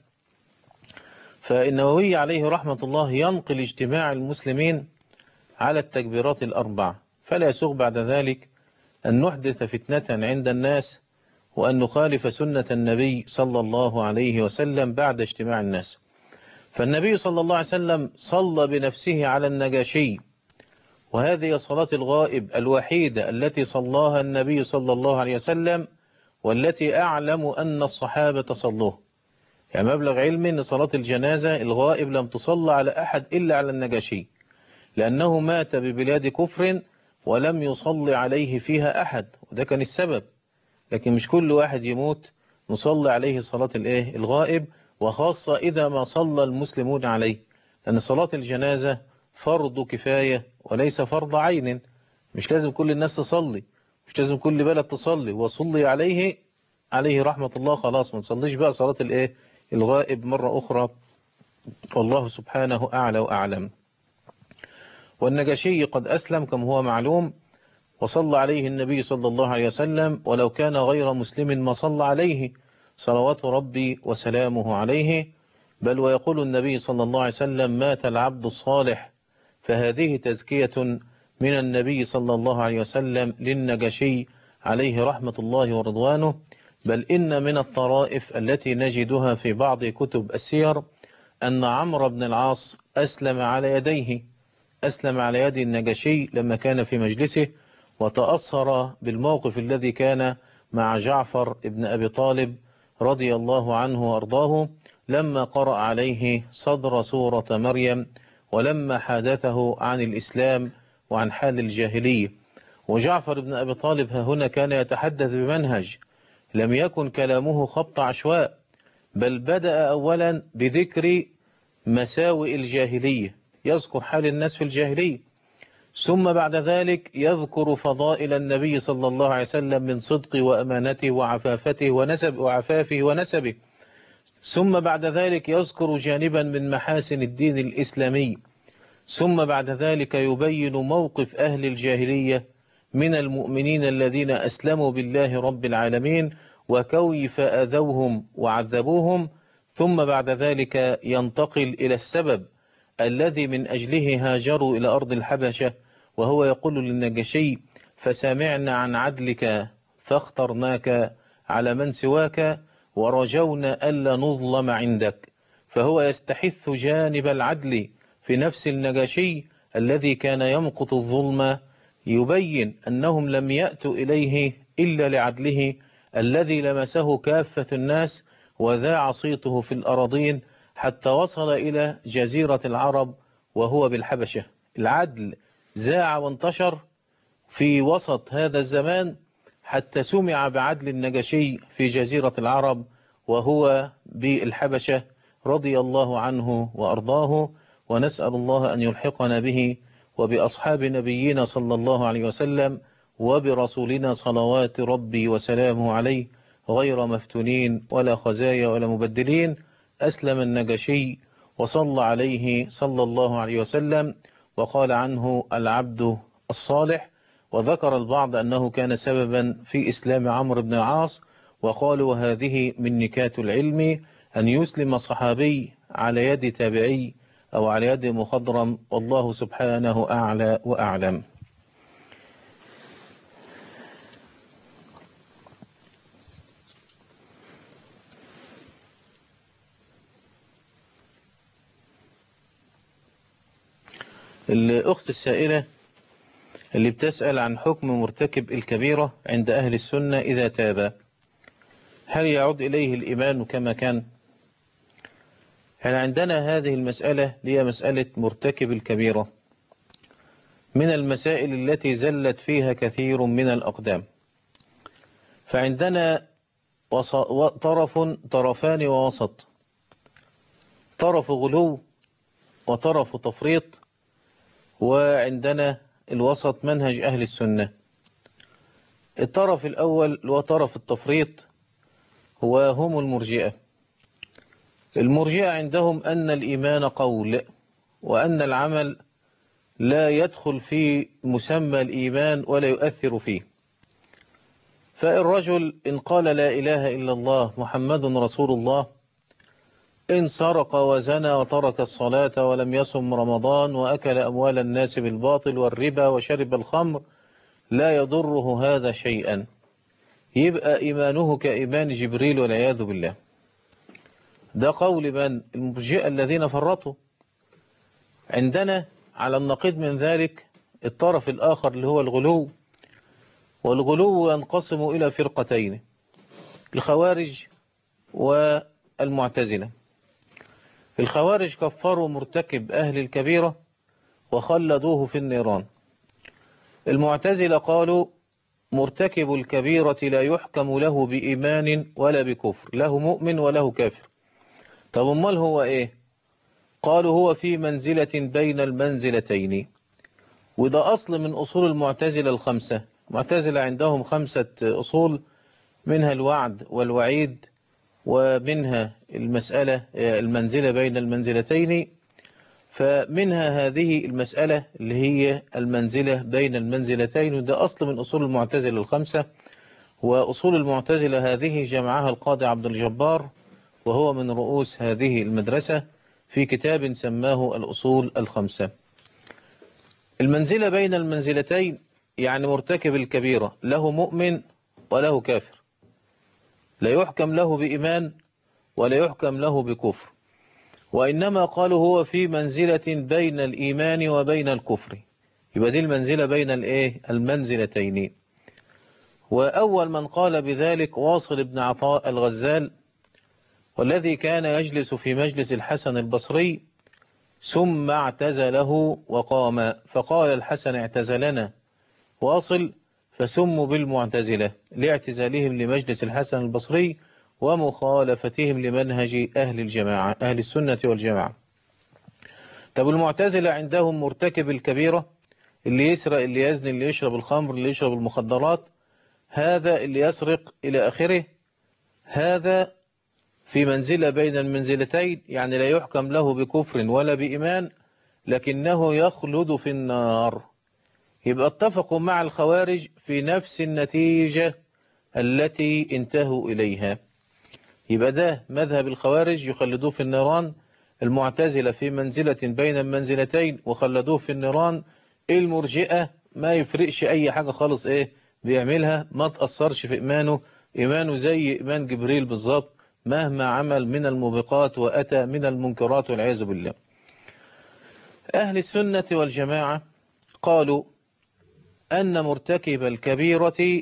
فالنووي عليه رحمة الله ينقل اجتماع المسلمين على التكبيرات الأربع فلا يسوغ بعد ذلك أن نحدث فتنة عند الناس وأن نخالف سنة النبي صلى الله عليه وسلم بعد اجتماع الناس فالنبي صلى الله عليه وسلم صلى بنفسه على النجاشي وهذه صلاة الغائب الوحيدة التي صلاها النبي صلى الله عليه وسلم والتي أعلم أن الصحابة صلوه يعني مبلغ علمي أن صلاة الجنازة الغائب لم تصلى على أحد إلا على النجاشي لأنه مات ببلاد كفر ولم يصلي عليه فيها أحد وده كان السبب لكن مش كل واحد يموت نصلي عليه صلاة الإيه الغائب وخاصة إذا ما صلى المسلمون عليه لأن صلاة الجنازة فرض كفاية وليس فرض عين مش لازم كل الناس تصلي مش لازم كل بلد تصلي وصلي عليه عليه رحمة الله خلاص ما نصليش بقى صلاة الإيه الغائب مرة أخرى والله سبحانه أعلى وأعلم والنجاشي قد أسلم كما هو معلوم وصلى عليه النبي صلى الله عليه وسلم ولو كان غير مسلم ما صلى عليه صلوات ربي وسلامه عليه بل ويقول النبي صلى الله عليه وسلم مات العبد الصالح فهذه تزكية من النبي صلى الله عليه وسلم للنجشي عليه رحمة الله ورضوانه بل إن من الطرائف التي نجدها في بعض كتب السير أن عمرو بن العاص أسلم على يديه أسلم على يد النجشي لما كان في مجلسه وتأثر بالموقف الذي كان مع جعفر بن أبي طالب رضي الله عنه وأرضاه لما قرأ عليه صدر سورة مريم ولما حادثه عن الإسلام وعن حال الجاهلية وجعفر بن أبي طالب ها هنا كان يتحدث بمنهج لم يكن كلامه خبط عشواء بل بدأ أولا بذكر مساوئ الجاهلية يذكر حال الناس في الجاهلية ثم بعد ذلك يذكر فضائل النبي صلى الله عليه وسلم من صدق وأمانته وعفافته ونسب وعفافه ونسبه ثم بعد ذلك يذكر جانبا من محاسن الدين الإسلامي ثم بعد ذلك يبين موقف أهل الجاهلية من المؤمنين الذين أسلموا بالله رب العالمين وكيف أذوهم وعذبوهم ثم بعد ذلك ينتقل إلى السبب الذي من أجله هاجروا إلى أرض الحبشة وهو يقول للنجشي فسمعنا عن عدلك فاخترناك على من سواك ورجونا ألا نظلم عندك فهو يستحث جانب العدل في نفس النجاشي الذي كان يمقت الظلم يبين أنهم لم يأتوا إليه إلا لعدله الذي لمسه كافة الناس وذاع صيته في الأراضين حتى وصل إلى جزيرة العرب وهو بالحبشة العدل زاع وانتشر في وسط هذا الزمان حتى سمع بعدل النجشي في جزيرة العرب وهو بالحبشة رضي الله عنه وأرضاه ونسأل الله أن يلحقنا به وبأصحاب نبينا صلى الله عليه وسلم وبرسولنا صلوات ربي وسلامه عليه غير مفتونين ولا خزايا ولا مبدلين أسلم النجشي وصلى عليه صلى الله عليه وسلم وقال عنه العبد الصالح وذكر البعض أنه كان سببا في إسلام عمرو بن العاص وقالوا وهذه من نكات العلم أن يسلم صحابي على يد تابعي أو على يد مخضرم والله سبحانه أعلى وأعلم الأخت السائلة اللي بتسأل عن حكم مرتكب الكبيرة عند أهل السنة إذا تاب هل يعود إليه الإيمان كما كان يعني عندنا هذه المسألة هي مسألة مرتكب الكبيرة من المسائل التي زلت فيها كثير من الأقدام فعندنا طرف طرفان ووسط طرف غلو وطرف تفريط وعندنا الوسط منهج أهل السنة الطرف الأول هو طرف التفريط وهم المرجئة المرجئة عندهم أن الإيمان قول وأن العمل لا يدخل في مسمى الإيمان ولا يؤثر فيه فالرجل إن قال لا إله إلا الله محمد رسول الله إن سرق وزنى وترك الصلاة ولم يصم رمضان وأكل أموال الناس بالباطل والربا وشرب الخمر لا يضره هذا شيئا يبقى إيمانه كإيمان جبريل والعياذ بالله ده قول من المرجئة الذين فرطوا عندنا على النقيض من ذلك الطرف الآخر اللي هو الغلو والغلو ينقسم إلى فرقتين الخوارج والمعتزلة الخوارج كفروا مرتكب أهل الكبيرة وخلدوه في النيران المعتزلة قالوا مرتكب الكبيرة لا يحكم له بإيمان ولا بكفر له مؤمن وله كافر طب امال هو ايه قالوا هو في منزلة بين المنزلتين وده أصل من أصول المعتزلة الخمسة المعتزلة عندهم خمسة أصول منها الوعد والوعيد ومنها المسألة المنزلة بين المنزلتين فمنها هذه المسألة اللي هي المنزلة بين المنزلتين وده أصل من أصول المعتزلة الخمسة وأصول المعتزلة هذه جمعها القاضي عبد الجبار وهو من رؤوس هذه المدرسة في كتاب سماه الأصول الخمسة المنزلة بين المنزلتين يعني مرتكب الكبيرة له مؤمن وله كافر لا يحكم له بإيمان ولا يحكم له بكفر وإنما قالوا هو في منزلة بين الإيمان وبين الكفر يبقى دي المنزلة بين الإيه المنزلتين وأول من قال بذلك واصل بن عطاء الغزال والذي كان يجلس في مجلس الحسن البصري ثم اعتزله وقام فقال الحسن اعتزلنا واصل فسموا بالمعتزلة لاعتزالهم لمجلس الحسن البصري ومخالفتهم لمنهج أهل الجماعة أهل السنة والجماعة طب المعتزلة عندهم مرتكب الكبيرة اللي يسرق اللي يزني اللي يشرب الخمر اللي يشرب المخدرات هذا اللي يسرق إلى آخره هذا في منزلة بين المنزلتين يعني لا يحكم له بكفر ولا بإيمان لكنه يخلد في النار يبقى اتفقوا مع الخوارج في نفس النتيجة التي انتهوا إليها يبقى ده مذهب الخوارج يخلدوه في النيران المعتزلة في منزلة بين المنزلتين وخلدوه في النيران المرجئة ما يفرقش أي حاجة خالص إيه بيعملها ما تأثرش في إيمانه إيمانه زي إيمان جبريل بالظبط مهما عمل من الموبقات وأتى من المنكرات والعياذ بالله أهل السنة والجماعة قالوا أن مرتكب الكبيرة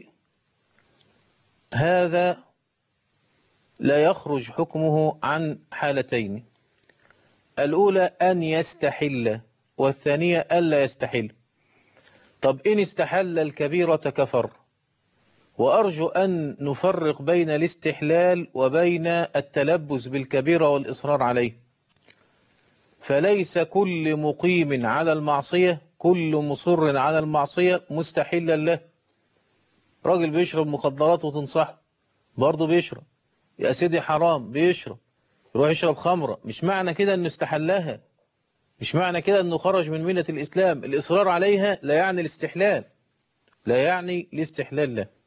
هذا لا يخرج حكمه عن حالتين الأولى أن يستحل والثانية ألا يستحل طب إن استحل الكبيرة كفر وأرجو أن نفرق بين الاستحلال وبين التلبس بالكبيرة والإصرار عليه فليس كل مقيم على المعصية كل مصر على المعصية مستحلا له راجل بيشرب مخدرات وتنصحه برضه بيشرب يا سيدي حرام بيشرب يروح يشرب خمرة مش معنى كده انه استحلها مش معنى كده انه خرج من ملة الاسلام الاصرار عليها لا يعني الاستحلال لا يعني الاستحلال له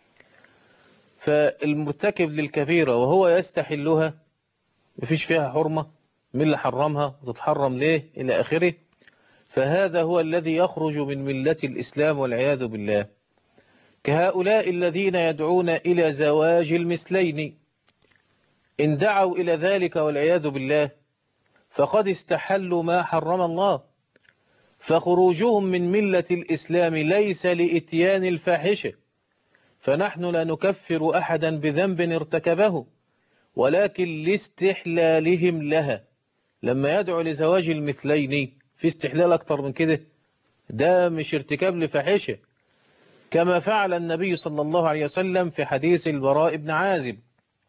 فالمرتكب للكبيرة وهو يستحلها مفيش فيها حرمة من اللي حرمها وتتحرم ليه إلى آخره فهذا هو الذي يخرج من ملة الإسلام والعياذ بالله كهؤلاء الذين يدعون إلى زواج المثلين إن دعوا إلى ذلك والعياذ بالله فقد استحلوا ما حرم الله فخروجهم من ملة الإسلام ليس لإتيان الفاحشة فنحن لا نكفر أحدا بذنب ارتكبه ولكن لاستحلالهم لها لما يدعو لزواج المثلين في استحلال أكتر من كده ده مش ارتكاب لفاحشة كما فعل النبي صلى الله عليه وسلم في حديث البراء بن عازب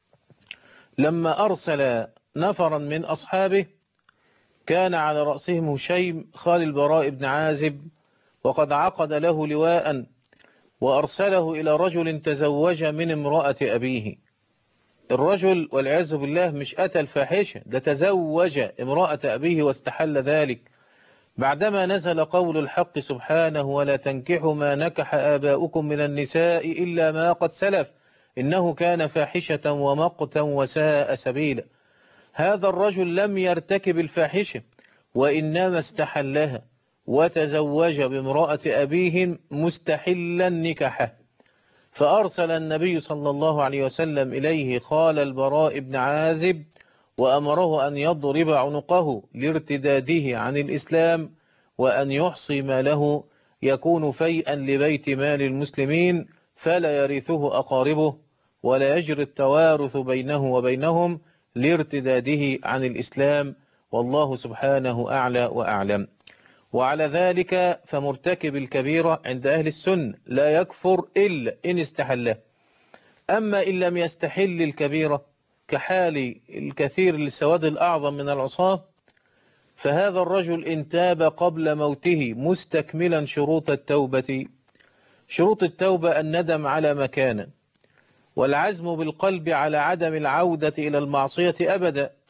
لما أرسل نفرا من أصحابه كان على رأسهم هشيم خال البراء بن عازب وقد عقد له لواء وأرسله إلى رجل تزوج من امرأة أبيه الرجل والعياذ بالله مش أتى الفاحشة ده تزوج امرأة أبيه واستحل ذلك بعدما نزل قول الحق سبحانه ولا تنكحوا ما نكح آباؤكم من النساء إلا ما قد سلف إنه كان فاحشة ومقتا وساء سبيلا هذا الرجل لم يرتكب الفاحشة وإنما استحلها وتزوج بامرأة أبيه مستحلا نكحه فأرسل النبي صلى الله عليه وسلم إليه خال البراء بن عازب وأمره أن يضرب عنقه لارتداده عن الإسلام وأن يحصي ماله يكون فيئا لبيت مال المسلمين فلا يرثه أقاربه ولا يجري التوارث بينه وبينهم لارتداده عن الإسلام والله سبحانه أعلى وأعلم وعلى ذلك فمرتكب الكبيرة عند أهل السن لا يكفر إلا إن استحله أما إن لم يستحل الكبيرة كحال الكثير للسواد الأعظم من العصاة فهذا الرجل إن تاب قبل موته مستكملا شروط التوبة شروط التوبة الندم على مكانه والعزم بالقلب على عدم العودة إلى المعصية أبدا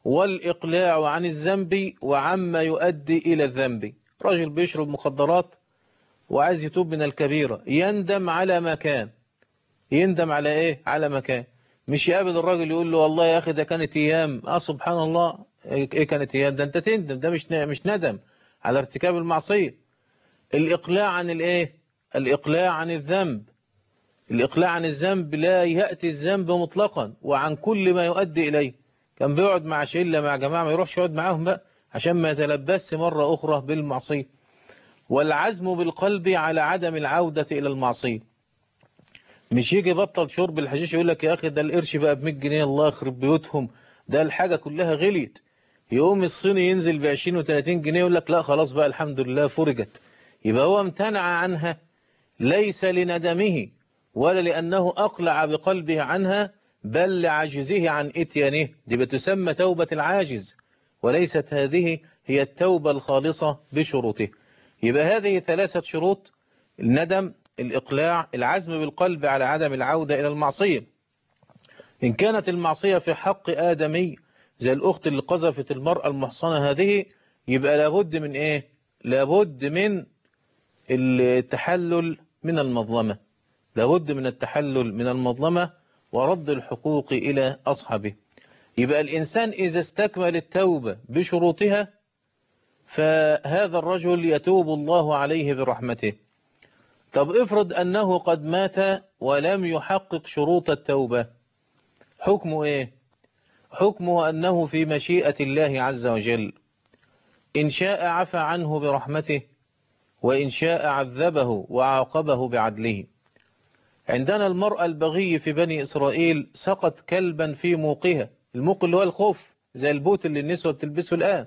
والإقلاع عن الذنب وعما يؤدي إلى الذنب رجل بيشرب مخدرات وعايز يتوب من الكبيرة يندم على ما كان يندم على ايه على ما كان مش يقابل الراجل يقول له والله يا اخي ده كانت ايام اه سبحان الله ايه كانت ايام ده انت تندم ده مش مش ندم على ارتكاب المعصية الاقلاع عن الايه الاقلاع عن الذنب الاقلاع عن الذنب لا يأتي الذنب مطلقا وعن كل ما يؤدي اليه كان بيقعد مع شلة مع جماعة ما يروحش يقعد معاهم بقى عشان ما يتلبس مرة اخرى بالمعصية والعزم بالقلب على عدم العودة إلى المعصية مش يجي بطل شرب الحشيش يقول لك يا أخي ده القرش بقى ب 100 جنيه الله يخرب بيوتهم ده الحاجة كلها غليت يقوم الصيني ينزل ب 20 و30 جنيه يقول لك لا خلاص بقى الحمد لله فرجت يبقى هو امتنع عنها ليس لندمه ولا لأنه أقلع بقلبه عنها بل لعجزه عن إتيانه دي بتسمى توبة العاجز وليست هذه هي التوبة الخالصة بشروطه يبقى هذه ثلاثة شروط الندم الإقلاع العزم بالقلب على عدم العودة إلى المعصية إن كانت المعصية في حق آدمي زي الأخت اللي قذفت المرأة المحصنة هذه يبقى لابد من إيه لابد من التحلل من المظلمة لابد من التحلل من المظلمة ورد الحقوق إلى أصحابه يبقى الإنسان إذا استكمل التوبة بشروطها فهذا الرجل يتوب الله عليه برحمته طب افرض أنه قد مات ولم يحقق شروط التوبة حكمه إيه حكمه أنه في مشيئة الله عز وجل إن شاء عفى عنه برحمته وإن شاء عذبه وعاقبه بعدله عندنا المرأة البغي في بني إسرائيل سقط كلبا في موقها الموق اللي هو الخوف زي البوت اللي النسوة بتلبسه الآن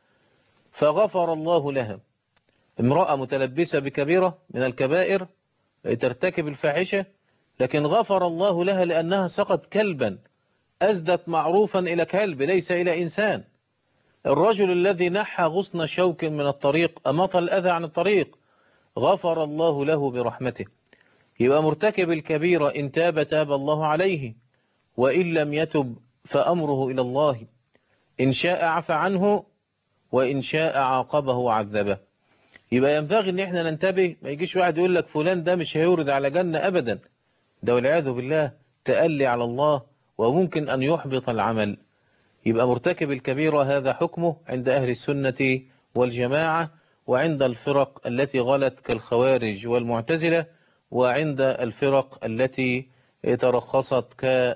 فغفر الله لها امرأة متلبسة بكبيرة من الكبائر ترتكب الفاحشة لكن غفر الله لها لأنها سقط كلبا أزدت معروفا إلى كلب ليس إلى إنسان الرجل الذي نحى غصن شوك من الطريق أمط الأذى عن الطريق غفر الله له برحمته يبقى مرتكب الكبيرة إن تاب تاب الله عليه وإن لم يتب فأمره إلى الله إن شاء عفى عنه وإن شاء عاقبه وعذبه يبقى ينبغي ان احنا ننتبه ما يجيش واحد يقول لك فلان ده مش هيورد على جنة ابدا ده والعياذ بالله تألي على الله وممكن ان يحبط العمل يبقى مرتكب الكبيرة هذا حكمه عند اهل السنة والجماعة وعند الفرق التي غلت كالخوارج والمعتزلة وعند الفرق التي ترخصت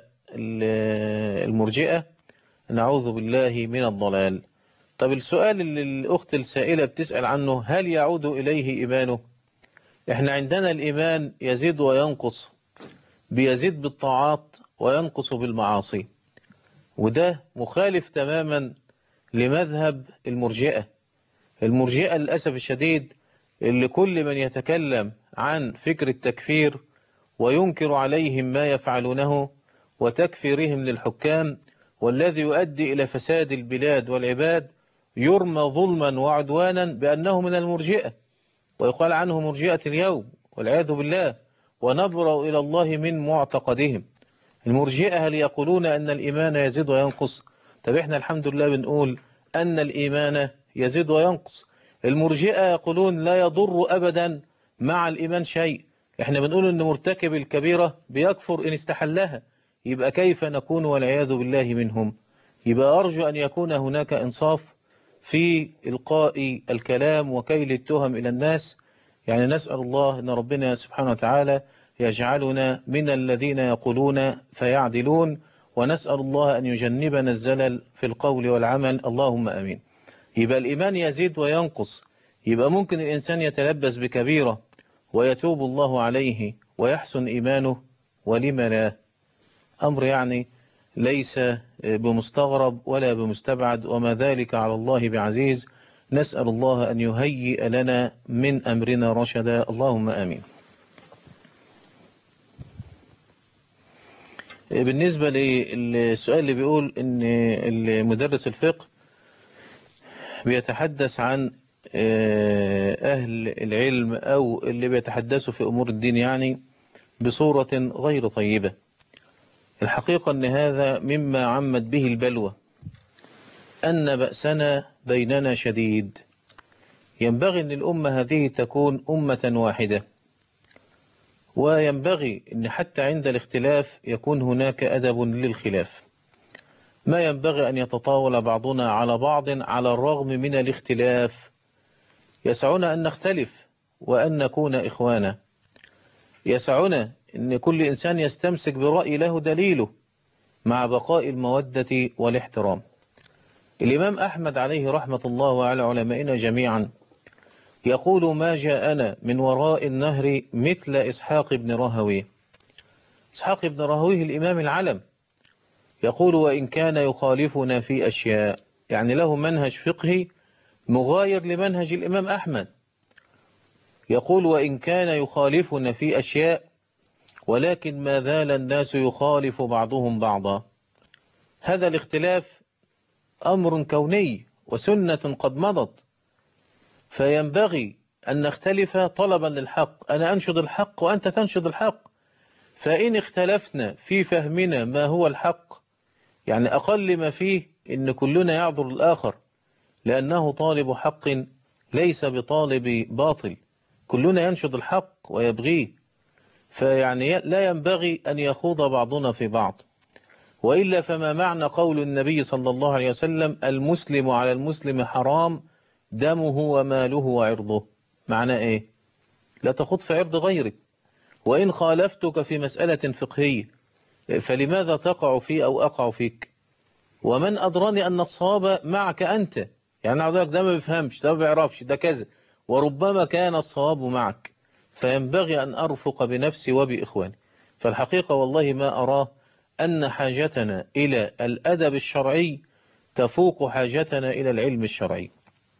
كالمرجئة نعوذ بالله من الضلال طب السؤال اللي الأخت السائلة بتسأل عنه هل يعود إليه إيمانه احنا عندنا الإيمان يزيد وينقص بيزيد بالطاعات وينقص بالمعاصي وده مخالف تماما لمذهب المرجئة المرجئة للأسف الشديد اللي كل من يتكلم عن فكر التكفير وينكر عليهم ما يفعلونه وتكفيرهم للحكام والذي يؤدي إلى فساد البلاد والعباد يرمى ظلما وعدوانا بأنه من المرجئة ويقال عنه مرجئة اليوم والعياذ بالله ونبرأ إلى الله من معتقدهم المرجئة هل يقولون أن الإيمان يزيد وينقص طب إحنا الحمد لله بنقول أن الإيمان يزيد وينقص المرجئة يقولون لا يضر أبدا مع الإيمان شيء إحنا بنقول أن مرتكب الكبيرة بيكفر إن استحلها يبقى كيف نكون والعياذ بالله منهم يبقى أرجو أن يكون هناك إنصاف في إلقاء الكلام وكيل التهم إلى الناس يعني نسأل الله أن ربنا سبحانه وتعالى يجعلنا من الذين يقولون فيعدلون ونسأل الله أن يجنبنا الزلل في القول والعمل اللهم أمين يبقى الإيمان يزيد وينقص يبقى ممكن الإنسان يتلبس بكبيرة ويتوب الله عليه ويحسن إيمانه ولم لا أمر يعني ليس بمستغرب ولا بمستبعد وما ذلك على الله بعزيز نسأل الله أن يهيئ لنا من أمرنا رشدا اللهم آمين بالنسبة للسؤال اللي بيقول ان مدرس الفقه بيتحدث عن أهل العلم أو اللي بيتحدثوا في أمور الدين يعني بصورة غير طيبة الحقيقة أن هذا مما عمت به البلوى أن بأسنا بيننا شديد ينبغي أن الأمة هذه تكون أمة واحدة وينبغي أن حتى عند الاختلاف يكون هناك أدب للخلاف ما ينبغي أن يتطاول بعضنا على بعض على الرغم من الاختلاف يسعنا أن نختلف وأن نكون إخوانا يسعنا أن كل إنسان يستمسك برأي له دليله مع بقاء المودة والاحترام الإمام أحمد عليه رحمة الله وعلى علمائنا جميعا يقول ما جاءنا من وراء النهر مثل إسحاق بن راهويه إسحاق بن راهويه الإمام العلم يقول وإن كان يخالفنا في أشياء يعني له منهج فقهي مغاير لمنهج الإمام أحمد يقول وإن كان يخالفنا في أشياء ولكن ما زال الناس يخالف بعضهم بعضا هذا الاختلاف أمر كوني وسنة قد مضت فينبغي أن نختلف طلبا للحق أنا أنشد الحق وأنت تنشد الحق فإن اختلفنا في فهمنا ما هو الحق يعني أقل ما فيه إن كلنا يعذر الآخر لأنه طالب حق ليس بطالب باطل كلنا ينشد الحق ويبغيه فيعني لا ينبغي أن يخوض بعضنا في بعض وإلا فما معنى قول النبي صلى الله عليه وسلم المسلم على المسلم حرام دمه وماله وعرضه معنى إيه لا تخوض في عرض غيرك وإن خالفتك في مسألة فقهية فلماذا تقع في أو أقع فيك ومن أدراني أن الصواب معك أنت يعني أقول لك ده ما بيفهمش ده ما بيعرفش ده كذا وربما كان الصواب معك فينبغي أن أرفق بنفسي وبإخواني فالحقيقة والله ما أراه أن حاجتنا إلى الأدب الشرعي تفوق حاجتنا إلى العلم الشرعي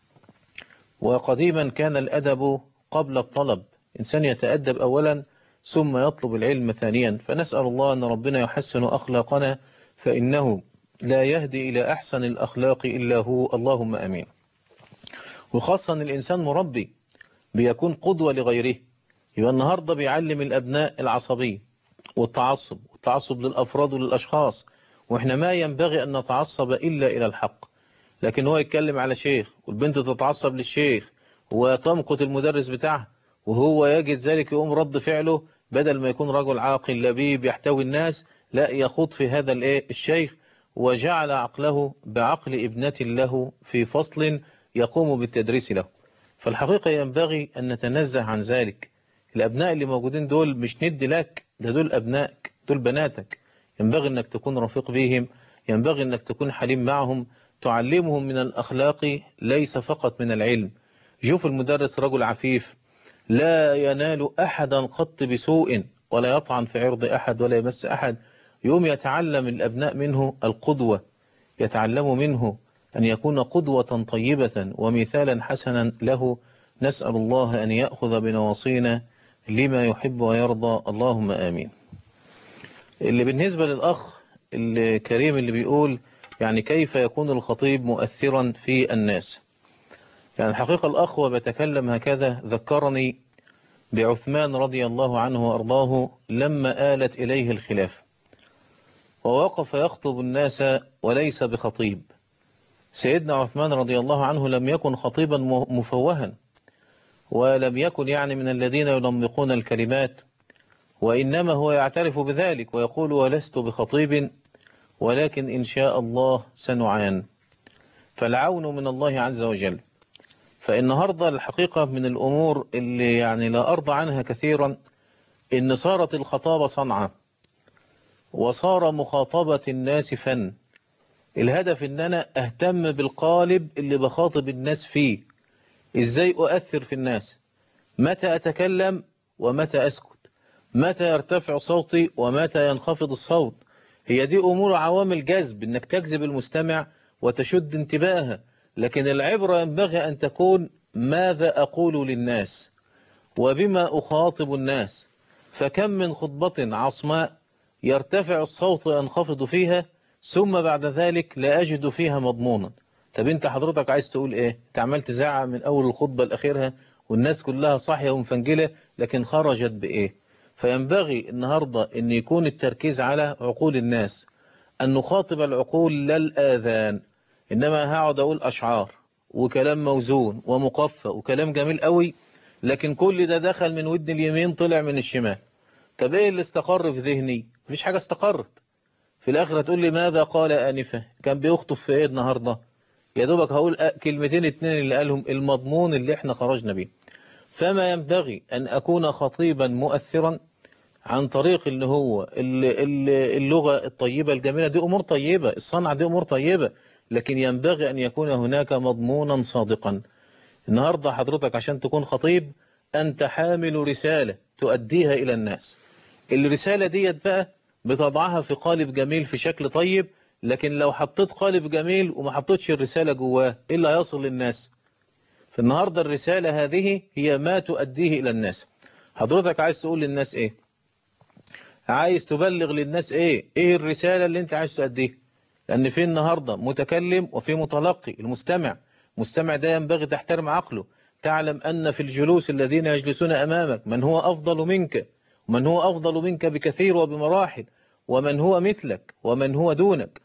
وقديما كان الأدب قبل الطلب إنسان يتأدب أولا ثم يطلب العلم ثانيا فنسأل الله أن ربنا يحسن أخلاقنا فإنه لا يهدي إلى أحسن الأخلاق إلا هو اللهم أمين وخاصة الإنسان مربي بيكون قدوة لغيره يبقى النهاردة بيعلم الأبناء العصبية والتعصب والتعصب للأفراد وللأشخاص وإحنا ما ينبغي أن نتعصب إلا إلى الحق لكن هو يتكلم على شيخ والبنت تتعصب للشيخ وتمقت المدرس بتاعها وهو يجد ذلك يقوم رد فعله بدل ما يكون رجل عاقل لبيب يحتوي الناس لا يخوض في هذا الايه الشيخ وجعل عقله بعقل ابنة له في فصل يقوم بالتدريس له فالحقيقة ينبغي أن نتنزه عن ذلك الأبناء اللي موجودين دول مش ند لك ده دول أبنائك دول بناتك ينبغي أنك تكون رفيق بهم ينبغي أنك تكون حليم معهم تعلمهم من الأخلاق ليس فقط من العلم شوف المدرس رجل عفيف لا ينال أحدا قط بسوء ولا يطعن في عرض أحد ولا يمس أحد يوم يتعلم الأبناء منه القدوة يتعلم منه أن يكون قدوة طيبة ومثالا حسنا له نسأل الله أن يأخذ بنواصينا لما يحب ويرضى اللهم آمين اللي بالنسبة للأخ الكريم اللي بيقول يعني كيف يكون الخطيب مؤثرا في الناس يعني الحقيقة الأخ وبتكلم هكذا ذكرني بعثمان رضي الله عنه وأرضاه لما آلت إليه الخلاف ووقف يخطب الناس وليس بخطيب سيدنا عثمان رضي الله عنه لم يكن خطيبا مفوها ولم يكن يعني من الذين يلمقون الكلمات وإنما هو يعترف بذلك ويقول ولست بخطيب ولكن إن شاء الله سنعان فالعون من الله عز وجل فالنهاردة الحقيقة من الأمور اللي يعني لا أرضى عنها كثيرا إن صارت الخطابة صنعة وصار مخاطبة الناس فن الهدف إن أنا أهتم بالقالب اللي بخاطب الناس فيه إزاي أؤثر في الناس متى أتكلم ومتى أسكت متى يرتفع صوتي ومتى ينخفض الصوت هي دي أمور عوامل جذب إنك تجذب المستمع وتشد انتباهه لكن العبرة ينبغي أن تكون ماذا أقول للناس وبما أخاطب الناس فكم من خطبة عصماء يرتفع الصوت وينخفض فيها ثم بعد ذلك لا أجد فيها مضمونا طب انت حضرتك عايز تقول ايه انت عمال تزعق من اول الخطبة لاخرها والناس كلها صاحية ومفنجلة لكن خرجت بايه فينبغي النهاردة ان يكون التركيز على عقول الناس ان نخاطب العقول لا الاذان إنما هقعد أقول أشعار وكلام موزون ومقفى وكلام جميل قوي لكن كل ده دخل من ودن اليمين طلع من الشمال طب ايه اللي استقر في ذهني مفيش حاجة استقرت في الاخر هتقول لي ماذا قال آنفة كان بيخطب في ايه النهاردة يا دوبك هقول أ- كلمتين اتنين اللي قالهم المضمون اللي احنا خرجنا بيه فما ينبغي ان اكون خطيبا مؤثرا عن طريق اللي هو ال- ال- اللغة الطيبة الجميلة دي امور طيبة الصنعة دي امور طيبة لكن ينبغي ان يكون هناك مضمونا صادقا النهاردة حضرتك عشان تكون خطيب أنت حامل رسالة تؤديها إلى الناس الرسالة ديت بقى بتضعها في قالب جميل في شكل طيب لكن لو حطيت قالب جميل وما حطيتش الرسالة جواه إيه اللي هيصل للناس فالنهاردة الرسالة هذه هي ما تؤديه إلى الناس حضرتك عايز تقول للناس إيه عايز تبلغ للناس إيه إيه الرسالة اللي أنت عايز تؤديها لأن في النهاردة متكلم وفي متلقي المستمع مستمع ده ينبغي تحترم عقله تعلم أن في الجلوس الذين يجلسون أمامك من هو أفضل منك ومن هو أفضل منك بكثير وبمراحل ومن هو مثلك ومن هو دونك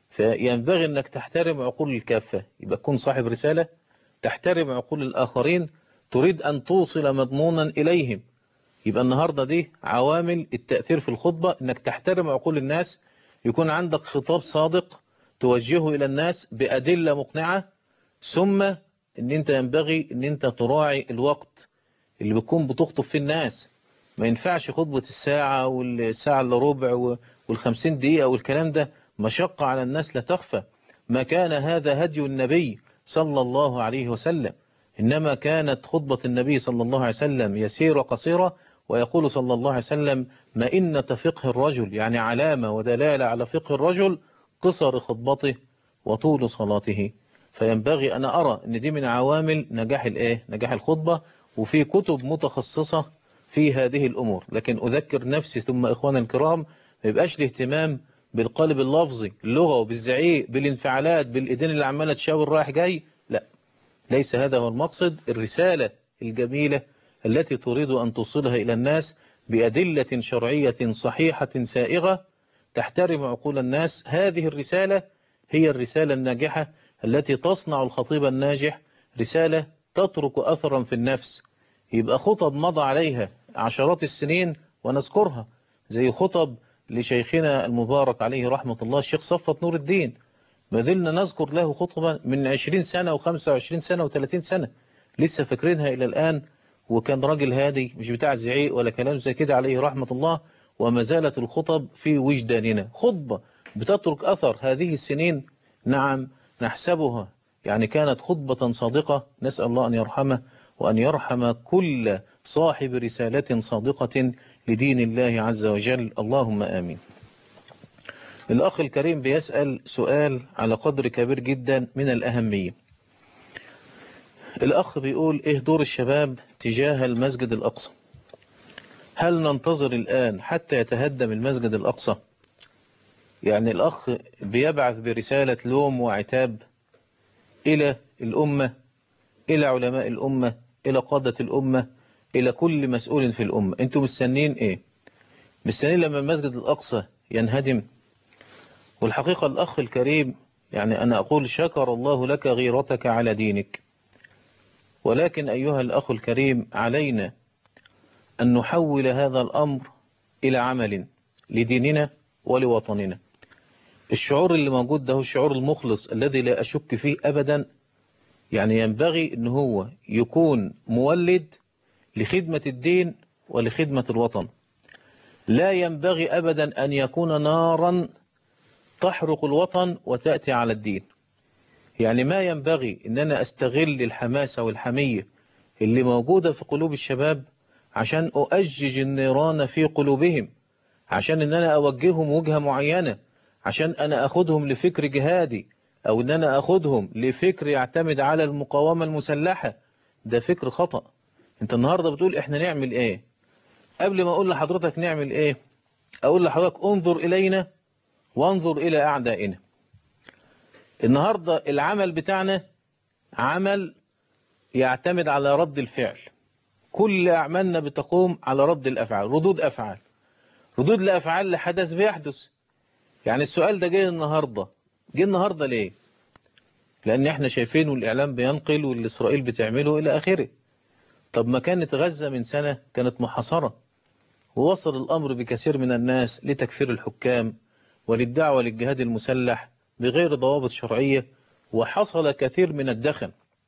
فينبغي أنك تحترم عقول الكافة يبقى تكون صاحب رسالة تحترم عقول الآخرين تريد أن توصل مضمونا إليهم يبقى النهاردة دي عوامل التأثير في الخطبة أنك تحترم عقول الناس يكون عندك خطاب صادق توجهه إلى الناس بأدلة مقنعة ثم ان انت ينبغي ان انت تراعي الوقت اللي بتكون بتخطب فيه الناس ما ينفعش خطبة الساعة والساعة الا ربع والخمسين دقيقة والكلام ده مشقة على الناس لا تخفى ما كان هذا هدي النبي صلى الله عليه وسلم إنما كانت خطبة النبي صلى الله عليه وسلم يسيرة قصيرة ويقول صلى الله عليه وسلم مئنة فقه الرجل يعني علامة ودلالة على فقه الرجل قصر خطبته وطول صلاته فينبغي أنا أرى أن دي من عوامل نجاح الإيه؟ نجاح الخطبة وفي كتب متخصصة في هذه الأمور لكن أذكر نفسي ثم إخوانا الكرام ما يبقاش الاهتمام بالقالب اللفظي اللغة وبالزعيق بالانفعالات بالإيدين اللي عمالة تشاور رايح جاي لا ليس هذا هو المقصد الرسالة الجميلة التي تريد أن توصلها إلى الناس بأدلة شرعية صحيحة سائغة تحترم عقول الناس هذه الرسالة هي الرسالة الناجحة التي تصنع الخطيب الناجح رسالة تترك أثرا في النفس يبقى خطب مضى عليها عشرات السنين ونذكرها زي خطب لشيخنا المبارك عليه رحمة الله الشيخ صفة نور الدين ما زلنا نذكر له خطبة من 20 سنة و25 سنة و30 سنة لسه فاكرينها إلى الآن وكان راجل هادي مش بتاع زعيق ولا كلام زي كده عليه رحمة الله وما زالت الخطب في وجداننا خطبة بتترك أثر هذه السنين نعم نحسبها يعني كانت خطبة صادقة نسأل الله أن يرحمه وأن يرحم كل صاحب رسالة صادقة لدين الله عز وجل اللهم آمين الأخ الكريم بيسأل سؤال على قدر كبير جدا من الأهمية الأخ بيقول إيه دور الشباب تجاه المسجد الأقصى هل ننتظر الآن حتى يتهدم المسجد الأقصى يعني الأخ بيبعث برسالة لوم وعتاب إلى الأمة إلى علماء الأمة إلى قادة الأمة إلى كل مسؤول في الأمة أنتم مستنين إيه مستنين لما المسجد الأقصى ينهدم والحقيقة الأخ الكريم يعني أنا أقول شكر الله لك غيرتك على دينك ولكن أيها الأخ الكريم علينا أن نحول هذا الأمر إلى عمل لديننا ولوطننا الشعور اللي موجود ده هو الشعور المخلص الذي لا أشك فيه أبدا يعني ينبغي أن هو يكون مولد لخدمة الدين ولخدمة الوطن لا ينبغي أبدا أن يكون نارا تحرق الوطن وتأتي على الدين يعني ما ينبغي أن أنا أستغل الحماسة والحمية اللي موجودة في قلوب الشباب عشان أؤجج النيران في قلوبهم عشان أن أنا أوجههم وجهة معينة عشان أنا أخذهم لفكر جهادي أو أن أنا أخذهم لفكر يعتمد على المقاومة المسلحة ده فكر خطأ أنت النهاردة بتقول إحنا نعمل إيه قبل ما أقول لحضرتك نعمل إيه أقول لحضرتك انظر إلينا وانظر إلى أعدائنا النهاردة العمل بتاعنا عمل يعتمد على رد الفعل كل أعمالنا بتقوم على رد الأفعال ردود أفعال ردود الأفعال لحدث بيحدث يعني السؤال ده جاي النهاردة جه النهاردة ليه لأن احنا شايفين والإعلام بينقل واللي إسرائيل بتعمله إلى آخره طب ما كانت غزة من سنة كانت محاصرة ووصل الأمر بكثير من الناس لتكفير الحكام وللدعوة للجهاد المسلح بغير ضوابط شرعية وحصل كثير من الدخن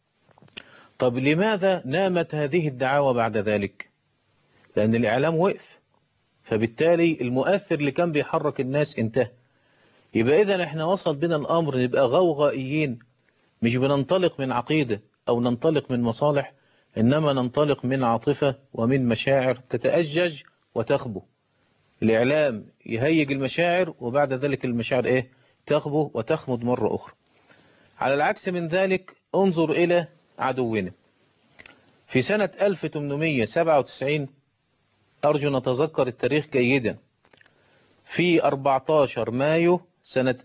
طب لماذا نامت هذه الدعاوى بعد ذلك لأن الإعلام وقف فبالتالي المؤثر اللي كان بيحرك الناس انتهى يبقى إذا احنا وصل بنا الأمر نبقى غوغائيين مش بننطلق من عقيدة أو ننطلق من مصالح إنما ننطلق من عاطفة ومن مشاعر تتأجج وتخبو الإعلام يهيج المشاعر وبعد ذلك المشاعر إيه تخبو وتخمد مرة أخرى على العكس من ذلك انظر إلى عدونا في سنة 1897 أرجو نتذكر التاريخ جيدا في 14 مايو سنة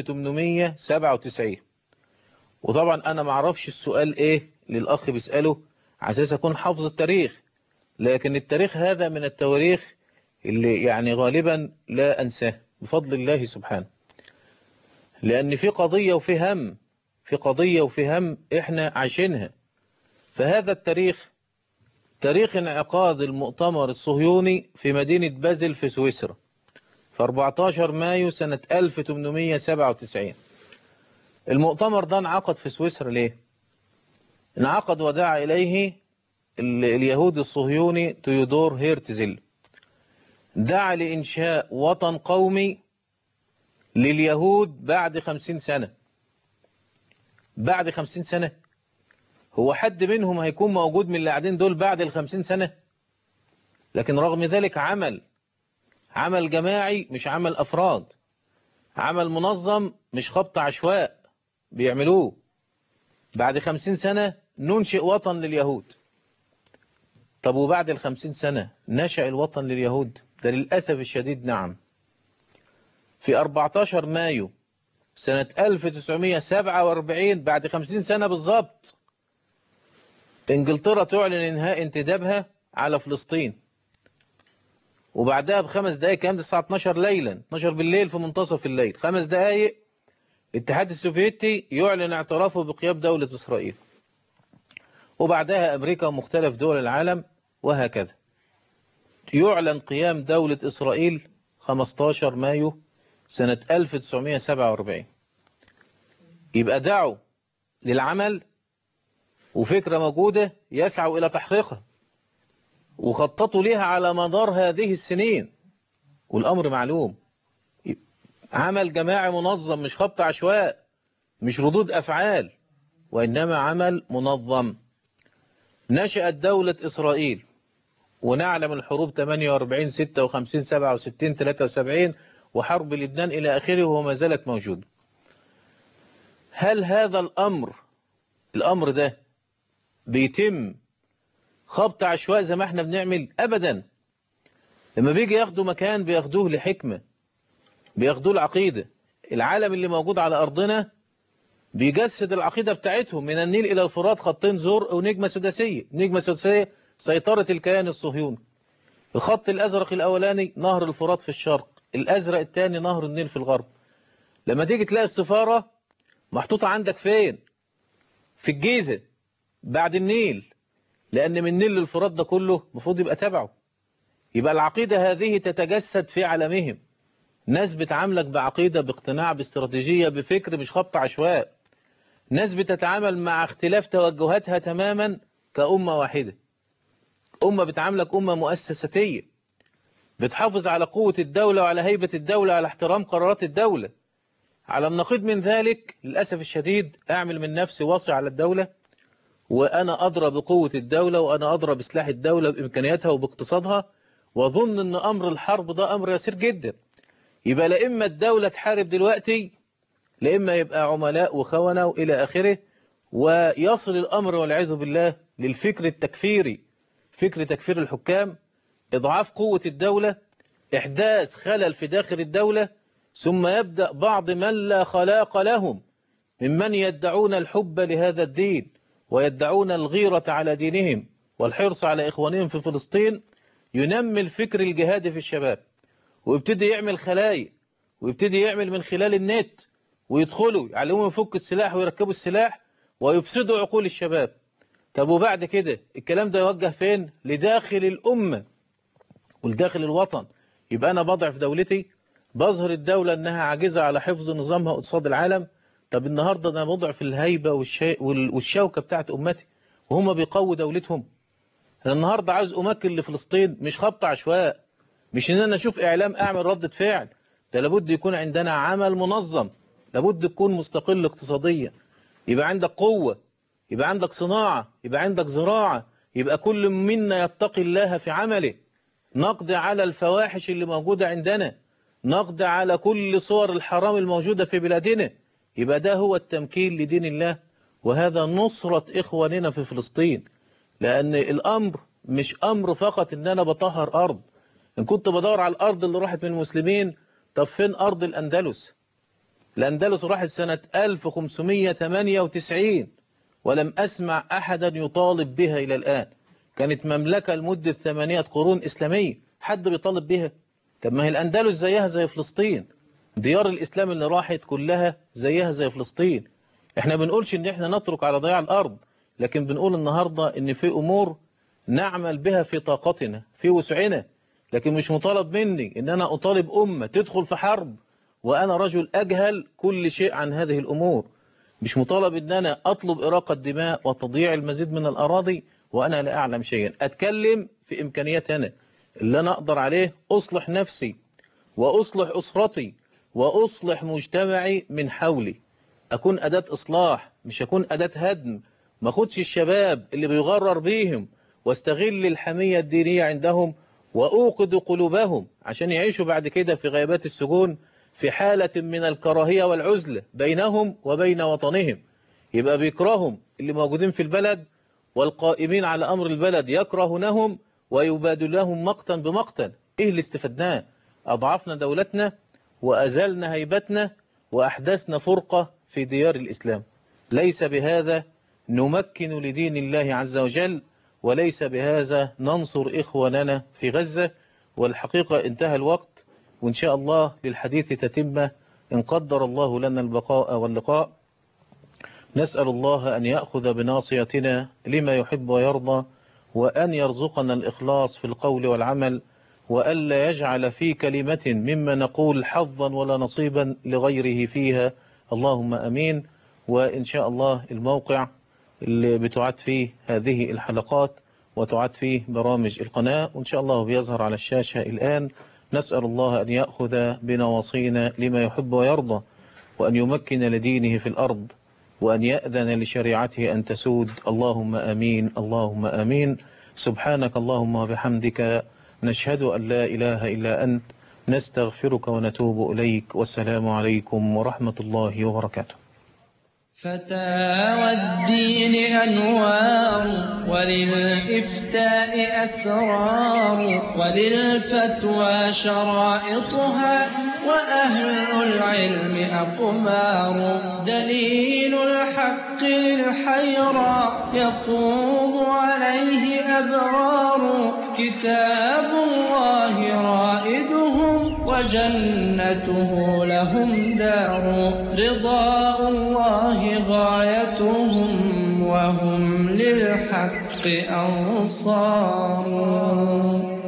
1897 وطبعا أنا معرفش السؤال إيه للأخ بيسأله على أساس أكون حافظ التاريخ لكن التاريخ هذا من التواريخ اللي يعني غالبا لا أنساه بفضل الله سبحانه لأن في قضية وفي هم في قضية وفي هم إحنا عايشينها فهذا التاريخ تاريخ انعقاد المؤتمر الصهيوني في مدينة بازل في سويسرا في 14 مايو سنة 1897 المؤتمر ده انعقد في سويسرا ليه؟ انعقد ودعا إليه اليهودي الصهيوني تيودور هيرتزل دعا لإنشاء وطن قومي لليهود بعد خمسين سنة بعد خمسين سنة هو حد منهم هيكون موجود من اللي قاعدين دول بعد الخمسين سنة لكن رغم ذلك عمل عمل جماعي مش عمل أفراد عمل منظم مش خبط عشواء بيعملوه بعد خمسين سنة ننشئ وطن لليهود طب وبعد الخمسين سنة نشأ الوطن لليهود ده للأسف الشديد نعم في 14 مايو سنة 1947 بعد 50 سنة بالظبط انجلترا تعلن انهاء انتدابها على فلسطين وبعدها بخمس دقائق كام الساعة 12 ليلا 12 بالليل في منتصف الليل خمس دقائق الاتحاد السوفيتي يعلن اعترافه بقيام دولة إسرائيل وبعدها أمريكا ومختلف دول العالم وهكذا يعلن قيام دولة إسرائيل 15 مايو سنة 1947 يبقى دعوا للعمل وفكرة موجودة يسعوا إلى تحقيقها وخططوا لها على مدار هذه السنين والأمر معلوم عمل جماعي منظم مش خبط عشواء مش ردود أفعال وإنما عمل منظم نشأت دولة إسرائيل ونعلم الحروب 48 56 67 73 وحرب لبنان إلى آخره وما زالت موجودة هل هذا الأمر الأمر ده بيتم خبط عشواء زي ما احنا بنعمل أبدا لما بيجي ياخدوا مكان بياخدوه لحكمة بياخدوه العقيدة العالم اللي موجود على أرضنا بيجسد العقيدة بتاعتهم من النيل إلى الفرات خطين زرق ونجمة سداسية نجمة سداسية سيطرة الكيان الصهيوني الخط الأزرق الأولاني نهر الفرات في الشرق الأزرق الثاني نهر النيل في الغرب لما تيجي تلاقي السفارة محطوطة عندك فين في الجيزة بعد النيل لأن من النيل للفرات ده كله المفروض يبقى تبعه يبقى العقيدة هذه تتجسد في عالمهم ناس بتعاملك بعقيدة باقتناع باستراتيجية بفكر مش خبط عشواء ناس بتتعامل مع اختلاف توجهاتها تماما كأمة واحدة أمة بتعاملك أمة مؤسساتية بتحافظ على قوة الدولة وعلى هيبة الدولة على احترام قرارات الدولة على النقيض من ذلك للأسف الشديد أعمل من نفسي واصي على الدولة وأنا أدرى بقوة الدولة وأنا أدرى بسلاح الدولة بإمكانياتها وباقتصادها وأظن أن أمر الحرب ده أمر يسير جدا يبقى لإما الدولة تحارب دلوقتي لإما يبقى عملاء وخونة وإلى آخره ويصل الأمر والعياذ بالله للفكر التكفيري فكر تكفير الحكام إضعاف قوة الدولة إحداث خلل في داخل الدولة ثم يبدأ بعض من لا خلاق لهم ممن يدعون الحب لهذا الدين ويدعون الغيرة على دينهم والحرص على إخوانهم في فلسطين ينمي الفكر الجهادي في الشباب ويبتدي يعمل خلايا ويبتدي يعمل من خلال النت ويدخلوا يعلموهم يفكوا السلاح ويركبوا السلاح ويفسدوا عقول الشباب طب وبعد كده الكلام ده يوجه فين لداخل الأمة ولداخل الوطن يبقى أنا بضعف دولتي بظهر الدولة أنها عاجزة على حفظ نظامها قصاد العالم طب النهاردة أنا بضعف الهيبة والشي... والشوكة بتاعت أمتي وهم بيقووا دولتهم أنا النهاردة عاوز أمكن لفلسطين مش خبط عشواء مش إن أنا أشوف إعلام أعمل ردة فعل ده لابد يكون عندنا عمل منظم لابد تكون مستقل اقتصاديا يبقى عندك قوة يبقى عندك صناعة يبقى عندك زراعة يبقى كل منا يتقي الله في عمله نقضي على الفواحش اللي موجودة عندنا نقضي على كل صور الحرام الموجودة في بلادنا يبقى ده هو التمكين لدين الله وهذا نصرة إخواننا في فلسطين لأن الأمر مش أمر فقط إن أنا بطهر أرض إن كنت بدور على الأرض اللي راحت من المسلمين طب فين أرض الأندلس الأندلس راحت سنة 1598 ولم أسمع أحدا يطالب بها إلى الآن كانت مملكة لمدة ثمانية قرون إسلامية حد بيطالب بها طب ما هي الأندلس زيها زي فلسطين ديار الإسلام اللي راحت كلها زيها زي فلسطين احنا بنقولش ان احنا نترك على ضياع الأرض لكن بنقول النهاردة ان في أمور نعمل بها في طاقتنا في وسعنا لكن مش مطالب مني ان انا اطالب أمة تدخل في حرب وأنا رجل أجهل كل شيء عن هذه الأمور مش مطالب ان انا اطلب إراقة دماء وتضييع المزيد من الأراضي وأنا لا أعلم شيئا أتكلم في إمكانياتي أنا اللي أنا أقدر عليه أصلح نفسي وأصلح أسرتي وأصلح مجتمعي من حولي أكون أداة إصلاح مش أكون أداة هدم ما أخدش الشباب اللي بيغرر بيهم واستغل الحمية الدينية عندهم وأوقد قلوبهم عشان يعيشوا بعد كده في غيابات السجون في حالة من الكراهية والعزلة بينهم وبين وطنهم يبقى بيكرههم اللي موجودين في البلد والقائمين على أمر البلد يكرهونهم ويبادلهم مقتا بمقتا إيه اللي استفدناه أضعفنا دولتنا وأزلنا هيبتنا وأحدثنا فرقة في ديار الإسلام ليس بهذا نمكن لدين الله عز وجل وليس بهذا ننصر إخواننا في غزة والحقيقة انتهى الوقت وإن شاء الله للحديث تتمة إن قدر الله لنا البقاء واللقاء نسأل الله أن يأخذ بناصيتنا لما يحب ويرضى وأن يرزقنا الإخلاص في القول والعمل وألا يجعل في كلمة مما نقول حظا ولا نصيبا لغيره فيها اللهم أمين وإن شاء الله الموقع اللي بتعد فيه هذه الحلقات وتعد فيه برامج القناة وإن شاء الله بيظهر على الشاشة الآن نسأل الله أن يأخذ بنواصينا لما يحب ويرضى وأن يمكن لدينه في الأرض وأن يأذن لشريعته أن تسود اللهم أمين اللهم أمين سبحانك اللهم وبحمدك نشهد أن لا إله إلا أنت نستغفرك ونتوب إليك والسلام عليكم ورحمة الله وبركاته فتاوى الدين أنوار وللإفتاء أسرار وللفتوى شرائطها وأهل العلم أقمار دليل الحق للحيرى يقوم عليه أبرار كتاب الله رائدهم وجنته لهم دار رضاء الله غايتهم وهم للحق أنصار